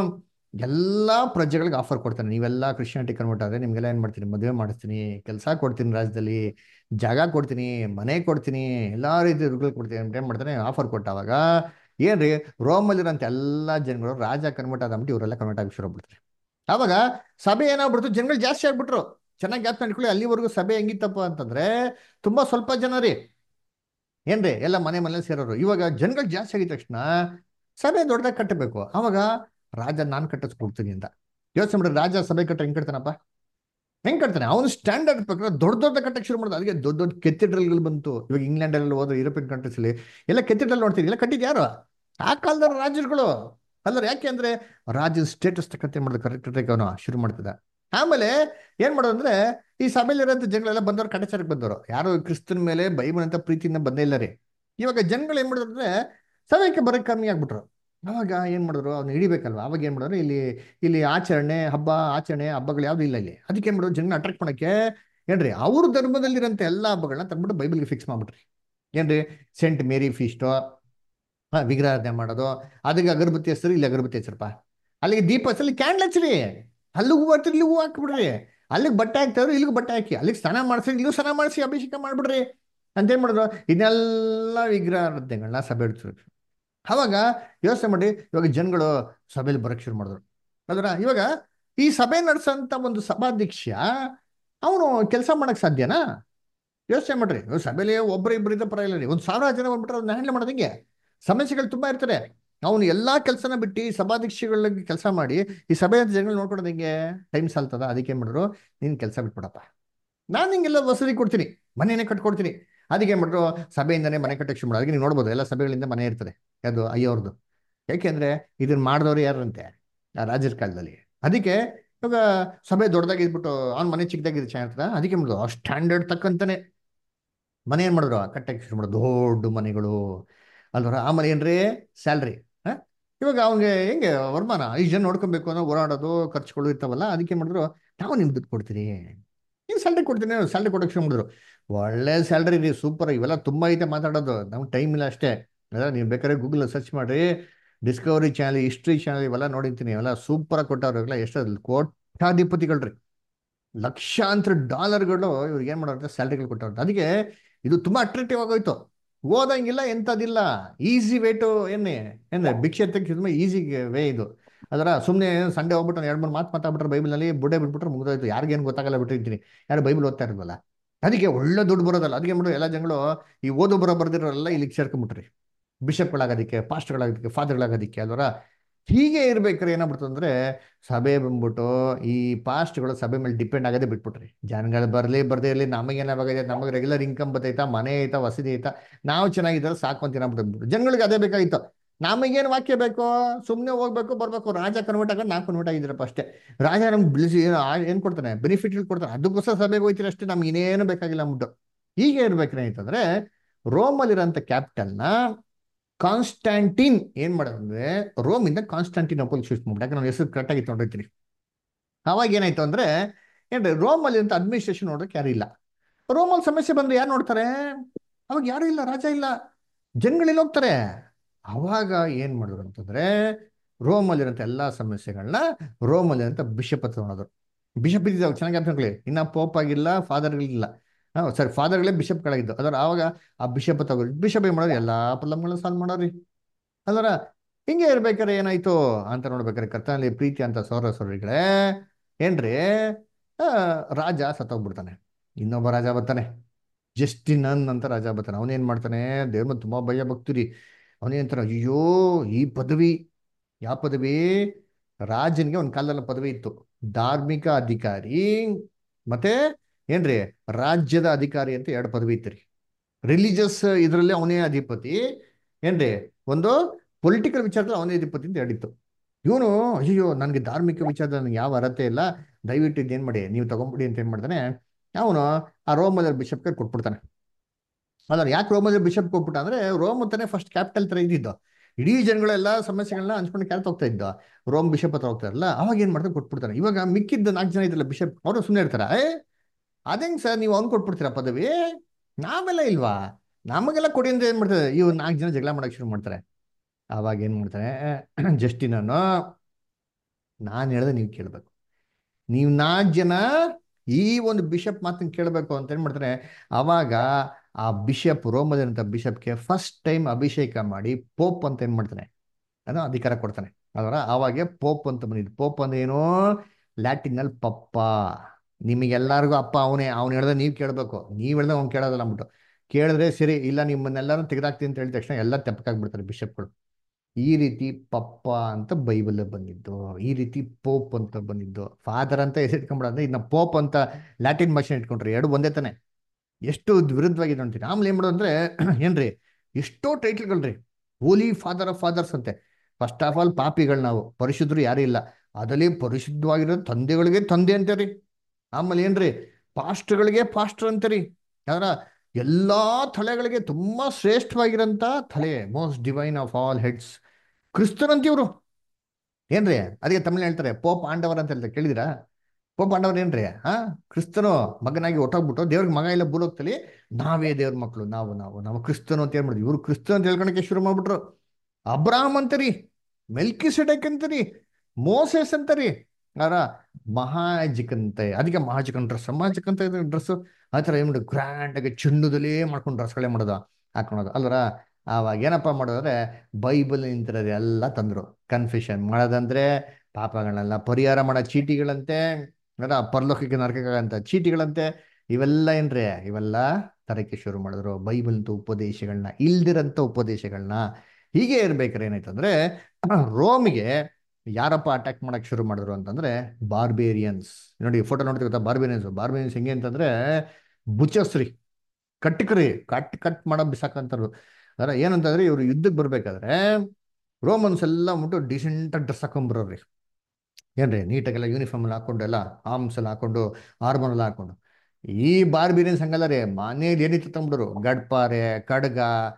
ಎಲ್ಲಾ ಪ್ರಜೆಗಳಿಗೆ ಆಫರ್ ಕೊಡ್ತಾನೆ ನೀವೆಲ್ಲ ಕ್ರಿಶ್ಚಿಯಾನಿಟಿ ಕನ್ವರ್ಟ್ ಆದ್ರೆ ನಿಮ್ಗೆಲ್ಲ ಏನ್ ಮಾಡ್ತೀನಿ ಮದುವೆ ಮಾಡಿಸ್ತೀನಿ ಕೆಲಸ ಕೊಡ್ತೀನಿ ರಾಜ್ಯದಲ್ಲಿ ಜಾಗ ಕೊಡ್ತೀನಿ ಮನೆ ಕೊಡ್ತೀನಿ ಎಲ್ಲಾ ರೀತಿ ಕೊಡ್ತೀನಿ ಅಂತ ಏನ್ ಮಾಡ್ತಾನೆ ಆಫರ್ ಕೊಟ್ಟಾವಾಗ ಏನ್ರಿ ರೋಮಲ್ಲಿರೋಂಥ ಎಲ್ಲಾ ಜನಗಳು ರಾಜ ಕನ್ವರ್ಟ್ ಆದ್ಬಿಟ್ಟು ಇವರೆಲ್ಲ ಕನ್ವರ್ಟ್ ಆಗಿ ಶುರು ಆಗ್ಬಿಡ್ತಾರೆ ಅವಾಗ ಸಭೆ ಏನಾಗ್ಬಿಡ್ತು ಜನಗಳು ಜಾಸ್ತಿ ಆಗ್ಬಿಟ್ರು ಚೆನ್ನಾಗಿ ಜ್ಞಾಪಕ ಇಟ್ಕೊಳ್ಳಿ ಅಲ್ಲಿವರೆಗೂ ಸಭೆ ಹೆಂಗಿತ್ತಪ್ಪ ಅಂತಂದ್ರೆ ತುಂಬಾ ಸ್ವಲ್ಪ ಜನ ರೀ ಏನ್ರಿ ಎಲ್ಲ ಮನೆ ಮನೆ ಸೇರೋರು ಇವಾಗ ಜನಗಳು ಜಾಸ್ತಿ ಆಗಿದ ತಕ್ಷಣ ಸಭೆ ದೊಡ್ಡದಾಗಿ ಕಟ್ಟಬೇಕು ಅವಾಗ ರಾಜ ನಾನು ಕಟ್ಟಿಸ್ಕೊಡ್ತೀನಿ ಅಂತ ಯೋಚನೆ ಮಾಡ್ರಿ ರಾಜ ಸಭೆ ಕಟ್ಟ ಹೆಂಗ್ ಕಟ್ತಾನಪ್ಪ ಹೆಂಗ್ ಕಟ್ತಾನೆ ಅವನು ಸ್ಟ್ಯಾಂಡರ್ಡ್ ಪ್ರಕಾರ ದೊಡ್ಡ ದೊಡ್ಡ ಕಟ್ಟಕ್ಕೆ ಶುರು ಮಾಡೋದು ಅದಕ್ಕೆ ದೊಡ್ಡ ದೊಡ್ಡ ಕೆಥಿಡ್ರಲ್ಗಳು ಬಂತು ಇವಾಗ ಇಂಗ್ಲೆಂಡ್ ಅಲ್ಲಿ ಹೋದ್ರೆ ಯುರೋಪಿಯನ್ ಕಂಟ್ರೀಸ್ ಅಲ್ಲಿ ಎಲ್ಲ ಕೆಥಿಡ್ರಲ್ ನೋಡ್ತೀವಿ ಎಲ್ಲ ಕಟ್ಟಿದ್ ಯಾರು ಆ ಕಾಲದ ರಾಜರುಗಳು ಅಲ್ಲರ ಯಾಕೆ ಅಂದ್ರೆ ರಾಜ್ಯದ ಸ್ಟೇಟಸ್ ತಕ್ಕಂತೆ ಮಾಡೋದು ಕರೆಕ್ಟ್ ಅವನು ಶುರು ಮಾಡ್ತಿದ್ದ ಆಮೇಲೆ ಏನ್ ಮಾಡೋದು ಅಂದ್ರೆ ಈ ಸಭೆಯಲ್ಲಿರೋಂಥ ಜನಗಳೆಲ್ಲ ಬಂದವರು ಕಟಚಾರಕ್ಕೆ ಬಂದವರು ಯಾರು ಕ್ರಿಸ್ತನ ಮೇಲೆ ಬೈಬಲ್ ಅಂತ ಪ್ರೀತಿಯಿಂದ ಬಂದೇ ಇಲ್ಲ ರೀ ಇವಾಗ ಜನಗಳು ಏನ್ ಮಾಡಿದ್ರು ಅಂದ್ರೆ ಸಭೆಗೆ ಬರೋಕ್ಕೆ ಕಮ್ಮಿ ಆಗ್ಬಿಟ್ರು ಅವಾಗ ಏನ್ ಮಾಡಿದ್ರು ಅವ್ನು ಹಿಡಿಬೇಕಲ್ವಾ ಅವಾಗ ಏನ್ ಮಾಡಿದ್ರು ಇಲ್ಲಿ ಇಲ್ಲಿ ಆಚರಣೆ ಹಬ್ಬ ಆಚರಣೆ ಹಬ್ಬಗಳು ಯಾವ್ದು ಇಲ್ಲ ಇಲ್ಲಿ ಅದಕ್ಕೆ ಏನ್ ಮಾಡೋದು ಜನ ಅಟ್ರಾಕ್ಟ್ ಮಾಡಕ್ಕೆ ಏನ್ರಿ ಅವ್ರ ಧರ್ಮದಲ್ಲಿರೋಂಥ ಎಲ್ಲಾ ಹಬ್ಬಗಳನ್ನ ತಂದ್ಬಿಟ್ಟು ಬೈಬಲ್ಗೆ ಫಿಕ್ಸ್ ಮಾಡ್ಬಿಟ್ರಿ ಏನ್ರಿ ಸೆಂಟ್ ಮೇರಿ ಫೀಸ್ಟು ಹಾ ವಿಗ್ರಹಾರಾಧನೆ ಮಾಡೋದು ಅದಕ್ಕೆ ಅಗರಬತ್ತಿ ಹೆಸರು ಇಲ್ಲಿ ಅಗರಬತ್ತಿ ಹೆಸರಪ್ಪ ಅಲ್ಲಿಗೆ ದೀಪ ಹಚ್ಚಲಿ ಕ್ಯಾಂಡ್ಲ್ ಹಚ್ಚಲಿ ಅಲ್ಲಿಗೆ ಹೂವು ಹಚ್ಚಿರಿ ಇಲ್ಲಿ ಹೂವು ಹಾಕ್ಬಿಡ್ರಿ ಅಲ್ಲಿಗೆ ಬಟ್ಟೆ ಹಾಕ್ತಾವ್ರು ಇಲ್ಲಿಗೆ ಬಟ್ಟೆ ಹಾಕಿ ಅಲ್ಲಿಗೆ ಸ್ನಾನ ಮಾಡಿಸಿ ಇಲ್ಲಿಗೂ ಸ್ನಾನ ಮಾಡಿಸಿ ಅಭಿಷೇಕ ಮಾಡ್ಬಿಡ್ರಿ ಅಂತೇನ್ ಮಾಡಿದ್ರು ಇದನ್ನೆಲ್ಲ ವಿಗ್ರಹಾರಾಧನೆಗಳನ್ನ ಸಭೆ ಇಡ್ತಾರೆ ಅವಾಗ ಯೋಚನೆ ಮಾಡಿ ಇವಾಗ ಜನಗಳು ಸಭೆಯಲ್ಲಿ ಬರಕ್ ಶುರು ಮಾಡಿದ್ರು ಅದರ ಇವಾಗ ಈ ಸಭೆ ನಡೆಸಂತ ಒಂದು ಸಭಾಧ್ಯಕ್ಷ ಅವನು ಕೆಲಸ ಮಾಡಕ್ ಸಾಧ್ಯನಾ ಯೋಚನೆ ಮಾಡ್ರಿ ಇವಾಗ ಸಭೆಯಲ್ಲಿ ಒಬ್ಬರು ಇಬ್ಬರು ಇದ್ದ ಪರ ಇಲ್ಲ ರೀ ಒಂದು ಸಾವಿರ ಜನ ಬಂದ್ಬಿಟ್ರೆ ಅದನ್ನ ಹ್ಯಾಂಡಲ್ ಮಾಡೋದು ಹಿಂಗೆ ಸಮಸ್ಯೆಗಳು ತುಂಬಾ ಇರ್ತಾರೆ ಅವನು ಎಲ್ಲಾ ಕೆಲಸನ ಬಿಟ್ಟು ಈ ಸಭಾಧ್ಯಕ್ಷಗಳಿಗೆ ಕೆಲಸ ಮಾಡಿ ಈ ಸಭೆಯ ಜನಗಳು ನೋಡ್ಕೊಳೋದು ಹಿಂಗೆ ಟೈಮ್ ಸಾಲ್ತದ ಅದಕ್ಕೆ ಏನ್ ಮಾಡಿದ್ರು ನೀನ್ ಕೆಲಸ ಬಿಟ್ಬಿಡಪ್ಪ ನಾನು ನಿಂಗೆಲ್ಲ ವಸತಿ ಕೊಡ್ತೀನಿ ಮನೆಯೇ ಕಟ್ಕೊಡ್ತೀನಿ ಅದಕ್ಕೆ ಏನ್ ಮಾಡಿದ್ರು ಸಭೆಯಿಂದನೇ ಮನೆ ಕಟ್ಟಕ್ಕೆ ಶುರು ಮಾಡೋದು ಅದಕ್ಕೆ ನೀವು ನೋಡ್ಬೋದು ಎಲ್ಲ ಸಭೆಗಳಿಂದ ಮನೆ ಇರ್ತದೆ ಅದು ಅಯ್ಯೋರ್ದು ಯಾಕೆಂದ್ರೆ ಇದನ್ನ ಮಾಡಿದವ್ರು ಯಾರಂತೆ ಆ ರಾಜರ ಕಾಲದಲ್ಲಿ ಅದಕ್ಕೆ ಇವಾಗ ಸಭೆ ದೊಡ್ಡದಾಗಿ ಇದ್ಬಿಟ್ಟು ಅವ್ನ ಮನೆ ಚಿಕ್ಕದಾಗಿದ್ದು ಚೆನ್ನಾಗಿರ್ತದ ಅದಕ್ಕೆ ಮಾಡಿದ್ರು ಆ ಸ್ಟ್ಯಾಂಡರ್ಡ್ ತಕ್ಕಂತಾನೆ ಮನೆ ಏನ್ ಮಾಡಿದ್ರು ಕಟ್ಟಕ್ಕೆ ಶುರು ಮಾಡೋದು ದೊಡ್ಡ ಮನೆಗಳು ಅಲ್ವರ ಆಮೇಲೆ ಏನ್ರಿ ಸ್ಯಾಲ್ರಿ ಇವಾಗ ಅವ್ನಿಗೆ ಹೆಂಗೆ ವರಮಾನ ಐದು ಜನ ನೋಡ್ಕೊಬೇಕು ಅನ್ನೋ ಓಡಾಡೋದು ಖರ್ಚುಗಳು ಇರ್ತಾವಲ್ಲ ಅದಕ್ಕೆ ಮಾಡಿದ್ರು ನಾವು ನಿಮ್ಗೆ ದುಡ್ಡು ಕೊಡ್ತೀನಿ ನೀವು ಸ್ಯಾಲ್ರಿ ಕೊಡ್ತೀನಿ ಸ್ಯಾಲ್ರಿ ಕೊಡೋಕೆ ಶುರು ಮಾಡಿದ್ರು ಒಳ್ಳೆ ಸ್ಯಾಲ್ರಿ ರೀ ಸೂಪರ್ ಇವೆಲ್ಲ ತುಂಬಾ ಐತೆ ಮಾತಾಡೋದು ನಮ್ಗೆ ಟೈಮ್ ಇಲ್ಲ ಅಷ್ಟೇ ಅಲ್ಲ ನೀವು ಬೇಕಾದ್ರೆ ಗೂಗಲ್ ಸರ್ಚ್ ಮಾಡ್ರಿ ಡಿಸ್ಕವರಿ ಚಾನಲ್ ಹಿಸ್ಟ್ರಿ ಚಾನಲ್ ಇವೆಲ್ಲ ನೋಡಿರ್ತೀನಿ ಇವೆಲ್ಲ ಸೂಪರ್ ಆಗಿ ಕೊಟ್ಟವ್ರು ಇವೆಲ್ಲ ಎಷ್ಟು ಕೋಟ್ಯಾಧಿಪತಿಗಳ್ರಿ ಲಕ್ಷಾಂತರ ಡಾಲರ್ಗಳು ಇವ್ರಿಗೆ ಏನ್ ಮಾಡೋರು ಸ್ಯಾಲ್ರಿಗಳು ಕೊಟ್ಟವ್ರು ಅದಕ್ಕೆ ಇದು ತುಂಬಾ ಅಟ್ರಾಕ್ಟಿವ್ ಆಗೋಯ್ತು ಓದಂಗಿಲ್ಲ ಎಂಥದಿಲ್ಲ ಈಸಿ ವೇಟು ಏನೇ ಏನೇ ಭಿಕ್ಷೆ ತುಂಬಾ ಈಸಿ ವೇ ಇದು ಅದರ ಸುಮ್ಮನೆ ಸಂಡೇ ಹೋಗ್ಬಿಟ್ಟು ಎರಡು ಮೂರು ಮಾತು ಮಾತಾಡ್ಬಿಟ್ರೆ ಬೈಬಲ್ನಲ್ಲಿ ಬುಡ್ಡೆ ಬಿಟ್ಬಿಟ್ರೆ ಮುಗಿದೋಯ್ತು ಯಾರಿಗೇನು ಗೊತ್ತಾಗಲ್ಲ ಬಿಟ್ಟಿರ್ತೀನಿ ಯಾರು ಬೈಬಲ್ ಓದ್ತಾ ಇರೋದಲ್ಲ ಅದಕ್ಕೆ ಒಳ್ಳೆ ದುಡ್ಡು ಬರೋದಲ್ಲ ಅದಕ್ಕೆ ಬಿಡು ಎಲ್ಲ ಜನಗಳು ಈ ಓದು ಬರೋ ಬರ್ದಿರೋರೆಲ್ಲ ಇಲ್ಲಿಗೆ ಸೇರ್ಕೊಂಡ್ಬಿಟ್ರಿ ಬಿಷಪ್ಗಳಾಗೋದಕ್ಕೆ ಪಾಸ್ಟ್ಗಳಾಗೋದಕ್ಕೆ ಫಾದರ್ಗಳಾಗೋದಕ್ಕೆ ಅಲ್ವರ ಹೀಗೆ ಇರ್ಬೇಕಾದ್ರೆ ಏನಾಗ್ಬಿಡ್ತು ಅಂದ್ರೆ ಸಭೆ ಬಂದ್ಬಿಟ್ಟು ಈ ಪಾಸ್ಟ್ಗಳು ಸಭೆ ಮೇಲೆ ಡಿಪೆಂಡ್ ಆಗೋದೇ ಬಿಟ್ಬಿಟ್ರಿ ಜನಗಳು ಬರಲಿ ಬರ್ದೇ ಇರಲಿ ನಮಗೇನಾಗಿದೆ ನಮಗೆ ರೆಗ್ಯುಲರ್ ಇನ್ಕಮ್ ಬರ್ತೈತಾ ಮನೆ ಐತಾ ವಸತಿ ಐತಾ ನಾವು ಚೆನ್ನಾಗಿದ್ದಾರೆ ಸಾಕು ಅಂತ ಏನಾಗ್ಬಿಟ್ಟು ಜನಗಳಿಗೆ ಅದೇ ಬೇಕಾಗಿತ್ತು ನಮಗೇನು ವಾಕ್ಯ ಬೇಕು ಸುಮ್ಮನೆ ಹೋಗ್ಬೇಕು ಬರ್ಬೇಕು ರಾಜ ಕನ್ವರ್ಟ್ ಆಗ ನಾವು ಕನ್ವರ್ಟ್ ಆಗಿದ್ರಪ್ಪ ಅಷ್ಟೇ ರಾಜ ನಮ್ಗೆ ಬಿಳಿಸಿ ಏನ್ ಕೊಡ್ತಾನೆ ಬೆನಿಫಿಟ್ ಕೊಡ್ತಾನೆ ಅದಕ್ಕೋಸ್ಕರ ಸಭೆಗೆ ಹೋಯ್ತೀರಿ ಅಷ್ಟೇ ನಮ್ಗೆ ಇನ್ನೇನು ಬೇಕಾಗಿಲ್ಲ ಅಂದ್ಬಿಟ್ಟು ಹೀಗೆ ಇರ್ಬೇಕೇನಾಯ್ತಂದ್ರೆ ರೋಮಲ್ಲಿರೋಂಥ ಕ್ಯಾಪಿಟಲ್ನ ಕಾನ್ಸ್ಟಾಂಟಿನ್ ಏನ್ ಮಾಡೋದಂದ್ರೆ ರೋಮ್ ಇಂದ ಕಾನ್ಸ್ಟಾಂಟಿನ್ ಅಪೋಲ್ ಶಿಫ್ಟ್ ಮಾಡ್ಬಿಟ್ಟು ಯಾಕಂದ್ರೆ ಹೆಸರು ಕರೆಕ್ಟ್ ಆಗಿ ತೊಗೊಂಡಿರ್ತೀನಿ ಅವಾಗ ಏನಾಯ್ತು ಅಂದ್ರೆ ಏನ್ರಿ ರೋಮ್ ಅಲ್ಲಿ ಅಂತ ಅಡ್ಮಿನಿಸ್ಟ್ರೇಷನ್ ನೋಡೋಕೆ ಯಾರು ಇಲ್ಲ ರೋಮಲ್ಲಿ ಸಮಸ್ಯೆ ಬಂದ್ರೆ ಯಾರು ನೋಡ್ತಾರೆ ಅವಾಗ ಯಾರು ಇಲ್ಲ ರಾಜ ಇಲ್ಲ ಜನಗಳೆಲ್ಲ ಹೋಗ್ತಾರೆ ಅವಾಗ ಏನ್ ಮಾಡಿದ್ರು ಅಂತಂದ್ರೆ ರೋಮಲ್ಲಿರೋಂಥ ಎಲ್ಲಾ ಸಮಸ್ಯೆಗಳನ್ನ ರೋಮಲ್ಲಿರೋಂಥ ಬಿಷಪ್ ಹತ್ರ ನೋಡೋದು ಬಿಷಪ್ ಇದ್ದಿದ್ದಾವೆ ಚೆನ್ನಾಗಿ ಅರ್ಥಕೊಳ್ಳಿ ಇನ್ನ ಪೋಪ್ ಆಗಿಲ್ಲ ಫಾದರ್ಗಳಿಲ್ಲ ಸರಿ ಫಾದರ್ಗಳೇ ಬಿಷಪ್ಗಳಾಗಿದ್ದು ಅದರ ಆವಾಗ ಆ ಬಿಷಪ್ ತಗೋ ಬಿಷಪ್ ಏನ್ ಮಾಡೋರು ಎಲ್ಲಾ ಪ್ರಾಬ್ಲಮ್ಗಳನ್ನ ಸಾಲ್ವ್ ಮಾಡೋರಿ ಅದರ ಹಿಂಗೆ ಇರ್ಬೇಕಾದ್ರೆ ಏನಾಯ್ತು ಅಂತ ನೋಡ್ಬೇಕಾದ್ರೆ ಕರ್ತನಲ್ಲಿ ಪ್ರೀತಿ ಅಂತ ಸೌರ ಸೌರಿಗಳೇ ಏನ್ರಿ ರಾಜ ಸತ್ತೋಗ್ಬಿಡ್ತಾನೆ ಇನ್ನೊಬ್ಬ ರಾಜ ಬರ್ತಾನೆ ಜಸ್ಟಿನನ್ ಅಂತ ರಾಜ ಬರ್ತಾನೆ ಅವನೇನ್ ಮಾಡ್ತಾನೆ ದೇವ್ರ ತುಂಬಾ ಭಯ ಭಕ್ತಿರಿ ಅವನೇಂತಾರ ಅಯ್ಯೋ ಈ ಪದವಿ ಯಾವ ಪದವಿ ರಾಜನಿಗೆ ಒಂದ್ ಕಾಲದಲ್ಲಿ ಪದವಿ ಇತ್ತು ಧಾರ್ಮಿಕ ಅಧಿಕಾರಿ ಮತ್ತೆ ಏನ್ರಿ ರಾಜ್ಯದ ಅಧಿಕಾರಿ ಅಂತ ಎರಡು ಪದವಿ ಇತ್ತು ರೀ ರಿಲಿಜಿಯಸ್ ಇದರಲ್ಲಿ ಅವನೇ ಅಧಿಪತಿ ಏನ್ರಿ ಒಂದು ಪೊಲಿಟಿಕಲ್ ವಿಚಾರದಲ್ಲಿ ಅವನೇ ಅಧಿಪತಿ ಅಂತ ಹೇಳಿತ್ತು ಇವನು ಅಯ್ಯೋ ನನಗೆ ಧಾರ್ಮಿಕ ವಿಚಾರದ ನನಗೆ ಯಾವ ಅರ್ಹತೆ ಇಲ್ಲ ದಯವಿಟ್ಟು ಇದೇನ್ ಮಾಡಿ ನೀವು ತಗೊಂಬಿಡಿ ಅಂತ ಏನ್ ಮಾಡ್ತಾನೆ ಅವನು ಆ ರೋಮಲ್ಲಿ ಬಿಷಪ್ಗೆ ಕೊಟ್ಬಿಡ್ತಾನೆ ಅಲ್ಲ ಯಾಕೆ ರೋಮಲ್ಲಿ ಬಿಷಪ್ ಕೊಟ್ಬಿಟ್ಟ ಅಂದ್ರೆ ರೋಮ್ ಅಂತಾನೆ ಫಸ್ಟ್ ಕ್ಯಾಪಿಟಲ್ ತರ ಇದ್ದಿದ್ದು ಇಡೀ ಜನಗಳೆಲ್ಲ ಸಮಸ್ಯೆಗಳನ್ನ ಹಂಚ್ಕೊಂಡು ಕ್ಯಾರತ್ ಹೋಗ್ತಾ ಇದ್ದ ರೋಮ್ ಬಿಷಪ್ ಹತ್ರ ಹೋಗ್ತಾರಲ್ಲ ಅವಾಗ ಏನ್ ಮಾಡ್ತಾರೆ ಕೊಟ್ಬಿಡ್ತಾರೆ ಇವಾಗ ಮಿಕ್ಕಿದ್ದ ನಾಲ್ಕು ಜನ ಇದ್ರಲ್ಲ ಬಿಷಪ್ ಅವರು ಸುಮ್ಮನೆ ಇರ್ತಾರ ಏ ಅದೇಂಗ್ ಸರ್ ನೀವು ಅವ್ನು ಕೊಟ್ಬಿಡ್ತೀರಾ ಪದವಿ ನಾವೆಲ್ಲ ಇಲ್ವಾ ನಮಗೆಲ್ಲ ಕೊಡಿ ಅಂತ ಏನ್ ಮಾಡ್ತಾರೆ ಇವ್ ನಾಲ್ಕು ಜನ ಜಗಳ ಮಾಡಕ್ ಶುರು ಮಾಡ್ತಾರೆ ಅವಾಗ ಏನ್ ಮಾಡ್ತಾರೆ ಜಸ್ಟಿನನು ನಾನು ಹೇಳ್ದೆ ನೀವು ಕೇಳಬೇಕು ನೀವು ನಾಲ್ಕು ಜನ ಈ ಒಂದು ಬಿಷಪ್ ಮಾತನ್ನ ಕೇಳಬೇಕು ಅಂತ ಏನ್ ಮಾಡ್ತಾರೆ ಅವಾಗ ಆ ಬಿಷಪ್ ರೋಮದಂತ ಬಿಷಪ್ಗೆ ಫಸ್ಟ್ ಟೈಮ್ ಅಭಿಷೇಕ ಮಾಡಿ ಪೋಪ್ ಅಂತ ಏನ್ ಮಾಡ್ತಾನೆ ಅದು ಅಧಿಕಾರ ಕೊಡ್ತಾನೆ ಅದರ ಆವಾಗೆ ಪೋಪ್ ಅಂತ ಬಂದಿದ್ದು ಪೋಪ್ ಅಂದ್ರೆ ಏನು ಲ್ಯಾಟಿನ್ ನಲ್ಲಿ ಪಪ್ಪ ನಿಮಗೆಲ್ಲರಿಗೂ ಅಪ್ಪ ಅವನೇ ಅವ್ನು ಹೇಳ್ದೆ ನೀವು ಕೇಳಬೇಕು ನೀವು ಹೇಳ್ದೆ ಅವ್ನು ಕೇಳೋದಲ್ಲ ಅಂದ್ಬಿಟ್ಟು ಕೇಳಿದ್ರೆ ಸರಿ ಇಲ್ಲ ನಿಮ್ಮನ್ನೆಲ್ಲರೂ ತೆಗೆದಾಕ್ತೀನಿ ಅಂತ ಹೇಳಿದ ತಕ್ಷಣ ಎಲ್ಲ ತೆಪ್ಪಕಾಗ್ಬಿಡ್ತಾರೆ ಬಿಷಪ್ಗಳು ಈ ರೀತಿ ಪಪ್ಪ ಅಂತ ಬೈಬಲ್ ಬಂದಿದ್ದು ಈ ರೀತಿ ಪೋಪ್ ಅಂತ ಬಂದಿದ್ದು ಫಾದರ್ ಅಂತ ಹೆಸರಿಟ್ಕೊಂಡ್ಬಿಡಂದ್ರೆ ಇದನ್ನ ಪೋಪ್ ಅಂತ ಲ್ಯಾಟಿನ್ ಭಾಷೆ ಇಟ್ಕೊಂಡ್ರೆ ಎರಡು ಒಂದೇ ತಾನೆ ಎಷ್ಟು ವಿರುದ್ಧವಾಗಿದೆ ಅಂತೀನಿ ಆಮೇಲೆ ಏನ್ ಮಾಡೋದು ಅಂದ್ರೆ ಏನ್ರಿ ಎಷ್ಟೋ ಟೈಟ್ಲ್ಗಳ್ರಿ ಹೋಲಿ ಫಾದರ್ ಆಫ್ ಫಾದರ್ಸ್ ಅಂತೆ ಫಸ್ಟ್ ಆಫ್ ಆಲ್ ಪಾಪಿಗಳು ನಾವು ಪರಿಶುದ್ಧರು ಯಾರು ಇಲ್ಲ ಅದರಲ್ಲಿ ಪರಿಶುದ್ಧವಾಗಿರೋ ತಂದೆಗಳಿಗೆ ತಂದೆ ಅಂತೀರಿ ಆಮೇಲೆ ಏನ್ರಿ ಪಾಸ್ಟರ್ಗಳಿಗೆ ಪಾಸ್ಟರ್ ಅಂತೀರಿ ಅದರ ಎಲ್ಲಾ ತಲೆಗಳಿಗೆ ತುಂಬಾ ಶ್ರೇಷ್ಠವಾಗಿರೋಂಥ ತಲೆ most divine of all heads ಕ್ರಿಸ್ತನಂತಿವ್ರು ಏನ್ರಿ ಅದಕ್ಕೆ ತಮಿಳ್ ಹೇಳ್ತಾರೆ ಪೋಪ್ ಆಂಡವರ್ ಅಂತ ಹೇಳ್ತಾರೆ ಕೇಳಿದಿರಾ ಪೋಪ್ ಆಂಡವರ್ ಏನ್ರಿ ಹಾ ಕ್ರಿಸ್ತನು ಮಗನಾಗಿ ಹೊಟ್ಟೋಗ್ಬಿಟ್ಟು ದೇವ್ರಿಗೆ ಮಗ ಇಲ್ಲ ಭೂಲೋಕದಲ್ಲಿ ನಾವೇ ದೇವ್ರ ಮಕ್ಕಳು ನಾವು ನಾವು ನಾವು ಕ್ರಿಸ್ತನು ಅಂತ ಏನ್ ಮಾಡಿದ್ವಿ ಇವ್ರು ಕ್ರಿಸ್ತನ್ ಅಂತ ಹೇಳ್ಕೊಳಕ್ಕೆ ಶುರು ಮಾಡ್ಬಿಟ್ರು ಅಬ್ರಾಹಂ ಅಂತರಿ ಮೆಲ್ಕಿ ಸೆಡೆಕ್ ಅಂತರಿ ಮೋಸೆಸ್ ಅಂತರಿ ಅವರ ಮಹಾಜಿಕಂತೆ ಅದಕ್ಕೆ ಮಹಾಜಿಕನ್ ಡ್ರೆಸ್ ಮಹಾಜಿಕಂತ ಡ್ರೆಸ್ ಆ ಥರ ಏನ್ ಮಾಡೋದು ಗ್ರ್ಯಾಂಡ್ ಆಗಿ ಚಿನ್ನದಲ್ಲೇ ಮಾಡ್ಕೊಂಡು ಡ್ರೆಸ್ಗಳೇ ಮಾಡೋದು ಹಾಕೊಳೋದು ಅಲ್ವರ ಆವಾಗ ಏನಪ್ಪ ಮಾಡೋದಂದ್ರೆ ಬೈಬಲ್ ನಿಂತಿರೋದು ಎಲ್ಲ ತಂದ್ರು ಕನ್ಫ್ಯೂಷನ್ ಮಾಡೋದಂದ್ರೆ ಪಾಪಗಳನ್ನೆಲ್ಲ ಪರಿಹಾರ ಮಾಡೋ ಚೀಟಿಗಳಂತೆ ಅಲ್ಲ ಪರಲೋಕಕ್ಕೆ ನರಕಕ್ಕಂತ ಚೀಟಿಗಳಂತೆ ಇವೆಲ್ಲ ಏನ್ರಿ ಇವೆಲ್ಲ ತರಕ್ಕೆ ಶುರು ಮಾಡಿದ್ರು ಬೈಬಲ್ ಉಪದೇಶಗಳನ್ನ ಇಲ್ದಿರಂತ ಉಪದೇಶಗಳನ್ನ ಹೀಗೆ ಇರ್ಬೇಕಾರೆ ಏನಾಯ್ತಂದ್ರೆ ರೋಮಿಗೆ ಯಾರಪ್ಪ ಅಟ್ಯಾಕ್ ಮಾಡಕ್ ಶುರು ಮಾಡಿದ್ರು ಅಂತಂದ್ರೆ ಬಾರ್ಬೇರಿಯನ್ಸ್ ನೋಡಿ ಫೋಟೋ ನೋಡ್ತೀವಿ ಗೊತ್ತಾ ಬಾರ್ಬೇರಿಯನ್ಸ್ ಬಾರ್ಬೇರಿಯನ್ಸ್ ಹೆಂಗೆ ಅಂತಂದ್ರೆ ಬುಚಸ್ರಿ ಕಟ್ಟಿಕ್ರಿ ಕಟ್ ಕಟ್ ಮಾಡೋ ಬಿಸಾಕಂತಾರು ಅದರ ಏನಂತಂದ್ರೆ ಇವ್ರು ಯುದ್ಧಕ್ಕೆ ಬರ್ಬೇಕಾದ್ರೆ ರೋಮನ್ಸ್ ಎಲ್ಲ ಮುಟ್ಟು ಡಿಸೆಂಟ್ ಡ್ರೆಸ್ ಹಾಕೊಂಡ್ಬರೋರಿ ಏನ್ರಿ ನೀಟಾಗೆಲ್ಲ ಯೂನಿಫಾರ್ಮ್ ಎಲ್ಲ ಹಾಕೊಂಡು ಎಲ್ಲ ಆರ್ಮ್ಸ್ ಎಲ್ಲ ಹಾಕೊಂಡು ಆರ್ಮರ್ ಎಲ್ಲ ಹಾಕೊಂಡು ಈ ಬಾರ್ಬೇರಿಯನ್ಸ್ ಹಂಗಲ್ಲ ರೀ ಮನೇಲಿ ಏನಿತ್ತು ತಂದ್ಬಿಡೋರು ಗಡ್ಪಾರೆ ಕಡ್ಗ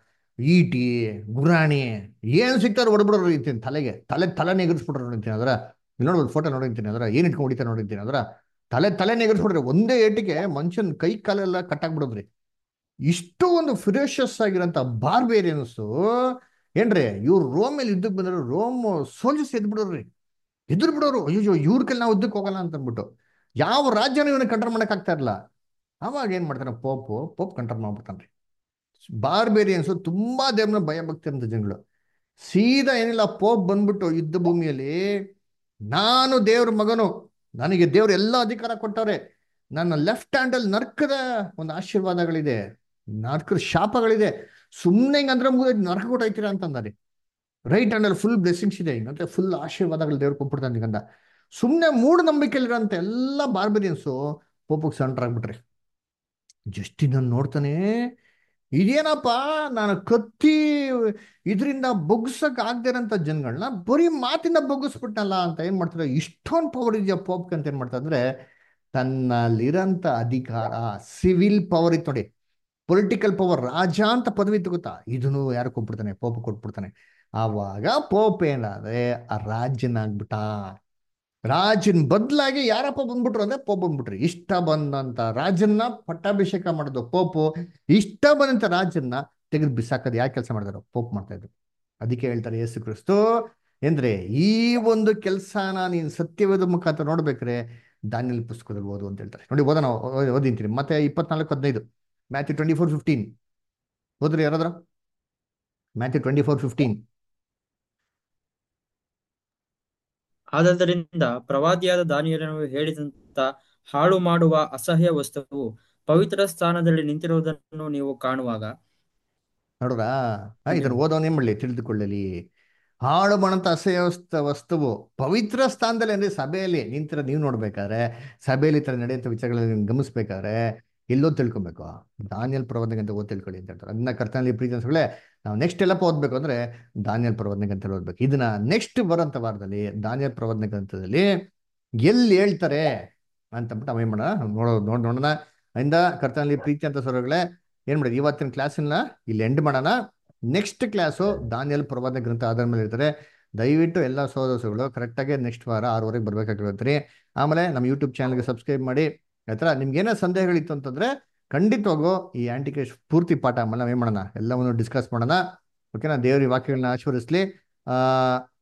ಈಟಿ ಗುರಾಣಿ ಏನ್ ಸಿಗ್ತಾರ ಹೊಡ್ಬಿಡೋರು ಇರ್ತೀನಿ ತಲೆಗೆ ತಲೆ ತಲೆ ನೆಗರ್ಸ್ಬಿಟ್ರು ನೋಡಿರ್ತೀನಿ ಅದರ ಇಲ್ಲಿ ನೋಡ್ಬೋದು ಫೋಟೋ ನೋಡಿರ್ತೀನಿ ಅದರ ಏನ್ ಇಟ್ಕೊಂಡು ಹೊಡಿತಾ ನೋಡಿರ್ತೀನಿ ಅದರ ತಲೆ ತಲೆ ನೆಗರ್ಸ್ಬಿಡ್ರಿ ಒಂದೇ ಏಟಿಗೆ ಮನುಷ್ಯನ್ ಕೈ ಕಾಲೆಲ್ಲ ಕಟ್ಟಾಕ್ಬಿಡೋದ್ರಿ ಇಷ್ಟು ಒಂದು ಫಿರೋಷಿಯಸ್ ಆಗಿರೋಂಥ ಬಾರ್ಬೇರಿಯನ್ಸು ಏನ್ರಿ ಇವ್ರು ರೋಮ್ ಮೇಲೆ ಯುದ್ಧಕ್ಕೆ ಬಂದ್ರು ರೋಮ್ ಸೋಲ್ಜರ್ಸ್ ಎದ್ದು ಬಿಡೋರ್ರಿ ಎದುರು ಬಿಡೋರು ಅಯ್ಯೋ ಇವ್ರ ಕೈಲಿ ನಾವು ಯುದ್ಧಕ್ಕೆ ಹೋಗಲ್ಲ ಅಂತ ಅಂದ್ಬಿಟ್ಟು ಯಾವ ರಾಜ್ಯನೂ ಇವನ್ನ ಕಂಟ್ರೋಲ್ ಮಾಡಕ್ ಆಗ್ತಾ ಇರಲ್ಲ ಅವಾಗ ಏನ್ ಮಾಡ್ತಾನೆ ಪೋಪು ಪೋಪ್ ಕಂಟ್ರೋಲ್ ಮಾಡ್ಬಿಡ್ತಾನ್ರಿ ಬಾರ್ಬೇರಿಯನ್ಸು ತುಂಬಾ ದೇವ್ರನ್ನ ಭಯ ಭಕ್ತಿ ಅಂತ ಜನಗಳು ಸೀದಾ ಏನಿಲ್ಲ ಪೋಪ್ ಬಂದ್ಬಿಟ್ಟು ಯುದ್ಧ ಭೂಮಿಯಲ್ಲಿ ನಾನು ದೇವ್ರ ಮಗನು ನನಗೆ ದೇವ್ರ ಎಲ್ಲ ಅಧಿಕಾರ ಕೊಟ್ಟವ್ರೆ ನನ್ನ ಲೆಫ್ಟ್ ಹ್ಯಾಂಡ್ ಅಲ್ಲಿ ನರ್ಕದ ಒಂದು ಆಶೀರ್ವಾದಗಳಿದೆ ನರ್ಕದ ಶಾಪಗಳಿದೆ ಸುಮ್ಮನೆ ಹಿಂಗಂದ್ರೆ ಮುಗಿದ ನರ್ಕ ಕೊಟ್ಟೈತೀರಾ ಅಂತಂದಾರೆ ರೈಟ್ ಹ್ಯಾಂಡ್ ಅಲ್ಲಿ ಫುಲ್ ಬ್ಲೆಸ್ಸಿಂಗ್ಸ್ ಇದೆ ಹಿಂಗಂದ್ರೆ ಫುಲ್ ಆಶೀರ್ವಾದಗಳು ದೇವ್ರು ಕೊಟ್ಬಿಡ್ತಾನೆ ಹಿಂಗಂದ ಸುಮ್ಮನೆ ಮೂಢನಂಬಿಕೆಯಲ್ಲಿರೋಂಥ ಎಲ್ಲ ಬಾರ್ಬೇರಿಯನ್ಸು ಪೋಪಕ್ಕೆ ಸೆಂಟ್ರಾಗ್ಬಿಟ್ರಿ ಜಸ್ಟಿನ ನೋಡ್ತಾನೆ ಇದೇನಪ್ಪ ನಾನು ಕತ್ತಿ ಇದರಿಂದ ಬೊಗ್ಸಕ್ ಆಗದೆ ಇರೋಂಥ ಜನಗಳನ್ನ ಬರೀ ಮಾತಿಂದ ಬೊಗ್ಗಿಸ್ಬಿಟ್ನಲ್ಲ ಅಂತ ಏನ್ ಮಾಡ್ತಾರೆ ಇಷ್ಟೊಂದು ಪವರ್ ಇದೆಯಾ ಪೋಪ್ಗೆ ಅಂತ ಏನ್ ಮಾಡ್ತಾರೆ ಅಂದ್ರೆ ತನ್ನಲ್ಲಿರೋಂಥ ಅಧಿಕಾರ ಸಿವಿಲ್ ಪವರ್ ಇತ್ತು ನೋಡಿ ಪೊಲಿಟಿಕಲ್ ಪವರ್ ರಾಜ ಅಂತ ಪದವಿ ತಗೋತಾ ಇದನ್ನು ಯಾರು ಕೊಟ್ಬಿಡ್ತಾನೆ ಪೋಪ್ ಕೊಟ್ಬಿಡ್ತಾನೆ ಆವಾಗ ಪೋಪ್ ಏನಾದ್ರೆ ಆ ರಾಜ್ಯನಾಗ್ಬಿಟ್ಟ ರಾಜನ್ ಬದಲಾಗಿ ಯಾರಪ್ಪ ಬಂದ್ಬಿಟ್ರು ಅಂದ್ರೆ ಪೋಪ್ ಬಂದ್ಬಿಟ್ರಿ ಇಷ್ಟ ಬಂದಂತ ರಾಜನ್ನ ಪಟ್ಟಾಭಿಷೇಕ ಮಾಡೋದು ಪೋಪು ಇಷ್ಟ ಬಂದಂತ ರಾಜನ್ನ ತೆಗೆದು ಬಿಸಾಕೋದು ಯಾಕೆ ಕೆಲಸ ಮಾಡಿದಾರೋ ಪೋಪ್ ಮಾಡ್ತಾ ಇದ್ರು ಅದಕ್ಕೆ ಹೇಳ್ತಾರೆ ಯೇಸು ಕ್ರಿಸ್ತು ಅಂದ್ರೆ ಈ ಒಂದು ಕೆಲಸನ ನೀನು ಸತ್ಯವೇದ ಮುಖಾಂತರ ನೋಡ್ಬೇಕ್ರೆ ದಾನಿಯಲ್ ಪುಸ್ತಕದಲ್ಲಿ ಓದು ಅಂತ ಹೇಳ್ತಾರೆ ನೋಡಿ ಓದೋಣ ಓದಿಂತೀನಿ ಮತ್ತೆ ಇಪ್ಪತ್ನಾಲ್ಕು ಹದಿನೈದು ಮ್ಯಾಥ್ಯೂ ಟ್ವೆಂಟಿ ಫೋರ್ ಫಿಫ್ಟೀನ್ ಓದ್ರಿ ಯಾರಾದ್ರ ಮ್ಯಾಥ್ಯೂ ಟ್ವೆಂಟಿ ಫೋರ್ ಫಿಫ್ಟೀನ್ ಆದದರಿಂದ ಪ್ರವಾದಿಯಾದ ದಾನಿಯೇಲನು ಹೇಳಿದಂತ ಹಾಳು ಮಾಡುವ ಅಸಹ್ಯ ವಸ್ತುವು ಪವಿತ್ರ ಸ್ಥಾನದಲ್ಲಿ ನಿಂತಿರುವುದನ್ನು ನೀವು ಕಾಣುವಾಗ ನೋಡ್ರಾ ಇದನ್ನ ಓದೋನ್ ಏನ್ ಮಾಡ್ಲಿ ತಿಳಿದುಕೊಳ್ಳಲಿ ಹಾಳು ಮಾಡಂತ ಅಸಹ್ಯ ವಸ್ತು ವಸ್ತುವು ಪವಿತ್ರ ಸ್ಥಾನದಲ್ಲಿ ಅಂದ್ರೆ ಸಭೆಯಲ್ಲಿ ನಿಂತಿರೋ ನೀವು ನೋಡ್ಬೇಕಾದ್ರೆ ಸಭೆಯಲ್ಲಿ ಈ ತರ ನಡೆಯುವಂಥ ವಿಚಾರಗಳನ್ನ ನೀವು ಗಮನಿಸ್ಬೇಕಾದ್ರೆ ಎಲ್ಲೋ ತಿಳ್ಕೊಬೇಕು ದಾನಿಯಲ್ ಪ್ರವಾದನೆ ಅಂತ ಓದ್ ತಿಳ್ಕೊಳ್ಳಿ ಅಂತ ಹೇಳ್ತಾರೆ ಅದನ್ನ ಕರ್ತನಲ್ಲಿ ಪ್ರೀತಿ ಅನ್ಸ್ಗಳೇ ನಾವು ನೆಕ್ಸ್ಟ್ ಎಲ್ಲಪ್ಪ ಓದ್ಬೇಕು ಅಂದ್ರೆ ದಾನಿಯಲ್ ಪ್ರವಾದನೆ ಅಂತ ಓದ್ಬೇಕು ಇದನ್ನ ನೆಕ್ಸ್ಟ್ ಬರೋಂಥ ವಾರದಲ್ಲಿ ದಾನಿಯಲ್ ಪ್ರವಾದನೆ ಗ್ರಂಥದಲ್ಲಿ ಎಲ್ಲಿ ಹೇಳ್ತಾರೆ ಅಂತಂದ್ಬಿಟ್ಟು ಅವೇನ್ ಮಾಡೋಣ ನೋಡೋ ನೋಡ್ ನೋಡೋಣ ಇಂದ ಕರ್ತನಲ್ಲಿ ಪ್ರೀತಿ ಅಂತ ಸ್ವರಗಳೇ ಏನ್ ಮಾಡಿದ್ವಿ ಇವತ್ತಿನ ಕ್ಲಾಸನ್ನ ಇಲ್ಲಿ ಎಂಡ್ ಮಾಡೋಣ ನೆಕ್ಸ್ಟ್ ಕ್ಲಾಸು ದಾನಿಯಲ್ ಪ್ರವಾದ ಗ್ರಂಥ ಆಧಾರ ಮೇಲೆ ಇರ್ತಾರೆ ದಯವಿಟ್ಟು ಎಲ್ಲ ಸೋದರಸುಗಳು ಕರೆಕ್ಟಾಗಿ ನೆಕ್ಸ್ಟ್ ವಾರ ಆರೂವರೆಗೆ ಬರ್ಬೇಕಾಗಿರುತ್ತೆ ರೀ ಆಮೇಲೆ ನಮ್ಮ ಯೂಟ್ಯೂಬ್ ಚಾನಲ್ಗೆ ಸಬ್ಸ್ಕ್ರೈಬ್ ಮಾಡಿ ಆಯ್ತಾ ನಿಮ್ಗೆ ಏನೋ ಸಂದೇಹಗಳಿತ್ತು ಅಂತಂದ್ರೆ ಖಂಡಿತವಾಗೂ ಈ ಆಂಟಿಕೇಶ್ ಪೂರ್ತಿ ಪಾಠ ಆಮೇಲೆ ನಾವೇನು ಮಾಡೋಣ ಎಲ್ಲವನ್ನು ಡಿಸ್ಕಸ್ ಮಾಡೋಣ ಓಕೆನಾ ದೇವ್ರ ಈ ವಾಕ್ಯಗಳನ್ನ ಆಶೀರ್ವದಿಸ್ಲಿ ಆ